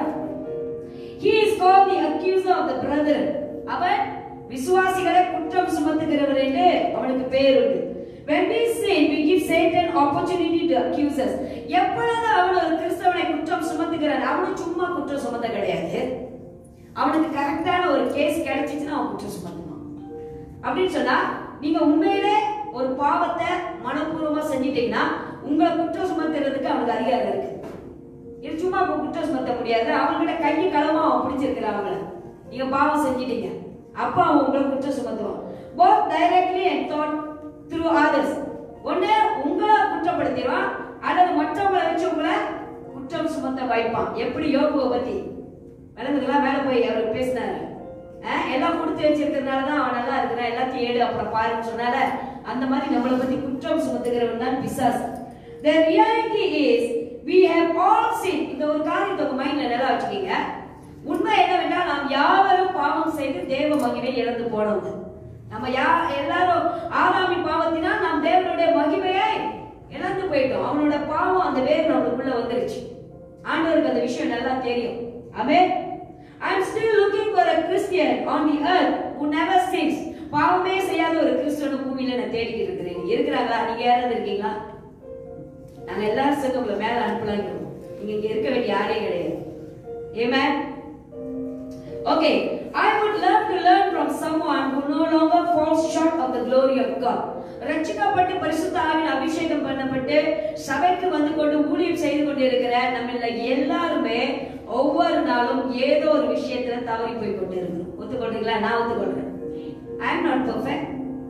he is called the accuser of the brethren அவன் விசுவாசிகளை குற்றம் சுமத்துகிறவர் என்று அவனுக்கு பெயர் உண்டு when we sin we give satan opportunity to accuse us எப்பொழுது அவன் ஒரு கிறிஸ்தவனை குற்றம் சுமத்துகிறான் அவனுக்கு சும்மா குற்றம் சுமத்த கிடையாது அவனுக்கு கரெக்டான ஒரு கேஸ் கிடைச்சிச்சுன்னா அவன் குற்றம் சுமத்துவான் அப்படின்னு சொன்னா நீங்க உண்மையிலே ஒரு பாவத்தை மனப்பூர்வமா செஞ்சிட்டீங்கன்னா உங்களை குற்றம் சுமத்துறதுக்கு அவனுக்கு அதிகாரம் இருக்கு இது சும்மா இப்ப குற்றம் சுமத்த முடியாது அவங்ககிட்ட கையை களமா அவன் பிடிச்சிருக்கிற அவங்கள நீங்க பாவம் செஞ்சிட்டீங்க அப்ப அவன் உங்களை குற்றம் சுமத்துவான் both directly and thought through others ஒண்ணு உங்களை குற்றப்படுத்திடுவான் அல்லது மற்றவங்களை வச்சு உங்களை குற்றம் சுமத்த வைப்பான் எப்படி யோகுவை பத்தி விலங்குகளா மேல போய் அவர் பேசினாரு அஹ், எல்லாம் கொடுத்து வச்சிருக்கிறதுனால தான் அவன் நல்லா இருக்கிறான் எல்லாத்தையும் ஏடு அப்புறம் பாருன்னு சொன்னால அந்த மாதிரி நம்மளை பத்தி குற்றம் சுமத்துகிறவன் தான் பிசாஸ் the reality is we have all sinned இந்த ஒரு காரியத்தை உங்க மைண்ட்ல நல்லா வச்சுக்கீங்க உண்மை என்னவென்றால் நாம் யாவரும் பாவம் செய்து தேவ மகிமை இழந்து போனவங்க நம்ம யா எல்லாரும் ஆதாமி பாவத்தினால் நாம் தேவனுடைய மகிமையை இழந்து போயிட்டோம் அவனோட பாவம் அந்த வேர் நம்மளுக்குள்ள வந்துருச்சு ஆண்டவருக்கு அந்த விஷயம் நல்லா தெரியும் ஆமென் I am still looking for a Christian on the earth who never sins. பாவமே செய்யாத ஒரு கிறிஸ்தவன பூமியில நான் தேடிக்கிட்டு இருக்கிறேன் இருக்கிறாங்களா நீங்க யாராவது இருக்கீங்களா நாங்க எல்லாரும் சேர்ந்து உங்களை மேல அனுப்பலாம் நீங்க இங்க இருக்க வேண்டிய யாரே கிடையாது Amen. Okay, I would love to learn from someone who no longer falls short of the glory of God. ரட்சிக்கப்பட்டு பரிசுத்த ஆவியின் அபிஷேகம் பண்ணப்பட்டு சபைக்கு வந்து கொண்டு ஊழியம் செய்து கொண்டிருக்கிற நம்ம எல்லாருமே ஒவ்வொரு நாளும் ஏதோ ஒரு விஷயத்துல தவறி போய் கொண்டு இருக்கிறோம் ஒத்துக்கொண்டீங்களா நான் ஒத்துக்கொள்றேன் I am not perfect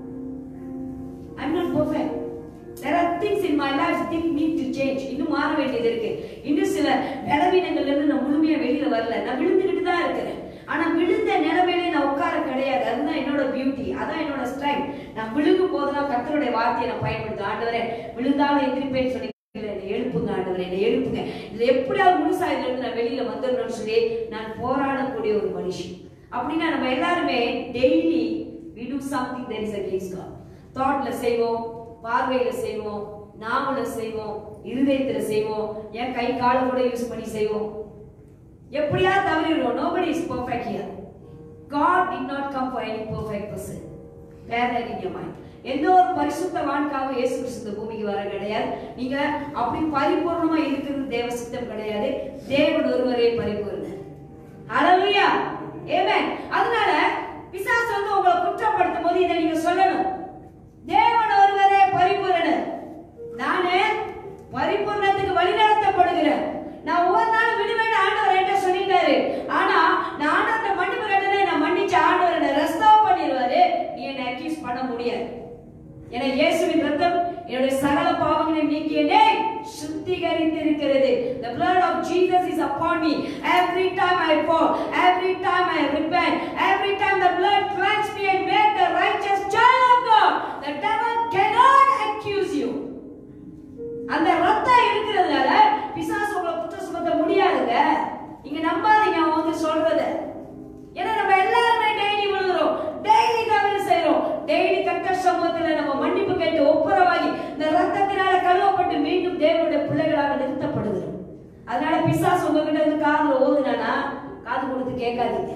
I am not perfect There are things in my life that need to change. இன்னும் மாற வேண்டியது இருக்கு இன்னும் சில பலவீனங்கள்ல இருந்து நான் முழுமையா வெளியில வரல நான் விழுந்துகிட்டு தான் இருக்கிறேன் ஆனா விழுந்த நிலைமையிலே நான் உட்கார கிடையாது அதுதான் என்னோட பியூட்டி அதான் என்னோட ஸ்ட்ரென்த் நான் விழுகும் போதெல்லாம் கர்த்தருடைய வார்த்தையை நான் பயன்படுத்தும் ஆண்டவரே விழுந்தாலும் எந்திரிப்பேன்னு சொல்லி என்னை எழுப்புங்க ஆண்டவரே என்னை எழுப்புங்க இதுல எப்படியாவது முழுசா இதுல இருந்து நான் வெளியில வந்துடணும்னு சொல்லி நான் போராடக்கூடிய ஒரு மனுஷன் அப்படின்னா நம்ம எல்லாருமே daily we do something that is against God தாட்ல செய்வோம் பார்வையில செய்வோம் நாவல செய்வோம் இருதயத்துல செய்வோம் என் கை கால கூட யூஸ் பண்ணி செய்வோம் எப்படியா தவறிடுவோம் nobody is perfect here God did not come for any perfect person bear that in your mind எந்த ஒரு பரிசுத்தவான்காக இயேசு கிறிஸ்து இந்த பூமிக்கு வர கிடையாது நீங்க அப்படி பரிபூர்ணமா இருக்கிறது தேவ சித்தம் கிடையாது தேவன் ஒருவரே பரிபூர்ணர் ஹalleluya ஆமென் அதனால பிசாசு வந்து உங்களை குற்றப்படுத்தும் போது இதை நீங்க சொல்லணும் தேவன் ஒருவரே பரிபூரணர் நானு பரிபூர்ணத்துக்கு வழிநடத்தப்படுகிறேன் நான் ஒவ்வொரு நாளும் விடுவேன் ஆண்டவர் என்கிட்ட சொல்லிட்டாரு ஆனா நான் ஆண்டவர்கிட்ட மன்னிப்பு கேட்டதே நான் மன்னிச்ச ஆண்டவர் என்ன ரெஸ்டோர் பண்ணிடுவாரு நீ என்னை அக்யூஸ் பண்ண முடியாது என இயேசுவின் ரத்தம் என்னுடைய சகல பாவங்களை நீக்கி என்னை சுத்திகரித்து இருக்கிறது the blood of jesus is upon me every time i fall every time i repent every time the blood cleanses me and make the righteous child of god the devil cannot accuse you அந்த ரத்தம் இருக்கிறதுனால பிசாசு உங்களை குற்றம் சுமத்த முடியாதுங்க நீங்க நம்பாதீங்க அவன் வந்து சொல்றத ஏன்னா நம்ம எல்லாருமே டெய்லி விழுகிறோம் டெய்லி தவறு செய்றோம் டெய்லி கட்ட சமூகத்துல நம்ம மன்னிப்பு கேட்டு ஒப்புரவாகி இந்த ரத்தத்தினால கழுவப்பட்டு மீண்டும் தேவனுடைய பிள்ளைகளாக நிறுத்தப்படுகிறோம் அதனால பிசாசு உங்ககிட்ட வந்து காதுல ஓதுனானா காது கொடுத்து கேட்காதீங்க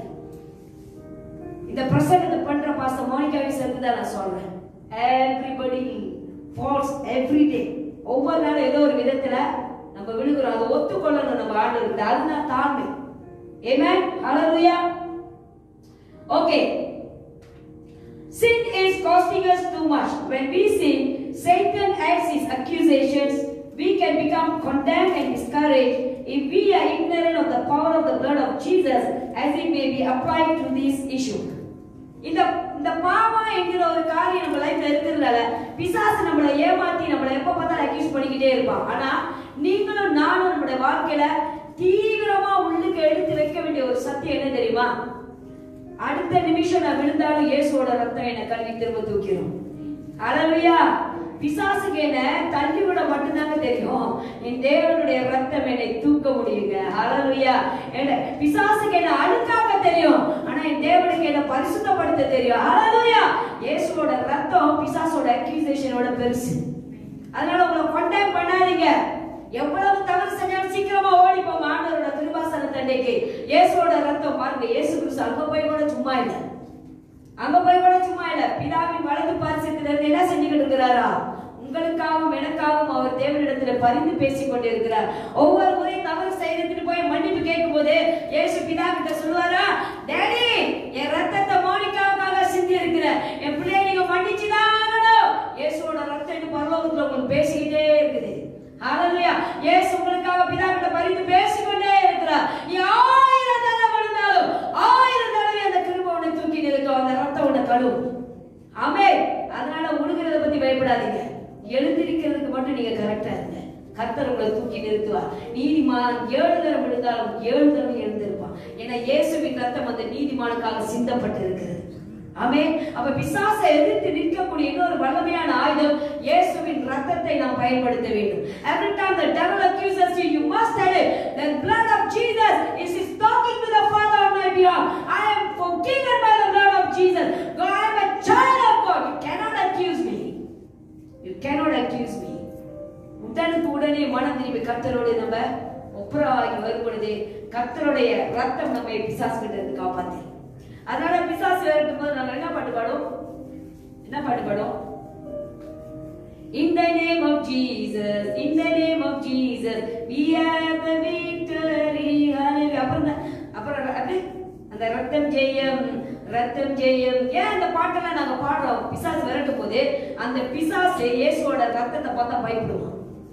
இந்த பிரசங்கத்தை பண்ற பாஸ்டர் மோனிகாவை சேர்த்து தான் நான் சொல்றேன் எவ்ரிபடி ஃபால்ஸ் எவ்ரி டே ஒவ்வொரு நாளும் ஏதோ ஒரு விதத்துல நம்ம விழுகிறோம் அதை ஒத்துக்கொள்ளணும் நம்ம ஆண்டு இருக்குது அதுதான் தாழ்மை Amen. Hallelujah. Okay. Sin is costing us too much. When we sin, Satan adds his accusations. We can become condemned and discouraged if we are ignorant of the power of the blood of Jesus as it may be applied to this issue. இந்த இந்த பாவம் என்கிற ஒரு காரியம் நம்ம லைஃப்ல இருக்கிறதுனால பிசாசு நம்மளை ஏமாத்தி நம்மளை எப்ப பார்த்தாலும் அக்யூஸ் பண்ணிக்கிட்டே இருப்பான் ஆனா நீங்களும் நானும் நம்மளுடைய வாழ்க்கையில தீவிரமா உள்ளுக்கு எடுத்து வைக்க வேண்டிய ஒரு சத்தியம் என்ன தெரியுமா அடுத்த நிமிஷம் நான் விழுந்தாலும் இயேசுவோட ரத்தம் என்னை கல்வி திரும்ப தூக்கிடும் அழலுயா பிசாசுக்கு என்ன தள்ளி விட மட்டும்தாங்க தெரியும் என் தேவனுடைய ரத்தம் என்னை தூக்க முடியுங்க அழலுயா என்ன பிசாசுக்கு என்ன அழுக்காக்க தெரியும் ஆனா என் தேவனுக்கு என்ன பரிசுத்தப்படுத்த தெரியும் அழலுயா இயேசுவோட ரத்தம் பிசாசோட அக்யூசேஷனோட பெருசு அதனால உங்களை கொண்டேன் பண்ணாதீங்க எவ்வளவு தவறு செஞ்சாலும் சீக்கிரமா ஓடி போங்க ஆண்டவரோட கிருபாசன தண்டைக்கு இயேசுவோட ரத்தம் பாருங்க இயேசு கிறிஸ்து அங்க போய் கூட சும்மா இல்ல அங்க போய் கூட சும்மா இல்ல பிதாவின் வலது பாரிசத்துல இருந்து என்ன செஞ்சுக்கிட்டு இருக்கிறாரா உங்களுக்காகவும் எனக்காகவும் அவர் தேவனிடத்துல பரிந்து பேசிக் கொண்டிருக்கிறார் ஒவ்வொரு முறை தவறு செய்யறதுக்கு போய் மன்னிப்பு கேட்கும் போது இயேசு பிதா கிட்ட சொல்லுவாரா டேடி என் ரத்தத்தை மோனிகாவுக்காக சிந்தி இருக்கிறேன் என் பிள்ளைய நீங்க மன்னிச்சுதான் ஆகணும் இயேசுவோட ரத்தம் இன்னும் பரலோகத்துல உங்களுக்கு பேசிக்கிட்டே இருக்குது ஹalleluya இயேசு உங்களுக்காக பிதா கிட்ட பரிந்து பேசிக்கொண்டே இருக்கிறார் நீ ஆயிரம் தடவை விழுந்தாலும் ஆயிரம் தடவை அந்த கிருபை உன்னை தூக்கி நிறுத்தும் அந்த ரத்தம் உன்னை கழுவும் ஆமென் அதனால உழுகிறத பத்தி பயப்படாதீங்க எழுந்திருக்கிறதுக்கு மட்டும் நீங்க கரெக்டா இருங்க கர்த்தர் உங்களை தூக்கி நிறுத்துவார் நீதிமான் ஏழு தரம் விழுந்தாலும் ஏழு தரம் எழுந்திருப்பான் ஏன்னா இயேசுவின் ரத்தம் அந்த நீதிமானுக்காக சிந்தப்பட்டு இருக்கிறது ஆமே அப்ப பிசாசை எதிர்த்து நிற்கக்கூடிய இன்னொரு வல்லமையான ஆயுதம் இயேசுவின் ரத்தத்தை நாம் பயன்படுத்த வேண்டும் every time the devil accuses you you must tell it the blood of jesus is is talking to the father on my behalf i am forgiven by the blood of jesus god i am a child of god you cannot accuse me you cannot accuse me உடனுக்கு உடனே மனம் திரும்பி கர்த்தரோடு நம்ம ஒப்புரவாகி வரும் பொழுது கர்த்தருடைய ரத்தம் நம்மை பிசாசு கிட்ட இருந்து காப்பாத்தி அதனால பிசாசு விரட்டும் போது நாங்க என்ன பாட்டு பாடும் என்ன பாட்டு பாடும் In the name of Jesus, in the name of Jesus, we have the victory. Hallelujah. அப்புறம் தான்- அப்புறம் அப்படியே அந்த ரத்தம் ஜெயம் ரத்தம் ஜெயம் ஏன் அந்த பாட்டெல்லாம் நாங்க பாடுறோம் பிசாசு விரட்டும் போது அந்த பிசாசு இயேசுவோட ரத்தத்தை பார்த்தா பயப்படுவான்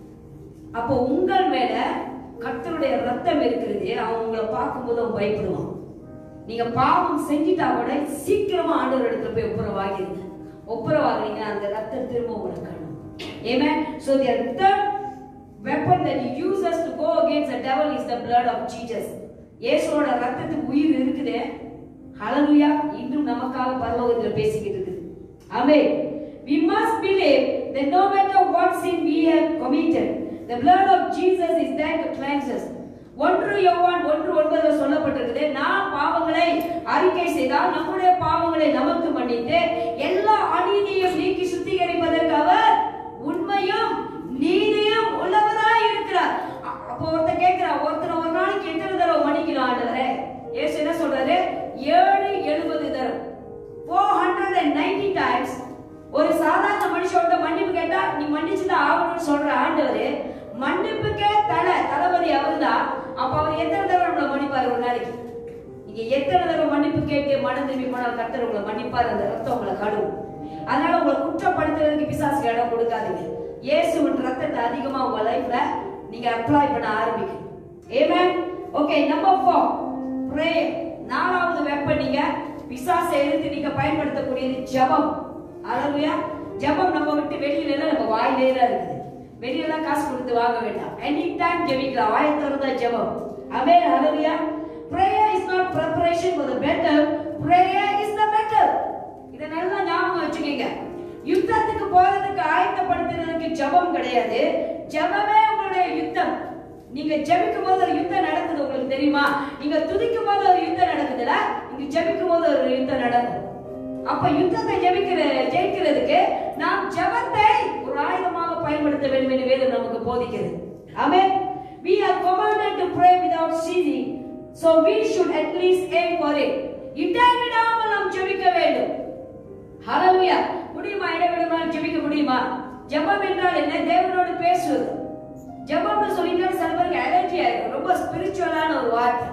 அப்போ உங்கள் மேல கர்த்தருடைய ரத்தம் இருக்கிறது அவன் உங்களை பார்க்கும்போது அவன் பயப்படுவான் நீங்க பாவம் செஞ்சிட்டா கூட சீக்கிரமா ஆண்டவர் இடத்துல போய் ஒப்புரவாகிருங்க ஒப்புரவாகிறீங்க அந்த ரத்தம் திரும்ப உங்களுக்கு காணும் Amen. So the third weapon that he uses to go against the devil is the blood of Jesus. இயேசுவோட ரத்தத்துக்கு உயிர் இருக்குது ஹalleluya இன்னும் நமக்காக பரலோகத்தில் பேசிக்கிட்டு இருக்குது ஆமென் we must believe that no matter what sin we have committed the blood of Jesus is there to cleanse us ஒன்று யோவான் ஒன்று ஒன்பதுல சொல்லப்பட்டிருக்குது நாம் பாவங்களை அறிக்கை செய்தால் நம்முடைய பாவங்களை நமக்கு மன்னித்து எல்லா அநீதியும் நீக்கி சுத்திகரிப்பதற்கு அவர் உண்மையும் நீதியும் உள்ளவராய் இருக்கிறார் அ- அப்போ ஒருத்தர் கேட்கிறார் ஒருத்தர் ஒரு நாளைக்கு எத்தனை தடவை மன்னிக்கணும் ஆண்டவரே இயேசு என்ன சொல்றாரு ஏழு எழுபது தரம் four hundred and ninety times ஒரு சாதாரண மனுஷோட மன்னிப்பு கேட்டா நீ மன்னிச்சுதான் ஆகணும்னு சொல்ற ஆண்டவர் மன்னிப்புக்கே தலை தளபதி அவர்தான் அப்ப அவர் எத்தனை தடவை நம்மளை மன்னிப்பாரு ஒரு நாளைக்கு நீங்க எத்தனை தடவை மன்னிப்பு கேட்டு மனம் திரும்பி போனால் கர்த்தர் உங்களை மன்னிப்பார் அந்த ரத்தம் உங்களை கழுவும் அதனால உங்களை குற்றப்படுத்துறதுக்கு பிசாசுக்கு இடம் கொடுக்காதீங்க இயேசுவின் ரத்தத்தை அதிகமா உங்க லைஃப்ல நீங்க அப்ளை பண்ண ஆரம்பிக்கணும் ஏமேன் ஓகே நம்பர் ஃபோர் ப்ரே நாலாவது வெப்பன் நீங்க பிசாசை எதிர்த்து நீங்க பயன்படுத்தக்கூடியது ஜெபம் அழகுயா ஜெபம் நம்ம விட்டு வெளியில இல்ல நம்ம வாயிலே தான் இருக்குது வெளியெல்லாம் காசு கொடுத்து வாங்க வேண்டாம் எனி டைம் ஜெபிக்கலாம் வாயை திறந்தா ஜெபம் அமேன் அழகுயா prayer is not preparation for the battle prayer is the battle இதை நல்லா ஞாபகம் வச்சுக்கோங்க யுத்தத்துக்கு போறதுக்கு ஆயத்தப்படுத்துறதுக்கு ஜெபம் கிடையாது ஜெபமே உங்களுடைய யுத்தம் நீங்க ஜெபிக்கும் போது ஒரு யுத்தம் நடக்குது உங்களுக்கு தெரியுமா நீங்க துதிக்கும் போது ஒரு யுத்தம் நடக்குதுல நீங்க ஜெபிக்கும் போது ஒரு யுத்தம் நடக்கும் அப்ப யுத்தத்தை ஜெபிக்கிற ஜெயிக்கிறதுக்கு நாம் ஜெபத்தை ஒரு ஆயுதமாக பயன்படுத்த வேண்டும் என்று வேதம் நமக்கு போதிக்கிறது ஆமென் we are commanded to pray without ceasing so we should at least aim for it இடைவிடாமல் நாம் ஜெபிக்க வேண்டும் ஹalleluya முடியுமா இடைவிடாமல் ஜெபிக்க முடியுமா ஜெபம் என்றால் என்ன தேவனோடு பேசுவது ஜெபம்னு சொல்லிட்டா சில பேருக்கு அலர்ஜி ஆயிடும் ரொம்ப ஸ்பிரிச்சுவலான ஒரு வார்த்தை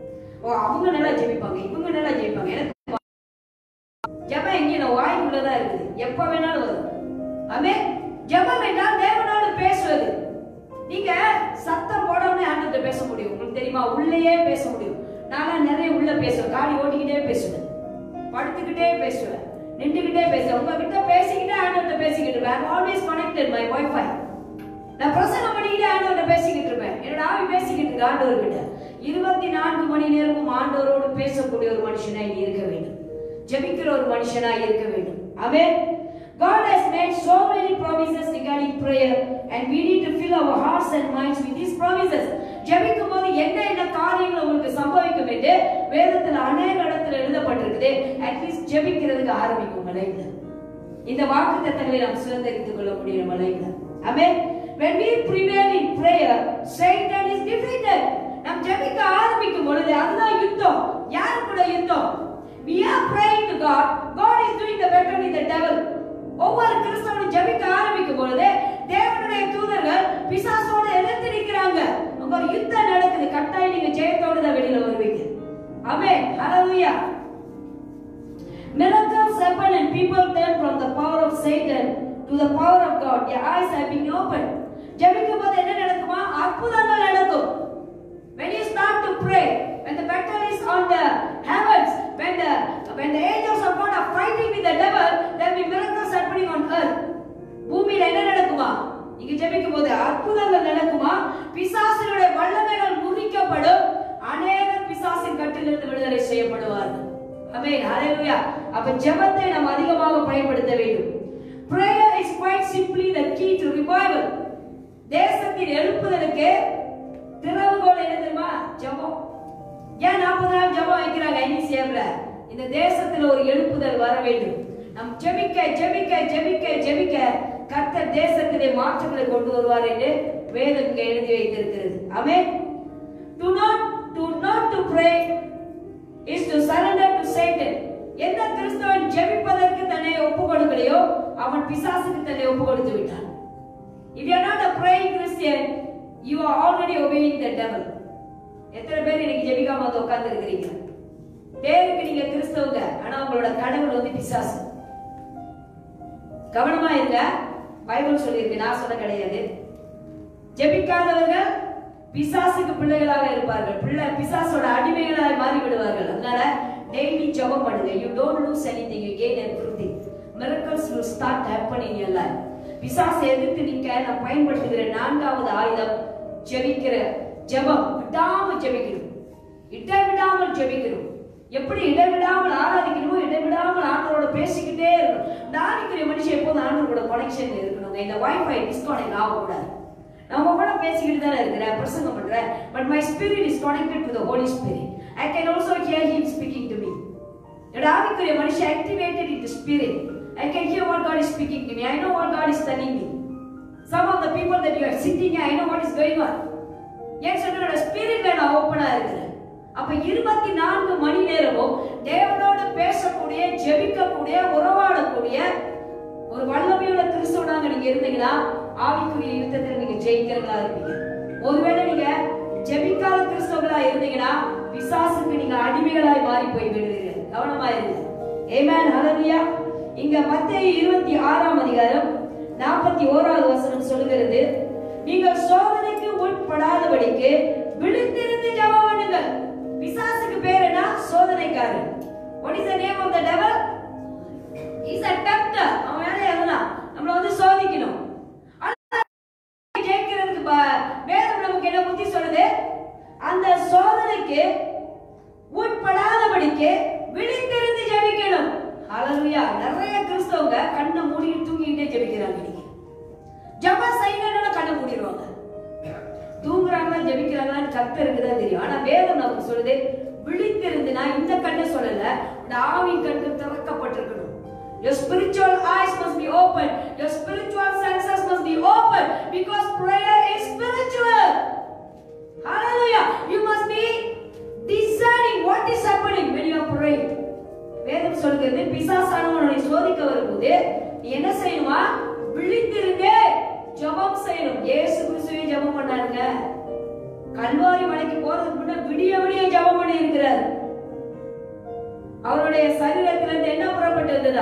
ஓ அவங்க நல்லா ஜெபிப்பாங்க இவங்க நல்லா ஜெபிப்பாங்க எனக்கு ஜெபம் எங்க நம்ம வாய்க்குள்ளதான் இருக்குது எப்ப வேணாலும் வரும் ஆமே ஜெபம் என்றால் தேவனோடு பேசுவது நீங்க சத்தம் போடாமலே ஆண்டவர்கிட்ட பேச முடியும் உங்களுக்கு தெரியுமா உள்ளேயே பேச முடியும் நான் நிறைய உள்ள பேசுவேன் காடி ஓட்டிக்கிட்டே பேசுவேன் படுத்துக்கிட்டே பேசுவேன் நின்றுக்கிட்டே பேசுவேன் உங்ககிட்ட பேசிக்கிட்டே ஆண்டவர்கிட்ட பேசிக்கிட்டு இருப்பேன் ஆல்வேஸ் கனெக்டட் மை வைஃபை நான் பிரசங்கம் பண்ணிக்கிட்டே ஆண்டவர்கிட்ட பேசிக்கிட்டு இருப்பேன் என்னோட ஆவி பேசிக்கிட்டு இருக்கு ஆண்டவர்கிட்ட இருபத்தி நான்கு மணி நேரமும் ஆண்டவரோடு பேசக்கூடிய ஒரு மனுஷனா இங்க இருக்க வேண்டும் ஜெபிக்கிற ஒரு மனுஷனா இருக்க வேண்டும் ஆமென் God has made so many promises regarding prayer and we need to fill our hearts and minds with these promises. ஜெபிக்கும் போது என்ன என்ன காரியங்கள் உங்களுக்கு சம்பவிக்கும் என்று வேதத்துல அநேக இடத்துல எழுதப்பட்டிருக்குது அட்லீஸ்ட் ஜெபிக்கிறதுக்கு ஆரம்பிக்கும் உங்க லைஃப்ல இந்த வாக்கு தத்தங்களை நாம் சுதந்திரித்துக் கொள்ள முடியும் நம்ம லைஃப்ல ஆமென் when we prevail in prayer satan is defeated நாம் ஜெபிக்க ஆரம்பிக்கும் பொழுது அதுதான் யுத்தம் யாரு கூட யுத்தம் we are praying to god god is doing the battle with the devil ஒவ்வொரு கிறிஸ்தவனும் ஜெபிக்க ஆரம்பிக்கும் பொழுது தேவனுடைய தூதர்கள் பிசாசோட எதிர்த்து நிக்கிறாங்க அங்க ஒரு யுத்தம் நடக்குது கட்டாயம் நீங்க ஜெயத்தோட தான் வெளியில வருவீங்க ஆமென் ஹalleluya Miracles happen and people turn from the power of Satan to the power of God. Their eyes have been opened. ஜெபிக்கும் போது என்ன நடக்குமா அற்புதங்கள் நடக்கும் when you start to pray when the battle is on the heavens when the when the angels of God are fighting with the devil there will be miracles happening on earth பூமியில என்ன நடக்குமா நீங்க ஜெபிக்கும் போது அற்புதங்கள் நடக்குமா பிசாசுடைய வல்லமைகள் முறிக்கப்படும் அநேகர் பிசாசின் கட்டிலிருந்து விடுதலை செய்யப்படுவார்கள் ஆமென் ஹalleluya அப்ப ஜெபத்தை நாம் அதிகமாக பயன்படுத்த வேண்டும் prayer is quite simply the key to revival தேசத்தின் எழுப்புதலுக்கு திறவுகோல் என்ன தெரியுமா ஜெபம் ஏன் நாற்பது நாள் ஜெபம் வைக்கிறாங்க ஐனிசிஎம்ல இந்த தேசத்துல ஒரு எழுப்புதல் வர வேண்டும் நம் ஜெபிக்க ஜெபிக்க ஜெபிக்க ஜெபிக்க கர்த்தர் தேசத்திலே மாற்றங்களை கொண்டு வருவார் என்று வேதம் இங்கே எழுதி வைத்திருக்கிறது ஆமென் to not to not to pray is to surrender to Satan எந்த கிறிஸ்தவன் ஜெபிப்பதற்கு தன்னை ஒப்பு கொடுக்கலையோ அவன் பிசாசுக்கு தன்னை ஒப்பு கொடுத்து விட்டான் if you are not a praying christian you are already obeying the devil எத்தனை பேர் இன்னைக்கு ஜெபிக்காம வந்து உட்கார்ந்து இருக்கிறீங்க பேருக்கு நீங்க கிறிஸ்தவங்க ஆனா உங்களோட கடவுள் வந்து பிசாசு கவனமா இருங்க பைபிள் சொல்லியிருக்கு நான் சொல்ல கிடையாது ஜெபிக்காதவர்கள் பிசாசுக்கு பிள்ளைகளாக இருப்பார்கள் பிள்ளை பிசாசோட அடிமைகளாக மாறி விடுவார்கள் அதனால டெய்லி ஜெபம் பண்ணுங்க you don't lose anything you gain everything miracles will start happening in your life பிசாசை எதிர்த்து நிக்க நான் பயன்படுத்துகிற நான்காவது ஆயுதம் ஜெபிக்கிற ஜெபம் விடாமல் ஜெபிக்கணும் இடைவிடாமல் ஜெபிக்கணும் எப்படி இடைவிடாமல் ஆராதிக்கணுமோ இடைவிடாமல் ஆண்டவரோட பேசிக்கிட்டே இருக்கணும் இந்த ஆவிக்குரிய மனுஷன் எப்போதும் ஆண்டவரோட கனெக்ஷன் இருக்கணுங்க இந்த வைஃபை டிஸ்கனெக்ட் ஆகக்கூடாது நான் உங்க கூட பேசிக்கிட்டு தானே இருக்கிறேன் பிரசங்கம் பண்றேன் but my spirit is connected to the Holy Spirit I can also hear him speaking to me என்னோட ஆவிக்குரிய மனுஷன் activated in the spirit I can hear what God is speaking to me I know what God is telling me some of the people that you are sitting I know what is going on ஏன் சொன்னோட ஸ்பிரிட்ல நான் ஓப்பனா இருக்கிறேன் அப்ப இருபத்தி நான்கு மணி நேரமும் தேவனோட பேசக்கூடிய ஜெபிக்கக்கூடிய உறவாடக்கூடிய ஒரு வல்லமையுள்ள கிறிஸ்தவனாக நீங்க இருந்தீங்கன்னா ஆவிக்குரிய யுத்தத்தில் நீங்க ஜெயிக்கிறவங்களா இருப்பீங்க ஒருவேளை நீங்க ஜெபிக்காத கிறிஸ்தவங்களா இருந்தீங்கன்னா பிசாசுக்கு நீங்க அடிமைகளாய் மாறி போய் விடுவீர்கள் கவனமா இருங்க ஏமேன் ஹalleluya இங்க மத்தேயு இருபத்தி ஆறாம் அதிகாரம் நாற்பத்தி ஓராவது வசனம் சொல்லுகிறது நீங்கள் சோதனைக்கு உட்படாதபடிக்கு விழித்திருந்து ஜெபம் பண்ணுங்கள் பிசாசுக்கு பேர் என்ன சோதனைக்காரன் what is the name of the devil is a tempter அவன் வேலையை அதுதான் நம்மள வந்து சோதிக்கணும் ஆனா, ஜெயிக்கிறதுக்கு ப- வேதம் நமக்கு என்ன புத்தி சொல்லுது அந்த சோதனைக்கு உட்படாதபடிக்கு விழித்திருந்து ஜெபிக்கணும் ஹalleluya நிறைய கிறிஸ்தவங்க கண்ணை மூடிட்டு தூங்கிட்டே ஜெபிக்கிறாங்க இன்னைக்கு ஜெபம் செய்யணும்னா கண்ணை மூடிடுவாங்க தூங்குறாங்களா ஜெபிக்கிறாங்களான்னு கர்த்தருக்கு தான் தெரியும் ஆனா வேதம் நமக்கு சொல்லுது விழித்திருந்து நான் இந்த கண்ணை சொல்லல உன் ஆவி கண்ணு திறக்கப்பட்டிருக்கணும் Your spiritual eyes must be open. Your spiritual senses must be open because prayer is spiritual. Hallelujah. You must be discerning what is happening when you are praying. வேதம் சொல்கிறது பிசாசானவன் உன்னை சோதிக்க வரும்போது நீ என்ன செய்யணுமா விழித்திருந்தே ஜெபம் செய்யணும் இயேசு கிறிஸ்துவே ஜெபம் பண்ணாருங்க கல்வாரி மலைக்கு போறதுக்கு முன்ன விடிய விடிய ஜெபம் பண்ணி இருக்கிறார் அவருடைய சரீரத்திலிருந்து என்ன புறப்பட்டு இருந்ததா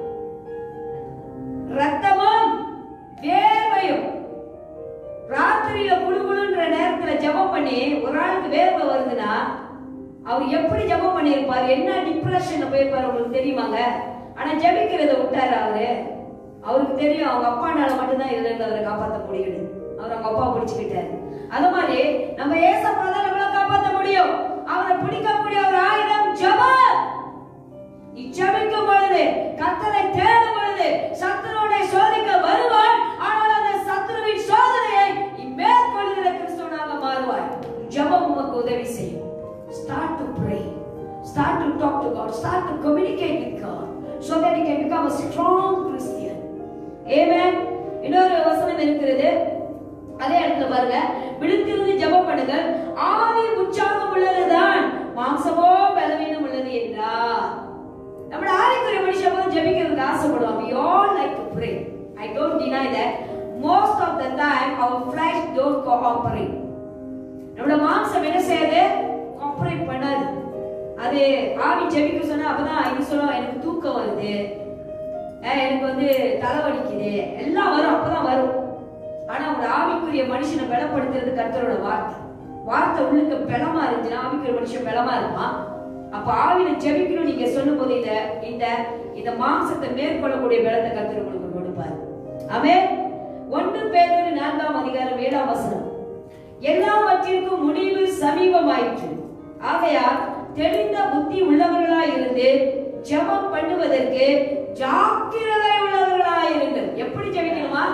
ரத்தமும் வேர்வையும் ராத்திரியில குழுகுழுன்ற நேரத்துல ஜெபம் பண்ணி ஒரு ஆளுக்கு வேர்வை வருதுன்னா அவர் எப்படி ஜெபம் பண்ணியிருப்பார் என்ன டிப்ரெஷன்ல போயிருப்பார் உங்களுக்கு தெரியுமாங்க ஆனா ஜெபிக்கிறத விட்டாரு அவரு அவருக்கு தெரியும் அவங்க அப்பானால மட்டும்தான் இதுல இருந்து அவரை காப்பாற்ற முடியுது அவர் அவங்க அப்பா பிடிச்சுக்கிட்டாரு அது மாதிரி நம்ம ஏசப்பா தான் நம்மள காப்பாற்ற முடியும் அவரை பிடிக்கக்கூடிய ஒரு ஆயுதம் ஜெபம் நீ ஜெபிக்கும் பொழுது கத்தரை தேடும் பொழுது சத்துருவை சோதிக்க வருவான் ஆனால் அந்த சத்துருவின் சோதனையை நீ மேற்கொள்கிற கிறிஸ்துவனாக மாறுவாய் ஜெபம் உமக்கு உதவி செய்யும் start to pray start to talk to God start to communicate with God so that you can become a strong Christian amen இன்னொரு வசனம் இருக்கிறது அதே இடத்துல பாருங்க விழுத்திருந்து ஜெபம் பண்ணுங்கள் ஆவி உற்சாகம் உள்ளதுதான் மாம்சமோ பலவீனம் உள்ளது என்றார் நம்ம ஆவிக்குரிய மனுஷன் போது ஜெபிக்கிறதுக்கு ஆசைப்படுவோம் we all like to pray i don't deny that most of the time our flesh don't cooperate நம்மளோட மாம்சம் என்ன செய்யாது கோஆபரேட் பண்ணாது அது ஆவி ஜெபிக்க சொன்னா அப்பதான் இது சொல்லும் எனக்கு தூக்கம் வருது அஹ் எனக்கு வந்து தலைவலிக்குது எல்லாம் வரும் அப்பதான் வரும் ஆனா ஒரு ஆவிக்குரிய மனுஷனை பலப்படுத்துறது கர்த்தரோட வார்த்தை வார்த்தை உள்ளுக்கு பலமா இருந்துச்சுன்னா ஆவிக்குரிய மனுஷன் பலமா இருப்பான் அப்ப ஆவியில ஜெபிக்கணும் நீங்க சொல்லும் போது இந்த இந்த இந்த மாம்சத்தை மேற்கொள்ளக்கூடிய பலத்தை கர்த்தர் உங்களுக்கு கொடுப்பாரு ஆமே ஒன்று பேரொரு நான்காம் அதிகாரம் ஏழாம் வசனம் எல்லாவற்றிற்கும் முடிவு சமீபமாயிற்று ஆகையால் தெளிந்த புத்தி உள்ளவர்களாய் இருந்து ஜெபம் பண்ணுவதற்கு ஜாக்கிரதை உள்ளவர்களாய் இருங்கள் எப்படி ஜெபிக்கணுமா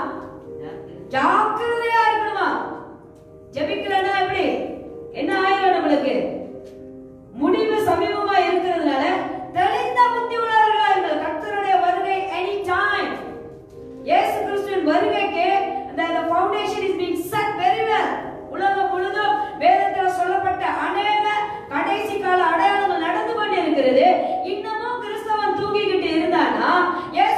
ஜாக்கிரதையா இருக்கணுமா ஜெபிக்கலன்னா எப்படி என்ன ஆயிரும் நம்மளுக்கு முடிவு சமீபமா இருக்கிறதுனால தெளிந்த புத்தி உள்ளவர்களா இருங்கள் கர்த்தருடைய வருகை எனி டைம் இயேசு கிறிஸ்துவின் வருகைக்கு அந்த the foundation is being set very well உலகம் முழுதும் வேதத்தில் சொல்லப்பட்ட அநேக கடைசி கால அடையாளங்கள் நடந்து கொண்டு இருக்கிறது இன்னமும் கிறிஸ்தவன் தூங்கிக்கிட்டு இருந்தானா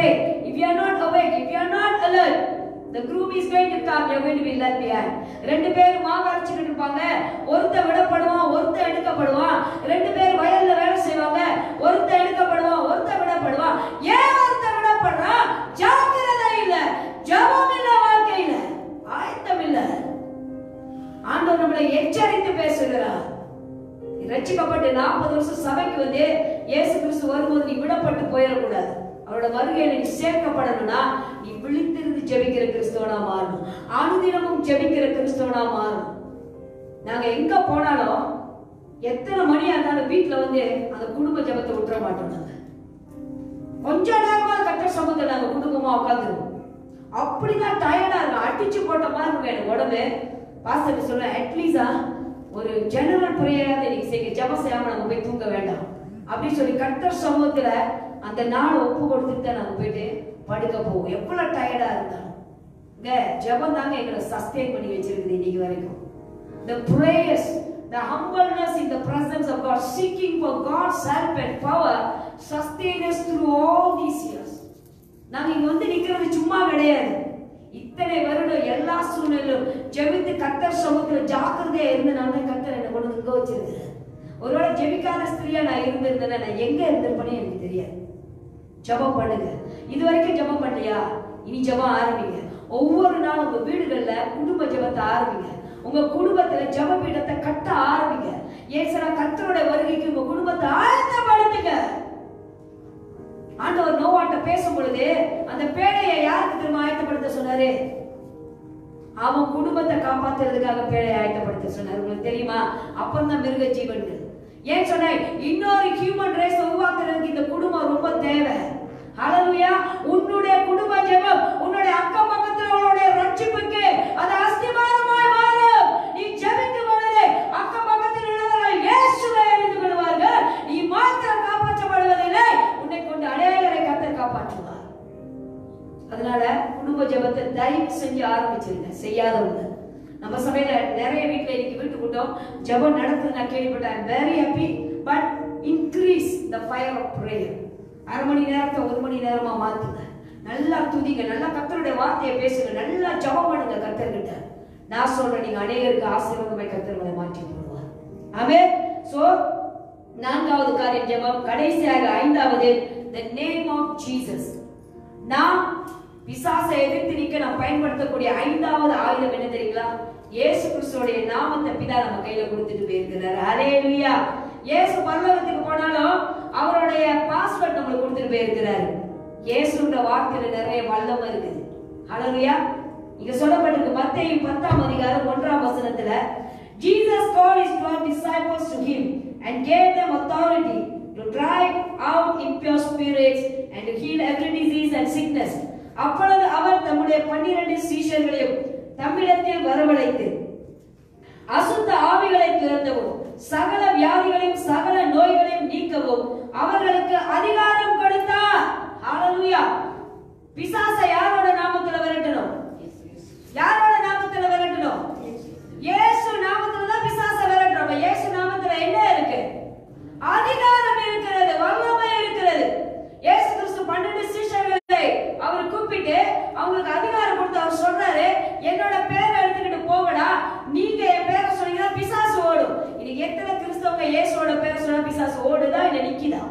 pray. If you are not awake, if you are not alert, the groom is going to come, you are going to be left behind. ரெண்டு பேர் மாவு அரைச்சுக்கிட்டு இருப்பாங்க ஒருத்தன் விடப்படுவான் ஒருத்தன் எடுக்கப்படுவான் ரெண்டு பேர் வயல்ல வேலை செய்வாங்க ஒருத்தன் எடுக்கப்படுவான் ஒருத்தன் விடப்படுவான் ஏன் ஒருத்தன் விடப்படுறான் ஜாக்கிரதை இல்ல ஜபம் இல்ல வாழ்க்கையில ஆயத்தம் இல்ல ஆண்டவர் நம்மளை எச்சரித்து பேசுகிறார் நீ ரட்சிக்கப்பட்டு நாற்பது வருஷம் சபைக்கு வந்து இயேசு கிறிஸ்து வரும்போது நீ விடப்பட்டு போயிடக்கூடாது அவரோட வருகையில நீ சேர்க்கப்படணும்னா நீ விழித்திருந்து ஜெபிக்கிற கிறிஸ்தவனா மாறணும் அனுதினமும் ஜெபிக்கிற கிறிஸ்தவனா மாறணும் நாங்க எங்க போனாலும் எத்தனை மணியா இருந்தாலும் வீட்டுல வந்து அந்த குடும்ப ஜெபத்தை விட்டுற மாட்டோம் நாங்க கொஞ்ச நேரமா கட்ட சமூகத்தில் நாங்க குடும்பமா உட்காந்துருவோம் அப்படிதான் டயர்டா இருக்கும் அடிச்சு போட்ட மாதிரி இருக்கும் எனக்கு உடம்பு பாஸ்டர் சொல்ல அட்லீஸ்டா ஒரு ஜெனரல் ப்ரேயராக இன்னைக்கு செய்ய ஜெபம் செய்யாம நம்ம போய் தூங்க வேண்டாம் அப்படின்னு சொல்லி கட்டர் சமூகத்துல அந்த நாளை ஒப்பு கொடுத்துட்டு தான் நாங்க போயிட்டு படுக்க போவோம் எவ்வளவு டயர்டா இருந்தாலும் இந்த ஜெபம் தாங்க எங்களை சஸ்டெயின் பண்ணி வச்சிருக்குது இன்னைக்கு வரைக்கும் the prayers the humbleness in the presence of God seeking for God's help and power sustain us through all these years நாங்க இங்க வந்து நிக்கிறது சும்மா கிடையாது இத்தனை வருடம் எல்லா சூழ்நிலையிலும் ஜெபித்து கத்தர் சமூகத்துல ஜாக்கிரதையா இருந்தனால தான் கத்தர் என்னை கொண்டு வந்து இங்க வச்சிருக்கிறார் ஒருவேளை ஜெபிக்காத ஸ்திரியா நான் இருந்திருந்தேன்னா நான் எங்க இருந்திருப்பேன்னு எனக்கு தெரியாது ஜெபம் பண்ணுங்க இது வரைக்கும் ஜெபம் பண்ணலையா இனி ஜெபம் ஆரம்பிங்க ஒவ்வொரு நாளும் உங்க வீடுகள்ல குடும்ப ஜெபத்தை ஆரம்பிங்க உங்க குடும்பத்துல ஜெப பீடத்தை கட்ட ஆரம்பிங்க ஏசரா கத்தரோட வருகைக்கு உங்க குடும்பத்தை ஆழ்த்தப்படுத்துங்க ஆண்டவர் நோவாட்ட பேசும் பொழுது அந்த பேழையை யாருக்கு திரும்ப ஆயத்தப்படுத்த சொன்னாரு அவன் குடும்பத்தை காப்பாத்துறதுக்காக பேழையை ஆயத்தப்படுத்த சொன்னார் உங்களுக்கு தெரியுமா அப்பந்தான் தான் மிருக ஜீவன்கள் ஏன் சொன்னேன் இன்னொரு ஹியூமன் ரேஸ் உருவாக்குறதுக்கு இந்த குடும்பம் ரொம்ப தேவை ஹalleluya உன்னுடைய குடும்ப ஜெபம் உன்னுடைய அக்கம் பக்கத்துல உள்ளவருடைய ரட்சிப்புக்கு அது அஸ்திவாரமாய் மாறும் நீ ஜெபிக்கும் பொழுது அக்கம் பக்கத்தில் உள்ளவர்கள் இயேசுவை அறிந்து கொள்வார்கள் நீ மாத்திரம் காப்பாற்றப்படுவதில்லை உன்னை கொண்டு அடையாளங்களை கத்தர் காப்பாற்றுவார் அதனால குடும்ப ஜெபத்தை தயவு செஞ்சு ஆரம்பிச்சிருங்க செய்யாதவங்க நம்ம சபையில நிறைய வீட்டுல இன்னைக்கு வீட்டு கூட்டம் ஜெபம் நடக்குது நான் கேள்விப்பட்டேன் very happy but increase the fire of prayer அரை மணி நேரத்தை ஒரு மணி நேரமா மாத்துங்க நல்லா துதிங்க நல்லா கத்தருடைய வார்த்தையை பேசுங்க நல்லா ஜெபம் பண்ணுங்க கத்தர்கிட்ட நான் சொல்றேன் நீங்க அநேகருக்கு ஆசீர்வாதமாய் கத்தர்களை மாற்றி போடுவார் ஆமே சோ நான்காவது காரியம் ஜெபம் கடைசியாக ஐந்தாவது the name of Jesus நாம் பிசாசை எதிர்த்து நிக்க நாம் பயன்படுத்தக்கூடிய ஐந்தாவது ஆயுதம் என்ன தெரியுங்களா இயேசு கிறிஸ்துவோடைய நாமத்தை பிதா நம்ம கையில கொடுத்துட்டு போயிருக்கிறார் ஹalleluya இயேசு பரலோகத்துக்கு போனாலும் அவருடைய பாஸ்வேர்ட் நம்மளுக்கு கொடுத்துட்டு போயிருக்கிறாரு இயேசுன்ற வார்த்தையில நிறைய வல்லமை இருக்குது ஹalleluya இங்க சொல்லப்பட்டிருக்கு மத்தேயு 10ஆம் அதிகாரம் 1ஆம் வசனத்துல Jesus called his 12 disciples to him and gave them authority to drive out impure spirits and to heal every disease and sickness. அப்பொழுது அவர் தம்முடைய பன்னிரண்டு சீஷர்களையும் தம்மிடத்தில் வரவழைத்து அசுத்த ஆவிகளை துரத்தவும் சகல வியாதிகளையும் சகல நோய்களையும் நீக்கவும் அவர்களுக்கு அதிகாரம் கொடுத்தார் ஹalleluya பிசாசை யாரோட நாமத்துல விரட்டணும் யாரோட நாமத்துல விரட்டணும் இயேசு நாமத்துல தான் பிசாசை விரட்டுறோம் அப்ப இயேசு நாமத்துல என்ன இருக்கு அதிகாரம் இருக்கிறது வல்லமை இருக்கிறது இயேசு கிறிஸ்து பன்னெண்டு சீஷர்களை அவர் கூப்பிட்டு அவங்களுக்கு அதிகாரம் கொடுத்து அவர் சொல்றாரு என்னோட பேரை எடுத்துக்கிட்டு போகடா நீங்க என் பேரை சொன்னீங்கன்னா பிசாசு ஓடும் இன்னைக்கு எத்தனை கிறிஸ்தவங்க இயேசுவோட பேரை சொன்னா பிசாசு ஓடுதா இல்ல நிக்குதா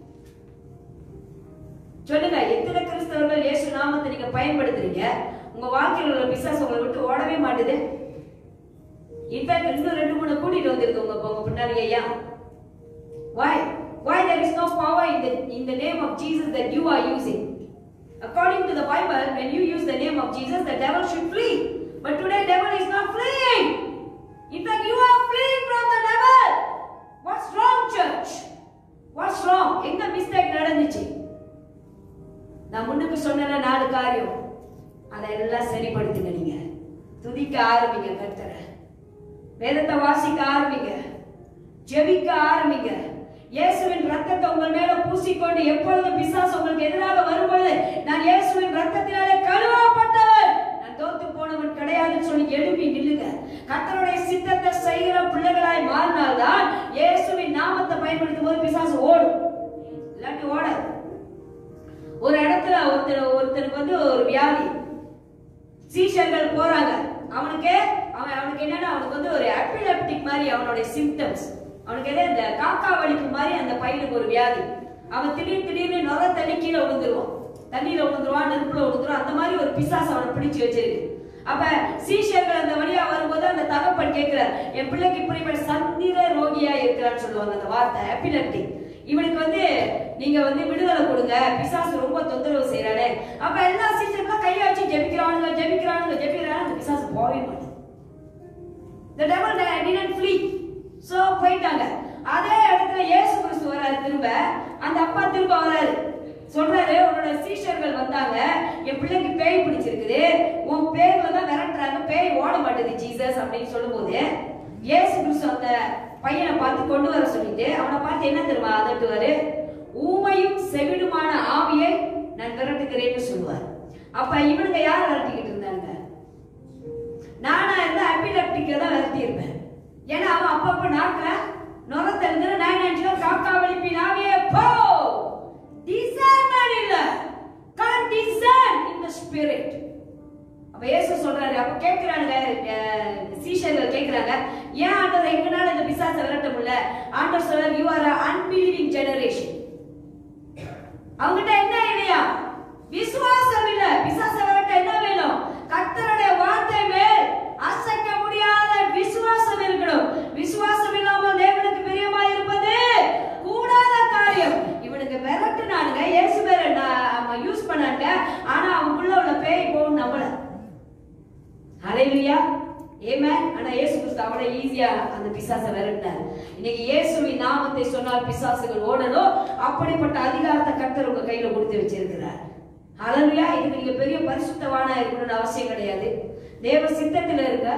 சொல்லுங்க எத்தனை கிறிஸ்தவர்கள் இயேசு நாமத்தை நீங்க பயன்படுத்துறீங்க உங்க வாழ்க்கையில் உள்ள பிசாசு உங்களை விட்டு ஓடவே மாட்டுது இன்ஃபேக்ட் இன்னும் ரெண்டு மூணு கூட்டிட்டு வந்திருக்கு உங்க உங்க பின்னாடி ஐயா why why there is no power in the in the name of jesus that you are using according to the bible when you use the name of jesus the devil should flee but today devil is not fleeing in fact you are fleeing from the devil what's wrong church what's wrong எங்க mistake நடந்துச்சு நான் முன்னுக்கு சொன்ன நாலு காரியம் அதை எல்லாம் சரிப்படுத்துங்க நீங்க துதிக்க ஆரம்பிங்க கர்த்தரை வேதத்தை வாசிக்க ஆரம்பிங்க ஜெபிக்க ஆரம்பிங்க இயேசுவின் ரத்தத்தை உங்கள் மேல பூசிக்கொண்டு எப்பொழுது பிசாசு உங்களுக்கு எதிராக வரும்பொழுது நான் இயேசுவின் ரத்தத்தினாலே கழுவப்பட்டவன் நான் தோத்து போனவன் கிடையாதுன்னு சொல்லி எழுப்பி நில்லுங்க கர்த்தருடைய சித்தத்தை செய்கிற பிள்ளைகளாய் மாறினால்தான் இயேசுவின் நாமத்தை பயன்படுத்தும் போது பிசாசு ஓடும் இல்லாட்டி ஓடாது ஒரு இடத்துல ஒருத்தர் ஒருத்தர் ஒருத்தருக்கு வந்து ஒரு வியாதி சீஷர்கள் போறாங்க அவனுக்கு அவன் அவனுக்கு என்னன்னா அவனுக்கு வந்து ஒரு அப்பிலெப்டிக் மாதிரி அவனுடைய சிம்டம்ஸ் அவனுக்கு எதோ இந்த காக்கா வலிப்பு மாதிரி அந்த பையனுக்கு ஒரு வியாதி அவன் திடீர் திடீர்னு நுர தண்ணி கீழே விழுந்துருவான் தண்ணியில விழுந்துருவான் நெருப்புல விழுந்துருவான் அந்த மாதிரி ஒரு பிசாசு அவனை பிடிச்சு வச்சிருக்கு அப்ப சீஷர்கள் அந்த வழியா வரும்போது அந்த தகப்பன் கேட்கிறார் என் பிள்ளைக்கு இப்படிப்பட்ட சந்திர ரோகியா இருக்கிறான்னு சொல்லுவாங்க அந்த வார்த்தை எபிலெப்டிக் இவனுக்கு வந்து நீங்க வந்து விடுதலை கொடுங்க பிசாசு ரொம்ப தொந்தரவு செய்யறானே அப்ப எல்லா சீசன்லாம் கையை வச்சு ஜெபிக்கிறானுங்க ஜெபிக்கிறானுங்க ஜெபிக்கிறானுங்க அந்த பிசாசு போகவே மாட்டேன் the devil didn't flee so போயிட்டாங்க அதே இடத்துல இயேசு கிறிஸ்து வராரு திரும்ப அந்த அப்பா திரும்ப வராரு சொல்றாரு உன்னோட சீஷர்கள் வந்தாங்க என் பிள்ளைக்கு பேய் பிடிச்சிருக்குது உன் பேர்ல தான் விரட்டுறாங்க பேய் ஓட மாட்டேது ஜீசஸ் அப்படின்னு சொல்லும்போது இயேசு கிறிஸ்து அந்த பையனை பார்த்து கொண்டு வர சொல்லிட்டு அவனை பார்த்து என்ன தெரியுமா அதட்டுவாரு ஊமையும் செவிடுமான ஆவியை நான் விரட்டுகிறேன்னு சொல்லுவார் அப்ப இவனுங்க யார் விரட்டிக்கிட்டு இருந்தாங்க நானா இருந்தா அப்பிலப்டிக்க தான் விரட்டி இருப்பேன் ஏன்னா அவன் அப்பப்ப நாக்குல நுர தெரிஞ்சு நான் நினைச்சேன் காக்கா வலிப்பி நாவியே போ டிசைன் இல்ல கான் டிசைன் இன் தி ஸ்பிரிட் அப்ப இயேசு சொல்றாரு அப்ப கேக்குறாங்க சீஷர்கள் கேக்குறாங்க ஏன் ஆண்டவர் எங்கனால இந்த பிசாசை விரட்ட முடியல ஆண்டவர் சொல்றாரு யூ ஆர் அன்பிலீவிங் ஜெனரேஷன் அவங்ககிட்ட என்ன இல்லையா விசுவாசம் இல்ல பிசாச விரட்ட என்ன வேணும் கர்த்தருடைய வார்த்தை மேல் அசைக்க முடியாத விசுவாசம் இருக்கணும் விசுவாசம் இல்லாமல் தேவனுக்கு பிரியமா இருப்பது கூடாத காரியம் இவனுக்கு விரட்டுனானுங்க இயேசு பேரை யூஸ் பண்ணாங்க ஆனா அவனுக்குள்ள உள்ள பேய் போகும் நம்பல ஹalleluya ஆமென் ஆனா இயேசு கிறிஸ்து அவனை ஈஸியா அந்த பிசாசை விரட்டினார் இன்னைக்கு இயேசுவின் நாமத்தை சொன்னால் பிசாசுகள் ஓடணும் அப்படிப்பட்ட அதிகாரத்தை கர்த்தர் உங்க கையில கொடுத்து வச்சிருக்கிறார் ஹalleluya இதுக்கு நீங்க பெரிய பரிசுத்தவானா இருக்கணும்னு அவசியம் கிடையாது தேவ சித்தத்துல இருக்க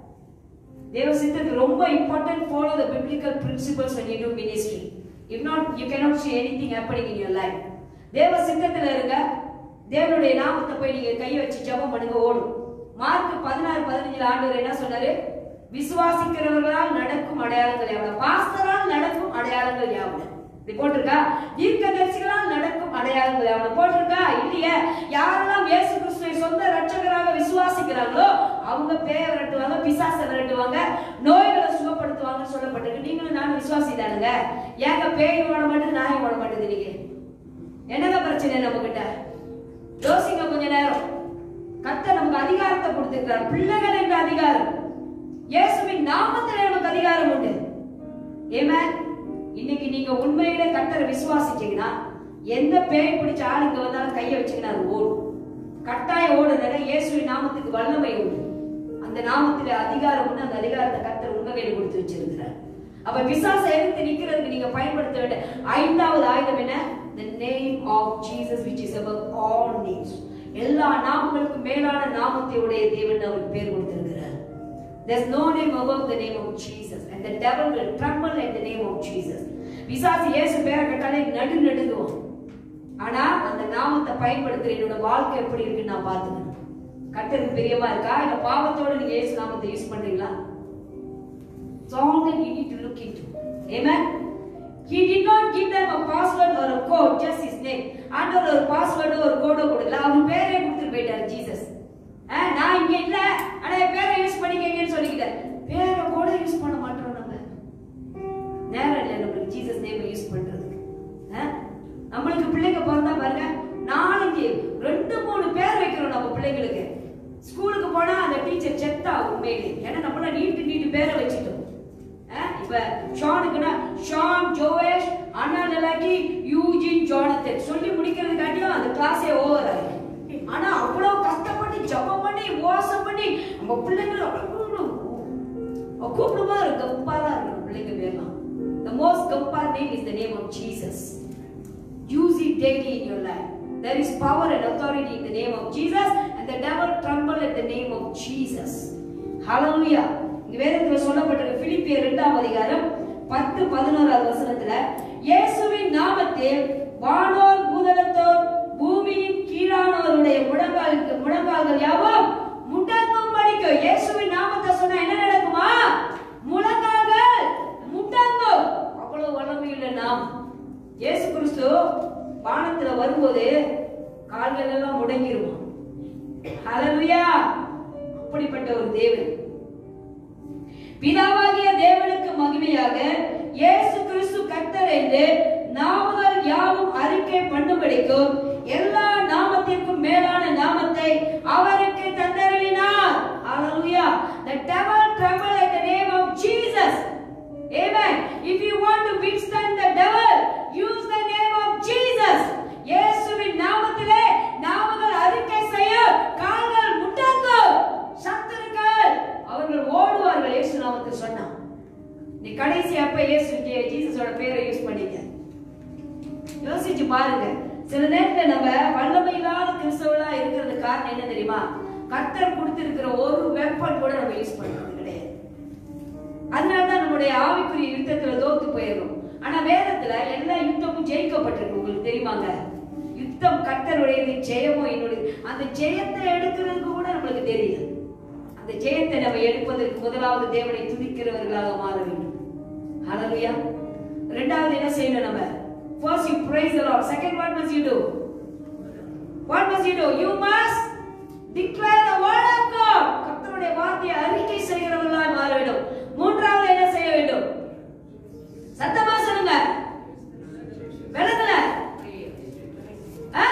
தேவ சித்தத்துக்கு ரொம்ப important follow the biblical principles when you do ministry if not you cannot see anything happening in your life தேவ சித்தத்துல இருங்க தேவனுடைய நாமத்தை போய் நீங்க கை வச்சு ஜெபம் பண்ணுங்க ஓடும் மார்க் பதினாறு பதினஞ்சுல ஆண்டவர் என்ன சொன்னாரு விசுவாசிக்கிறவர்களால் நடக்கும் அடையாளங்கள் யாவன பாஸ்தரால் நடக்கும் அடையாளங்கள் யாவன இது போட்டிருக்கா தீர்க்கதரிசிகளால் நடக்கும் அடையாளங்கள் யாவன போட்டிருக்கா இல்லையே யாரெல்லாம் இயேசு கிறிஸ்துவை சொந்த ரட்சகராக விசுவாசிக்கிறாங்களோ அவங்க பேய விரட்டுவாங்க பிசாச விரட்டுவாங்க நோய்களை சுகப்படுத்துவாங்கன்னு சொல்லப்பட்டிருக்கு நீங்களும் நானும் விசுவாசி தானுங்க ஏங்க பேய் ஓட மாட்டேது நாய் ஓட மாட்டேது நீங்க என்னங்க பிரச்சனை நம்ம கிட்ட யோசிங்க கொஞ்ச நேரம் கர்த்தர் நமக்கு அதிகாரத்தை கொடுத்திருக்கிறார் பிள்ளைகள் என்ற அதிகாரம் இயேசுவின் நாமத்தில் நமக்கு அதிகாரம் உண்டு ஏமேன் இன்னைக்கு நீங்க உண்மையிலே கர்த்தரை விசுவாசிச்சீங்கன்னா எந்த பேய் பிடிச்ச ஆளுங்க வந்தாலும் கையை வச்சீங்கன்னா அது ஓடும் கட்டாயம் ஓடுறத இயேசுவின் நாமத்துக்கு வல்லமை உண்டு அந்த நாமத்துல அதிகாரம் உண்டு அந்த அதிகாரத்தை கர்த்தர் உங்க கையில கொடுத்து வச்சிருக்கிறார் அப்ப பிசாசை எதிர்த்து நிக்கிறதுக்கு நீங்க பயன்படுத்த வேண்டிய ஐந்தாவது ஆயுதம் என்ன the name of Jesus which is above all names எல்லா நாமங்களுக்கும் மேலான நாமத்தை உடைய தேவன் அவருக்கு பேர் கொடுத்திருக்கிறார் There's no name above the name of Jesus and the devil will tremble at the name of Jesus பிசாசு இயேசு பேரை கேட்டாலே நடு நடுங்குவான் ஆனா அந்த நாமத்தை பயன்படுத்துற என்னோட வாழ்க்கை எப்படி இருக்குன்னு நான் பார்த்துக்கணும் கட்டருக்கு பிரியமா இருக்கா இல்ல பாவத்தோட நீங்க இயேசு நாமத்தை யூஸ் பண்றீங்களா It's all that you need to look into. Amen. He did not give them a password or a code, just his name. ஆண்டவர் ஒரு பாஸ்வேர்டு ஒரு கோடோ கொடுக்கல அவர் பேரே கொடுத்துட்டு போயிட்டார் ஜீசஸ் நான் இங்க இல்ல ஆனா என் பேரை யூஸ் பண்ணிக்கங்கன்னு சொல்லிக்கிட்டேன் பேரை கூட யூஸ் பண்ண மாட்டோம் நம்ம நேரம் இல்லை நம்மளுக்கு ஜீசஸ் நேம் யூஸ் பண்றதுக்கு ஆ? நம்மளுக்கு பிள்ளைங்க பிறந்தா பாருங்க நாளைக்கு ரெண்டு மூணு பேர் வைக்கிறோம் நம்ம பிள்ளைங்களுக்கு ஸ்கூலுக்கு போனா அந்த டீச்சர் செத்தா உண்மையிலே ஏன்னா நம்மள நீட்டு நீட்டு பேரை வச்சுட்டோம் ஆ? இப்ப ஷானுக்குன்னா ஷான் ஜோவேஷ் அண்ணா நிலாக்கி யூஜின் ஜானத்தன் சொல்லி முடிக்கிறதுக்காட்டியும் அந்த கிளாஸே ஓவர் ஆயிடும் ஆனா அவ்வளவு கஷ்டப்பட்டு ஜபம் பண்ணி உபவாசம் பண்ணி நம்ம பிள்ளைங்களை அவ்வளவு அவ கூப்பிடும்போது ஒரு கப்பாரா இருக்கணும் பிள்ளைங்க பேர்லாம் the most கப்பார் name is the name of Jesus use it daily in your life there is power and authority in the name of Jesus and the devil tremble at the name of Jesus hallelujah இங்க வேதத்துல சொல்லப்பட்டிருக்கு பிலிப்பியர் இரண்டாம் அதிகாரம் பத்து பதினோராவது வசனத்துல இயேசுவின் நாமத்தில் வானோர் பூதலத்தோர் பூமியின் கீழானோருடைய முழங்கால் முழங்கால்கள் யாவும் முடங்கும் படிக்கும் இயேசுவின் நாமத்தை சொன்னா என்ன நடக்குமா முழங்கால்கள் முடங்கும் அவ்வளவு வல்லமையுள்ள நாம் இயேசு கிறிஸ்து வானத்துல வரும்போது கால்கள் எல்லாம் முடங்கிருவான் ஹalleluya அப்படிப்பட்ட ஒரு தேவன் பிதாவாகிய தேவனுக்கு மகிமையாக இயேசு கிறிஸ்து கர்த்தர் என்று நாமங்கள் யாவும் அறிக்கை பண்ணும்படிக்கும் எல்லா நாமத்திற்கும் மேலான நாமத்தை அவருக்கு தந்தருளினார் ஹalleluya the devil tremble at the name of jesus amen if you want to withstand the devil use the name of jesus இயேசுவின் நாமத்திலே நாமங்கள் அறிக்கை செய்ய கால்கள் முட்டங்கும் சத்துருக்கள் அவர்கள் ஓடுவார்கள் இயேசு நாமத்தில் சொன்னான் நீ கடைசி அப்ப இயேசு ஜீசஸோட பேரை யூஸ் பண்ணிக்க யோசிச்சு பாருங்க சில நேரத்துல நம்ம வல்லமை இல்லாத கிறிஸ்தவர்களா இருக்கிறது காரணம் என்ன தெரியுமா கர்த்தர் கொடுத்திருக்கிற ஒரு வெப்பன் கூட நம்ம யூஸ் பண்றது கிடையாது அதனாலதான் நம்முடைய ஆவிக்குரிய யுத்தத்துல தோத்து போயிடும் ஆனா வேதத்துல எல்லா யுத்தமும் ஜெயிக்கப்பட்டிருக்கு உங்களுக்கு தெரியுமாங்க யுத்தம் கர்த்தருடையது ஜெயமும் என்னுடைய அந்த ஜெயத்தை எடுக்கிறதுக்கு கூட நம்மளுக்கு தெரியல அந்த ஜெயத்தை நம்ம எடுப்பதற்கு முதலாவது தேவனை துதிக்கிறவர்களாக மாற வேண்டும் ஹalleluya ரெண்டாவது என்ன செய்யணும் நம்ம first you praise the lord second what must you do what must you do you must declare the word of god கர்த்தருடைய வார்த்தையை அறிக்கை செய்கிறவர்களாய் மாற வேண்டும் மூன்றாவது என்ன செய்ய வேண்டும் சத்தமா சொல்லுங்க விளங்கல ஆ?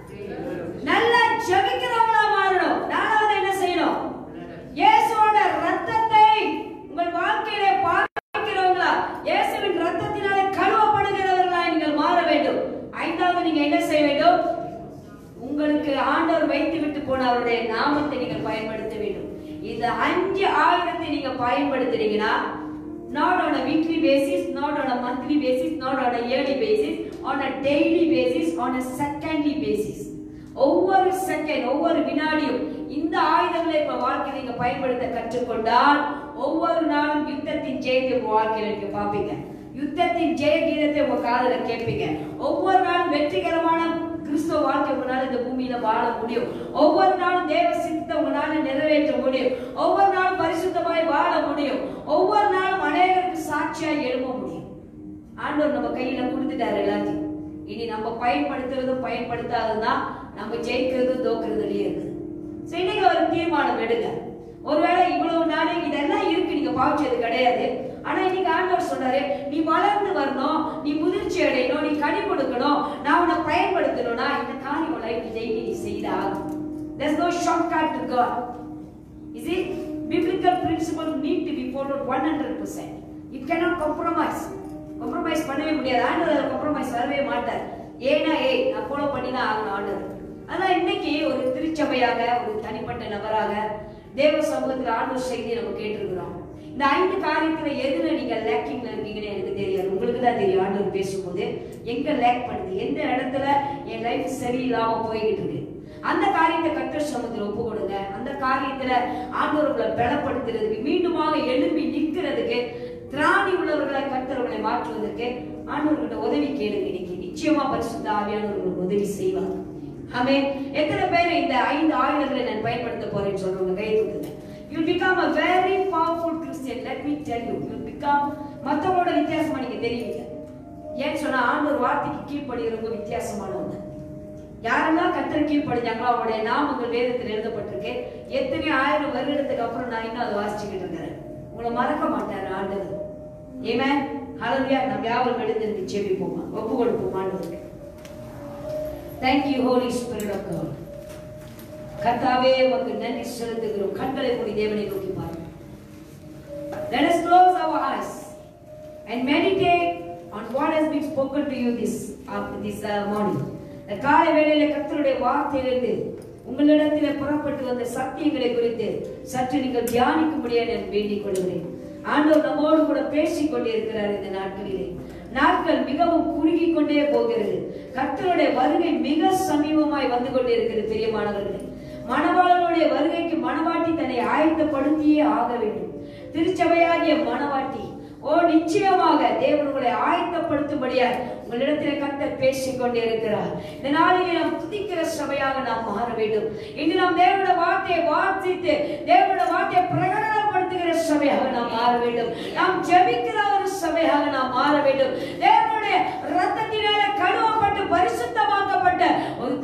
நல்லா ஜெபிக்கிறவங்களா மாறணும் நாலாவது என்ன செய்யணும் இயேசுவோட ரத்தத்தை உங்கள் வாழ்க்கையிலே பாய்க்கிறவங்களா இயேசுவின் ரத்தத்தினாலே கழுவப்படுகிறவர்களா நீங்கள் மாற வேண்டும் ஐந்தாவது நீங்க என்ன செய்ய வேண்டும் உங்களுக்கு ஆண்டவர் வைத்து விட்டு போன அவருடைய நாமத்தை நீங்கள் பயன்படுத்த வேண்டும் இந்த அஞ்சு ஆயுதத்தை நீங்க பயன்படுத்துறீங்கன்னா not on a weekly basis not on a monthly basis not on a yearly basis on a daily basis on a secondly basis ஒவ்வொரு செகண்ட் ஒவ்வொரு வினாடியும் இந்த ஆயுதங்களை இப்ப வாழ்க்கையில நீங்க பயன்படுத்த கற்றுக்கொண்டால் ஒவ்வொரு நாளும் யுத்தத்தின் ஜெயத்தை உங்க வாழ்க்கையில நீங்க பாப்பீங்க யுத்தத்தின் ஜெய கீதத்தை உங்க காதுல கேட்பீங்க ஒவ்வொரு நாளும் வெற்றிகரமான கிறிஸ்தவ வாழ்க்கை உங்களால இந்த பூமியில வாழ முடியும் ஒவ்வொரு நாளும் தேவ சித்தத்தை உங்களால நிறைவேற்ற முடியும் ஒவ்வொரு நாளும் பரிசுத்தமாய் வாழ முடியும் ஒவ்வொரு நாளும் அநேகருக்கு சாட்சியாய் எழும்ப முடியும் ஆண்டவர் நம்ம கையில கொடுத்துட்டாரு எல்லாத்தையும் இனி நம்ம பயன்படுத்துறதும் பயன்படுத்தாததுதான் நம்ம ஜெயிக்கிறதும் தோக்குறதுலயே இருக்குது சோ இன்னைக்கு ஒரு தீர்மானம் எடுங்க ஒருவேளை இவ்வளவு நாளே இதெல்லாம் இருக்கு நீங்க பாவிச்சது கிடையாது ஆனா இன்னைக்கு ஆண்டவர் சொன்னாரு நீ வளர்ந்து வரணும் நீ முதிர்ச்சி அடையணும் நீ கனி கொடுக்கணும் நான் உன்னை பயன்படுத்தணும்னா இந்த காரியம் லைஃப் டெய்லி நீ செய்து ஆகும் there's no shortcut to god is it biblical principle need to be followed 100% you cannot compromise compromise பண்ணவே முடியாது ஆண்டவர் compromise வரவே மாட்டார் ஏன்னா ஏய் நான் ஃபாலோ பண்ணி தான் ஆகணும் ஆண்டவர் ஆனா இன்னைக்கு ஒரு திருச்சபையாக ஒரு தனிப்பட்ட நபராக தேவ சமூகத்தில் ஆண்டவர் செய்தி நம்ம கேட்டிருக்கிறோம் இந்த ஐந்து காரியத்துல எதுல நீங்க லேக்கிங்ல இருக்கீங்கன்னு எனக்கு தெரியாது உங்களுக்கு தான் தெரியும் ஆண்டவர் பேசும்போது எங்க லேக் பண்ணுது எந்த இடத்துல என் லைஃப் சரியில்லாம போய்கிட்டு இருக்கு அந்த காரியத்தை கர்த்தர் சமூகத்தில் ஒப்பு கொடுங்க அந்த காரியத்துல ஆண்டவர் உங்களை பலப்படுத்துறதுக்கு மீண்டுமாக எழும்பி நிற்கிறதுக்கு திராணி உள்ளவர்களை கர்த்தர்களை மாற்றுவதற்கு ஆண்டவர்கிட்ட உதவி கேளுங்க இன்னைக்கு நிச்சயமா பரிசுத்த ஆவியானவர் உங்களுக்கு உதவி செய்வாங்க ஆமே எத்தனை பேர் இந்த ஐந்து ஆயுதங்களை நான் பயன்படுத்த போறேன்னு சொல்றவங்க கை தூக்குங்க you become a very powerful christian let me tell you you become மத்தவங்களோட வித்தியாசமா நீங்க தெரியுங்க ஏன்னு சொன்னா ஆண்டவர் வார்த்தைக்கு கீழ்ப்படுகிறவங்க வித்தியாசமானவங்க யாரெல்லாம் கத்தர் கீழ்ப்படிஞ்சாங்களோ அவருடைய நாமங்கள் வேதத்தில் எழுதப்பட்டிருக்கு எத்தனை ஆயிரம் வருடத்துக்கு அப்புறம் நான் இன்னும் அதை வாசிச்சுக்கிட்டு இருக்கிறேன் உங்களை மறக்க மாட்டாரு ஆண்டவர் ஏமே ஹalleluya நம்ம யாவரும் எழுந்திருந்து ஜெபிப்போமா ஒப்பு கொடுப்போம் ஆண்டவருக்கு Thank you Holy Spirit of God கர்த்தாவே உமக்கு நன்றி செலுத்துகிறோம் கண்களை மூடி தேவனை நோக்கி பாருங்க Let us close our eyes and meditate on what has been spoken to you this after this uh, morning. இந்த காலை வேளையில கர்த்தருடைய வார்த்தையிலிருந்து உங்களிடத்திலே புறப்பட்டு வந்த சத்தியங்களை குறித்து சற்று நீங்கள் தியானிக்கும்படியாக நான் வேண்டிக் கொள்கிறேன் ஆண்டவர் நம்மோடு கூட பேசிக் கொண்டிருக்கிறார் இந்த நாட்களிலே நாட்கள் மிகவும் குறுகி கொண்டே போகிறது கர்த்தருடைய வருகை மிக சமீபமாய் வந்து கொண்டிருக்கிறது பெரியமானவர்களே மணவாளனுடைய வருகைக்கு மணவாட்டி தன்னை ஆயத்தப்படுத்தியே ஆக வேண்டும் திருச்சபையாகிய மணவாட்டி ஓ நிச்சயமாக தேவன் உங்களை ஆயத்தப்படுத்தும்படியா உங்களிடத்தில் கர்த்தர் பேசிக் கொண்டே இருக்கிறார் இந்த நாளிலே நாம் துதிக்கிற சபையாக நாம் மாற வேண்டும் இன்று நாம் தேவனுடைய வார்த்தையை வாசித்து தேவனுடைய வார்த்தையை பிரகடனப்படுத்துகிற சபையாக நாம் மாற வேண்டும் நாம் ஜெபிக்கிற ஒரு சபையாக நாம் மாற வேண்டும் தேவனுடைய ரத்தத்தினால கழுவப்பட்டு பரிசுத்தமாக்கப்பட்ட ஒரு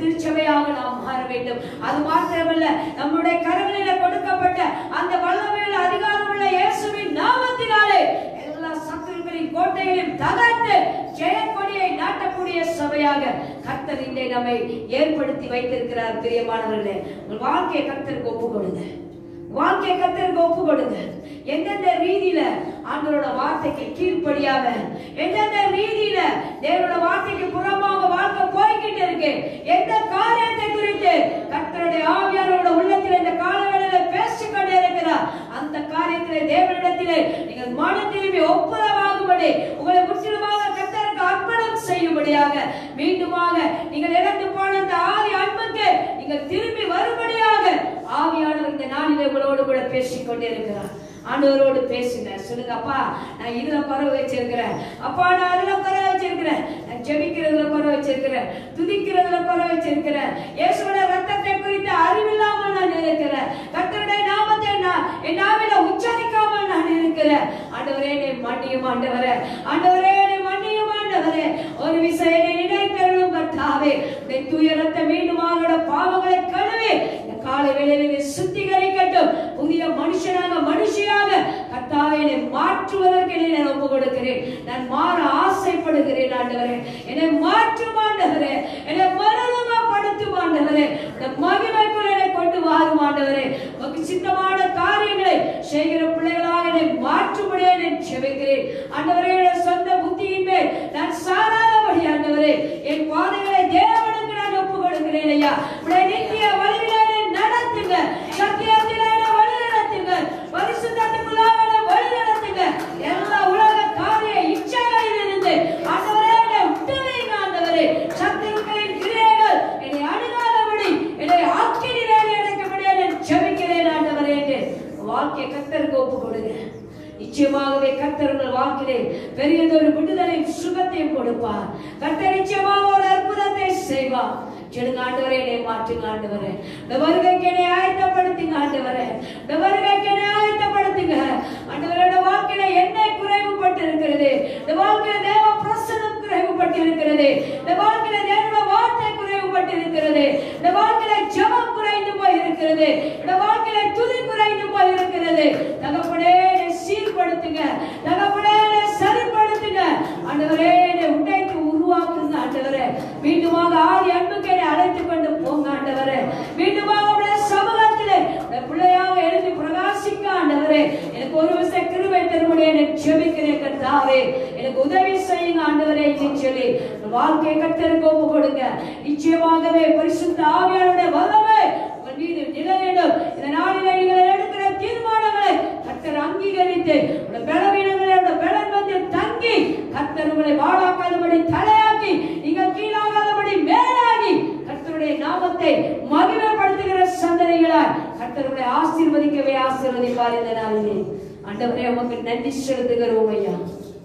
திருச்சபையாக நாம் மாற வேண்டும் அது மாத்திரமல்ல நம்முடைய கரங்களிலே கொடுக்கப்பட்ட அந்த வல்லமையுள்ள அதிகாரமுள்ள இயேசுவின் நாமத்தினாலே எல்லா சத்துருக்களின் கோட்டைகளையும் தகர்த்து ஜெயக்கொடியை நாட்டக்கூடிய சபையாக கர்த்தர் இன்றை நம்மை ஏற்படுத்தி வைத்திருக்கிறார் பிரியமானவர்களே உங்கள் வாழ்க்கையை கர்த்தருக்கு ஒப்பு கொடுங்க வாழ்க்கையை கர்த்தருக்கு ஒப்பு கொடுங்க எந்தெந்த ரீதியில ஆண்டவரோட வார்த்தைக்கு கீழ்ப்படியாம எந்தெந்த ரீதியில தேவனோட வார்த்தைக்கு புறமாக வாழ்க்கை போய்கிட்டு இருக்கு எந்த காரியத்தை குறித்து கர்த்தருடைய ஆவியாரோட உள்ளத்தில் இந்த காலவேளையில பேசிக்கொண்டே இருக்கிறார் அந்த காரியத்திலே தேவனிடத்திலே நீங்கள் மன திரும்பி ஒப்புரவாகும்படி உங்களை முற்றிலுமாக கர்த்தருக்கு அர்ப்பணம் செய்யும்படியாக மீண்டுமாக நீங்கள் இழந்து போன அந்த ஆதி அன்புக்கு நீங்கள் திரும்பி வரும்படியாக ஆவியானவர் இந்த நாளிலே உங்களோடு கூட பேசிக் கொண்டே இருக்கிறார் ஆண்டவரோடு பேசுங்க சொல்லுங்க அப்பா நான் இதுல குறை வச்சிருக்கிறேன் அப்பா நான் அதுல குறை வச்சிருக்கிறேன் நான் ஜெபிக்கிறதுல குறை வச்சிருக்கிறேன் துதிக்கிறதுல குறை வச்சிருக்கிறேன் இயேசுவோட ரத்தத்தை குறித்து அறிவில்லாமல் நான் இருக்கிறேன் கர்த்தருடைய நாமத்தை நான் என் நாவில உச்சரிக்காமல் நான் இருக்கிறேன் ஆண்டவரே என்னை மன்னியும் ஆண்டவரே ஆண்டவரே என்னை மன்னியும் ஆண்டவரே ஒரு விசை என்னை நினைத்தருளும் கர்த்தாவே உடைய தூய ரத்தம் மீண்டும் அவரோட பாவங்களை கழுவி இந்த காலை வேளையிலே சுத்திகரிக்கட்டும் புதிய மனுஷனாக மனுஷியாக கர்த்தாவே என்னை மாற்றுவதற்கு என்னை நான் ஒப்பு கொடுக்கிறேன் நான் மாற ஆசைப்படுகிறேன் ஆண்டவரே என்னை மாற்றும் ஆண்டவரே என்னை மறுமுகப்படுத்தும் ஆண்டவரே இந்த மகிமைக்குள் என்னை கொண்டு வாரும் ஆண்டவரே உமக்கு சித்தமான காரியங்களை செய்கிற பிள்ளைகளாக என்னை மாற்றும்படியே நான் செபிக்கிறேன் ஆண்டவரே என் சொந்த புத்தியின் மேல் நான் சாராதபடி ஆண்டவரே என் பாதைகளை தேவனுக்கு நான் ஒப்பு கொடுக்கிறேன் ஐயா உடைய நித்திய வழியிலே என்னை நடத்துங்க சத்தியத்திலே என்னை வழி நடத்துங்க பரிசுத்தத்துக்குள்ளாக என்னை வழி நடத்துங்க எல்லா உலக காரிய இச்சைகளிலிருந்து ஆண்டவரே என்னை விட்டு வைங்க ஆண்டவரே சத்துருக்களின் கிரியைகள் என்னை அணுகாதபடி என்னை ஆக்கினிலே அடைக்கப்படியே நான் ஜெபிக்கிறேன் ஆண்டவரே என்று வாழ்க்கை கத்தருக்கு ஒப்பு கொடுங்க நிச்சயமாகவே கர்த்தர் உங்கள் வாழ்க்கையிலே பெரியதொரு விடுதலையும் சுகத்தையும் கொடுப்பார் கர்த்தர் நிச்சயமாக ஒரு அற்புதத்தை செய்வார் செடுங்க ஆண்டவரே என்னை மாற்றுங்க ஆண்டவரே இந்த வருகைக்கு என்னை ஆயத்தப்படுத்துங்க ஆண்டவரே இந்த வருகைக்கு என்னை ஆயத்தப்படுத்துங்க ஆண்டவரோட வாழ்க்கையில என்ன குறைவுபட்டு இருக்கிறது இந்த வாழ்க்கையில தேவ பிரசனம் குறைவுபட்டு இருக்கிறது இந்த வாழ்க்கையில தேவ வார்த்தை குறைவுபட்டு இருக்கிறது இந்த வாழ்க்கையில ஜெபம் குறைந்து போய் இருக்கிறது இந்த வாழ்க்கையில துதி குறைந்து போய் இருக்கிறது தகப்பனே என்னை சீர்படுத்துங்க தகப்பனே என்னை சரிப்படுத்துங்க ஆண்டவரே என்னை உடைத்து உருவாக்குங்க ஆண்டவரே மீண்டுமாக ஆதி அன்புக்கு என்னை அழைத்து கொண்டு போங்க ஆண்டவரே மீண்டுமாக உடைய சமூகத்திலே உடைய பிள்ளையாக எழுதி பிரகாசிக்க ஆண்டவரே எனக்கு ஒரு விஷயம் கிருபை தரும்படி எனக்கு ஜெபிக்கிறேன் கர்த்தாவே எனக்கு உதவி செய்யுங்க ஆண்டவரே என்று சொல்லி உங்கள் வாழ்க்கையை கத்தருக்கு ஒப்பு கொடுங்க நிச்சயமாகவே பரிசுத்த ஆவியாருடைய வல்லமை உங்கள் மீது நிலையிடும் இந்த நாளிலே நீங்கள் எடுக்கிற தீர்மானங்களை கர்த்தர் அங்கீகரித்து உங்கள் பலவீனங்களை உங்கள் பலன் வந்து தங்கி கர்த்தர் உங்களை வாழாக்காதபடி தலையாக்கி நீங்கள் கீழாகாதபடி மேலாகி கர்த்தருடைய நாமத்தை மகிமைப்படுத்துகிற சந்ததிகளாய் கர்த்தருடைய ஆசீர்வதிக்கவே ஆசீர்வதிப்பார் இந்த நாளிலே ஆண்டவரே உமக்கு நன்றி செலுத்துகிறோம் ஐயா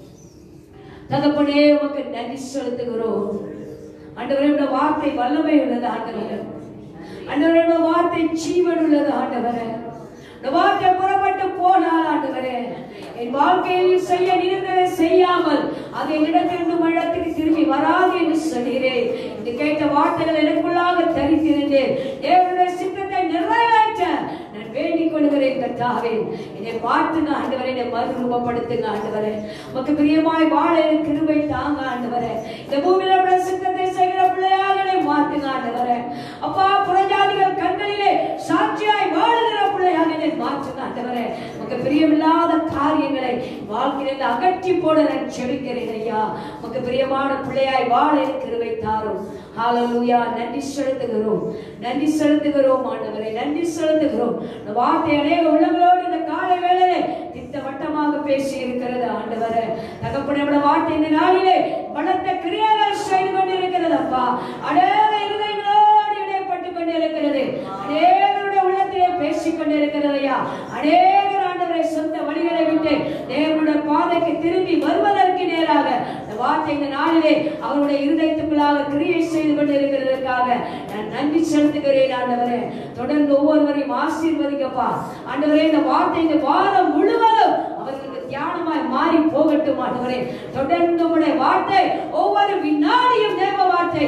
தகப்பனே உமக்கு நன்றி செலுத்துகிறோம் ஆண்டவரே உடைய வார்த்தை வல்லமை உள்ளது ஆண்டவரே ஆண்டவரே உடைய வார்த்தை ஜீவன் உள்ளது ஆண்டவரே உடைய வார்த்தை புறப்பட்டு போனால் ஆண்டவரே என் வாழ்க்கையில் செய்ய நினைத்ததை செய்யாமல் அது என்னிடத்திலிருந்து மழத்துக்கு திரும்பி வராது என்று சொல்கிறேன் இது கேட்ட வார்த்தைகள் எனக்குள்ளாக தரித்திருந்தேன் தேவனுடைய சித்தத்தை நிறைவேற்ற நான் வேண்டிக் கொள்கிறேன் கர்த்தாவே என்னை மாற்றுங்க ஆண்டவரே என்னை மறுரூபப்படுத்துங்க ஆண்டவரே உமக்கு பிரியமாய் வாழ எனக்கு கிருபை தாங்க ஆண்டவரே இந்த பூமியில உள்ள சித்தத்தை செய்கிற பிள்ளையாக என்னை மாற்றுங்க ஆண்டவரே அப்பா புறஜாதிகள் கண்களிலே சாட்சியாய் வாழுகிற பிள்ளையாக என்னை மாற்றுங்க ஆண்டவரே உமக்கு பிரியமில்லாத காரியங்களை வாழ்க்கையிலிருந்து அகற்றி போட நான் செபிக்கிறேன் ஐயா உமக்கு பிரியமான பிள்ளையாய் வாழ எனக்கு கிருபை தாரும் ஹalleluya நன்றி செலுத்துகிறோம் நன்றி செலுத்துகிறோம் ஆண்டவரே நன்றி செலுத்துகிறோம் இந்த வார்த்தை அநேக உள்ளங்களோடு இந்த காலை வேளையிலே திட்டவட்டமாக பேசி இருக்கிறது ஆண்டவரே தகப்பனே நம்முடைய வார்த்தை இந்த நாளிலே பலத்த கிரியைகள் செய்து கொண்டிருக்கிறது அப்பா அநேக இருதயங்களோடு இடைப்பட்டு கொண்டிருக்கிறது அநேகருடைய உள்ளத்திலே பேசிக் கொண்டிருக்கிறது ஐயா அநேகர் ஆண்டவரை சொந்த வழிகளை விட்டு தேவனுடைய பாதைக்கு திரும்பி வருவதற்கு நேராக இந்த வார்த்தை இந்த நாளிலே அவருடைய இருதயத்துக்குள்ளாக கிரியை செய்து கொண்டிருக்கிறதற்காக நான் நன்றி செலுத்துகிறேன் ஆண்டவரே தொடர்ந்து ஒவ்வொருவரையும் ஆசீர்வதிக்கப்பா ஆண்டவரே இந்த வார்த்தை இந்த வாரம் முழுவதும் அவர்களுக்கு தியானமாய் மாறி போகட்டும் ஆண்டவரே தொடர்ந்து உடைய வார்த்தை ஒவ்வொரு வினாடியும் தேவ வார்த்தை இந்த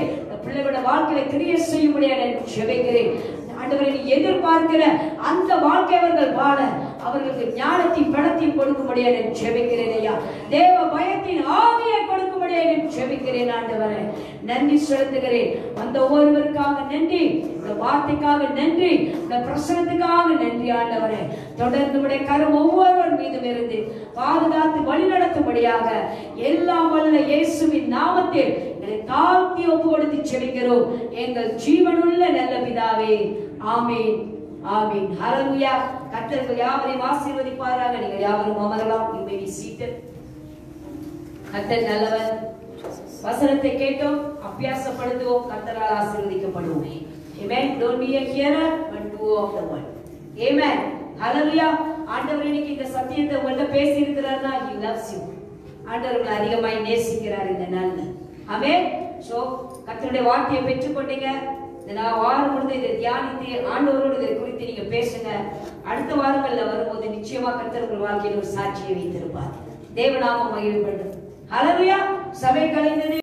பிள்ளைகளோட வாழ்க்கையில கிரிய செய்ய முடியாது என்று ஜெபிக்கிறேன் ஆண்டவரை நீ எதிர்பார்க்கிற அந்த வாழ்க்கை அவர்கள் வாழ அவர்களுக்கு ஞானத்தின் பணத்தையும் கொடுக்க முடியாது என்று ஜெபிக்கிறேன் ஐயா தேவ பயத்தின் ஆவியை கொடுக்க முடியாது என்று ஜெபிக்கிறேன் ஆண்டவரே நன்றி செலுத்துகிறேன் வந்த ஒவ்வொருவருக்காக நன்றி இந்த வார்த்தைக்காக நன்றி இந்த பிரசனத்துக்காக நன்றி ஆண்டவரே தொடர்ந்து உடைய கரம் ஒவ்வொருவர் மீதும் இருந்து பாதுகாத்து வழிநடத்தும்படியாக எல்லாம் வல்ல இயேசுவின் நாமத்தில் எங்களை தாழ்த்தி ஒப்பு கொடுத்து செபிக்கிறோம் எங்கள் ஜீவனுள்ள நல்ல பிதாவே ஆமென் ஆமென் ஹalleluya கர்த்தர்கள் யாவரையும் ஆசீர்வதிப்பாராக நீங்கள் யாவரும் அமரலாம் you may be seated கர்த்தர் நல்லவர் வசனத்தை கேட்டோம் அபியாசப்படுத்துவோம் கர்த்தரால் ஆசீர்வதிக்கப்படுவோம் amen don't be a hearer but doer of the word amen hallelujah ஆண்டவர் இன்னைக்கு இந்த சத்தியத்தை உங்கள்ட்ட பேசி இருக்கிறார்னா he loves you ஆண்டவர் உங்களை அதிகமாய் நேசிக்கிறார் இந்த நாள்ல ஆமென் சோ கர்த்தருடைய வார்த்தையை பெற்றுக்கொண்டீங்க இந்த நான் வாரம் முழுது இதை தியானித்து ஆண்டவரோடு இதை குறித்து நீங்க பேசுங்க அடுத்த வாரங்கள்ல வரும்போது நிச்சயமா கர்த்தர் உங்கள் வாழ்க்கையில் ஒரு சாட்சியை வைத்திருப்பார் தேவநாமம் மகிழ்வுபடும் ஹalleluya சபை கலைந்தது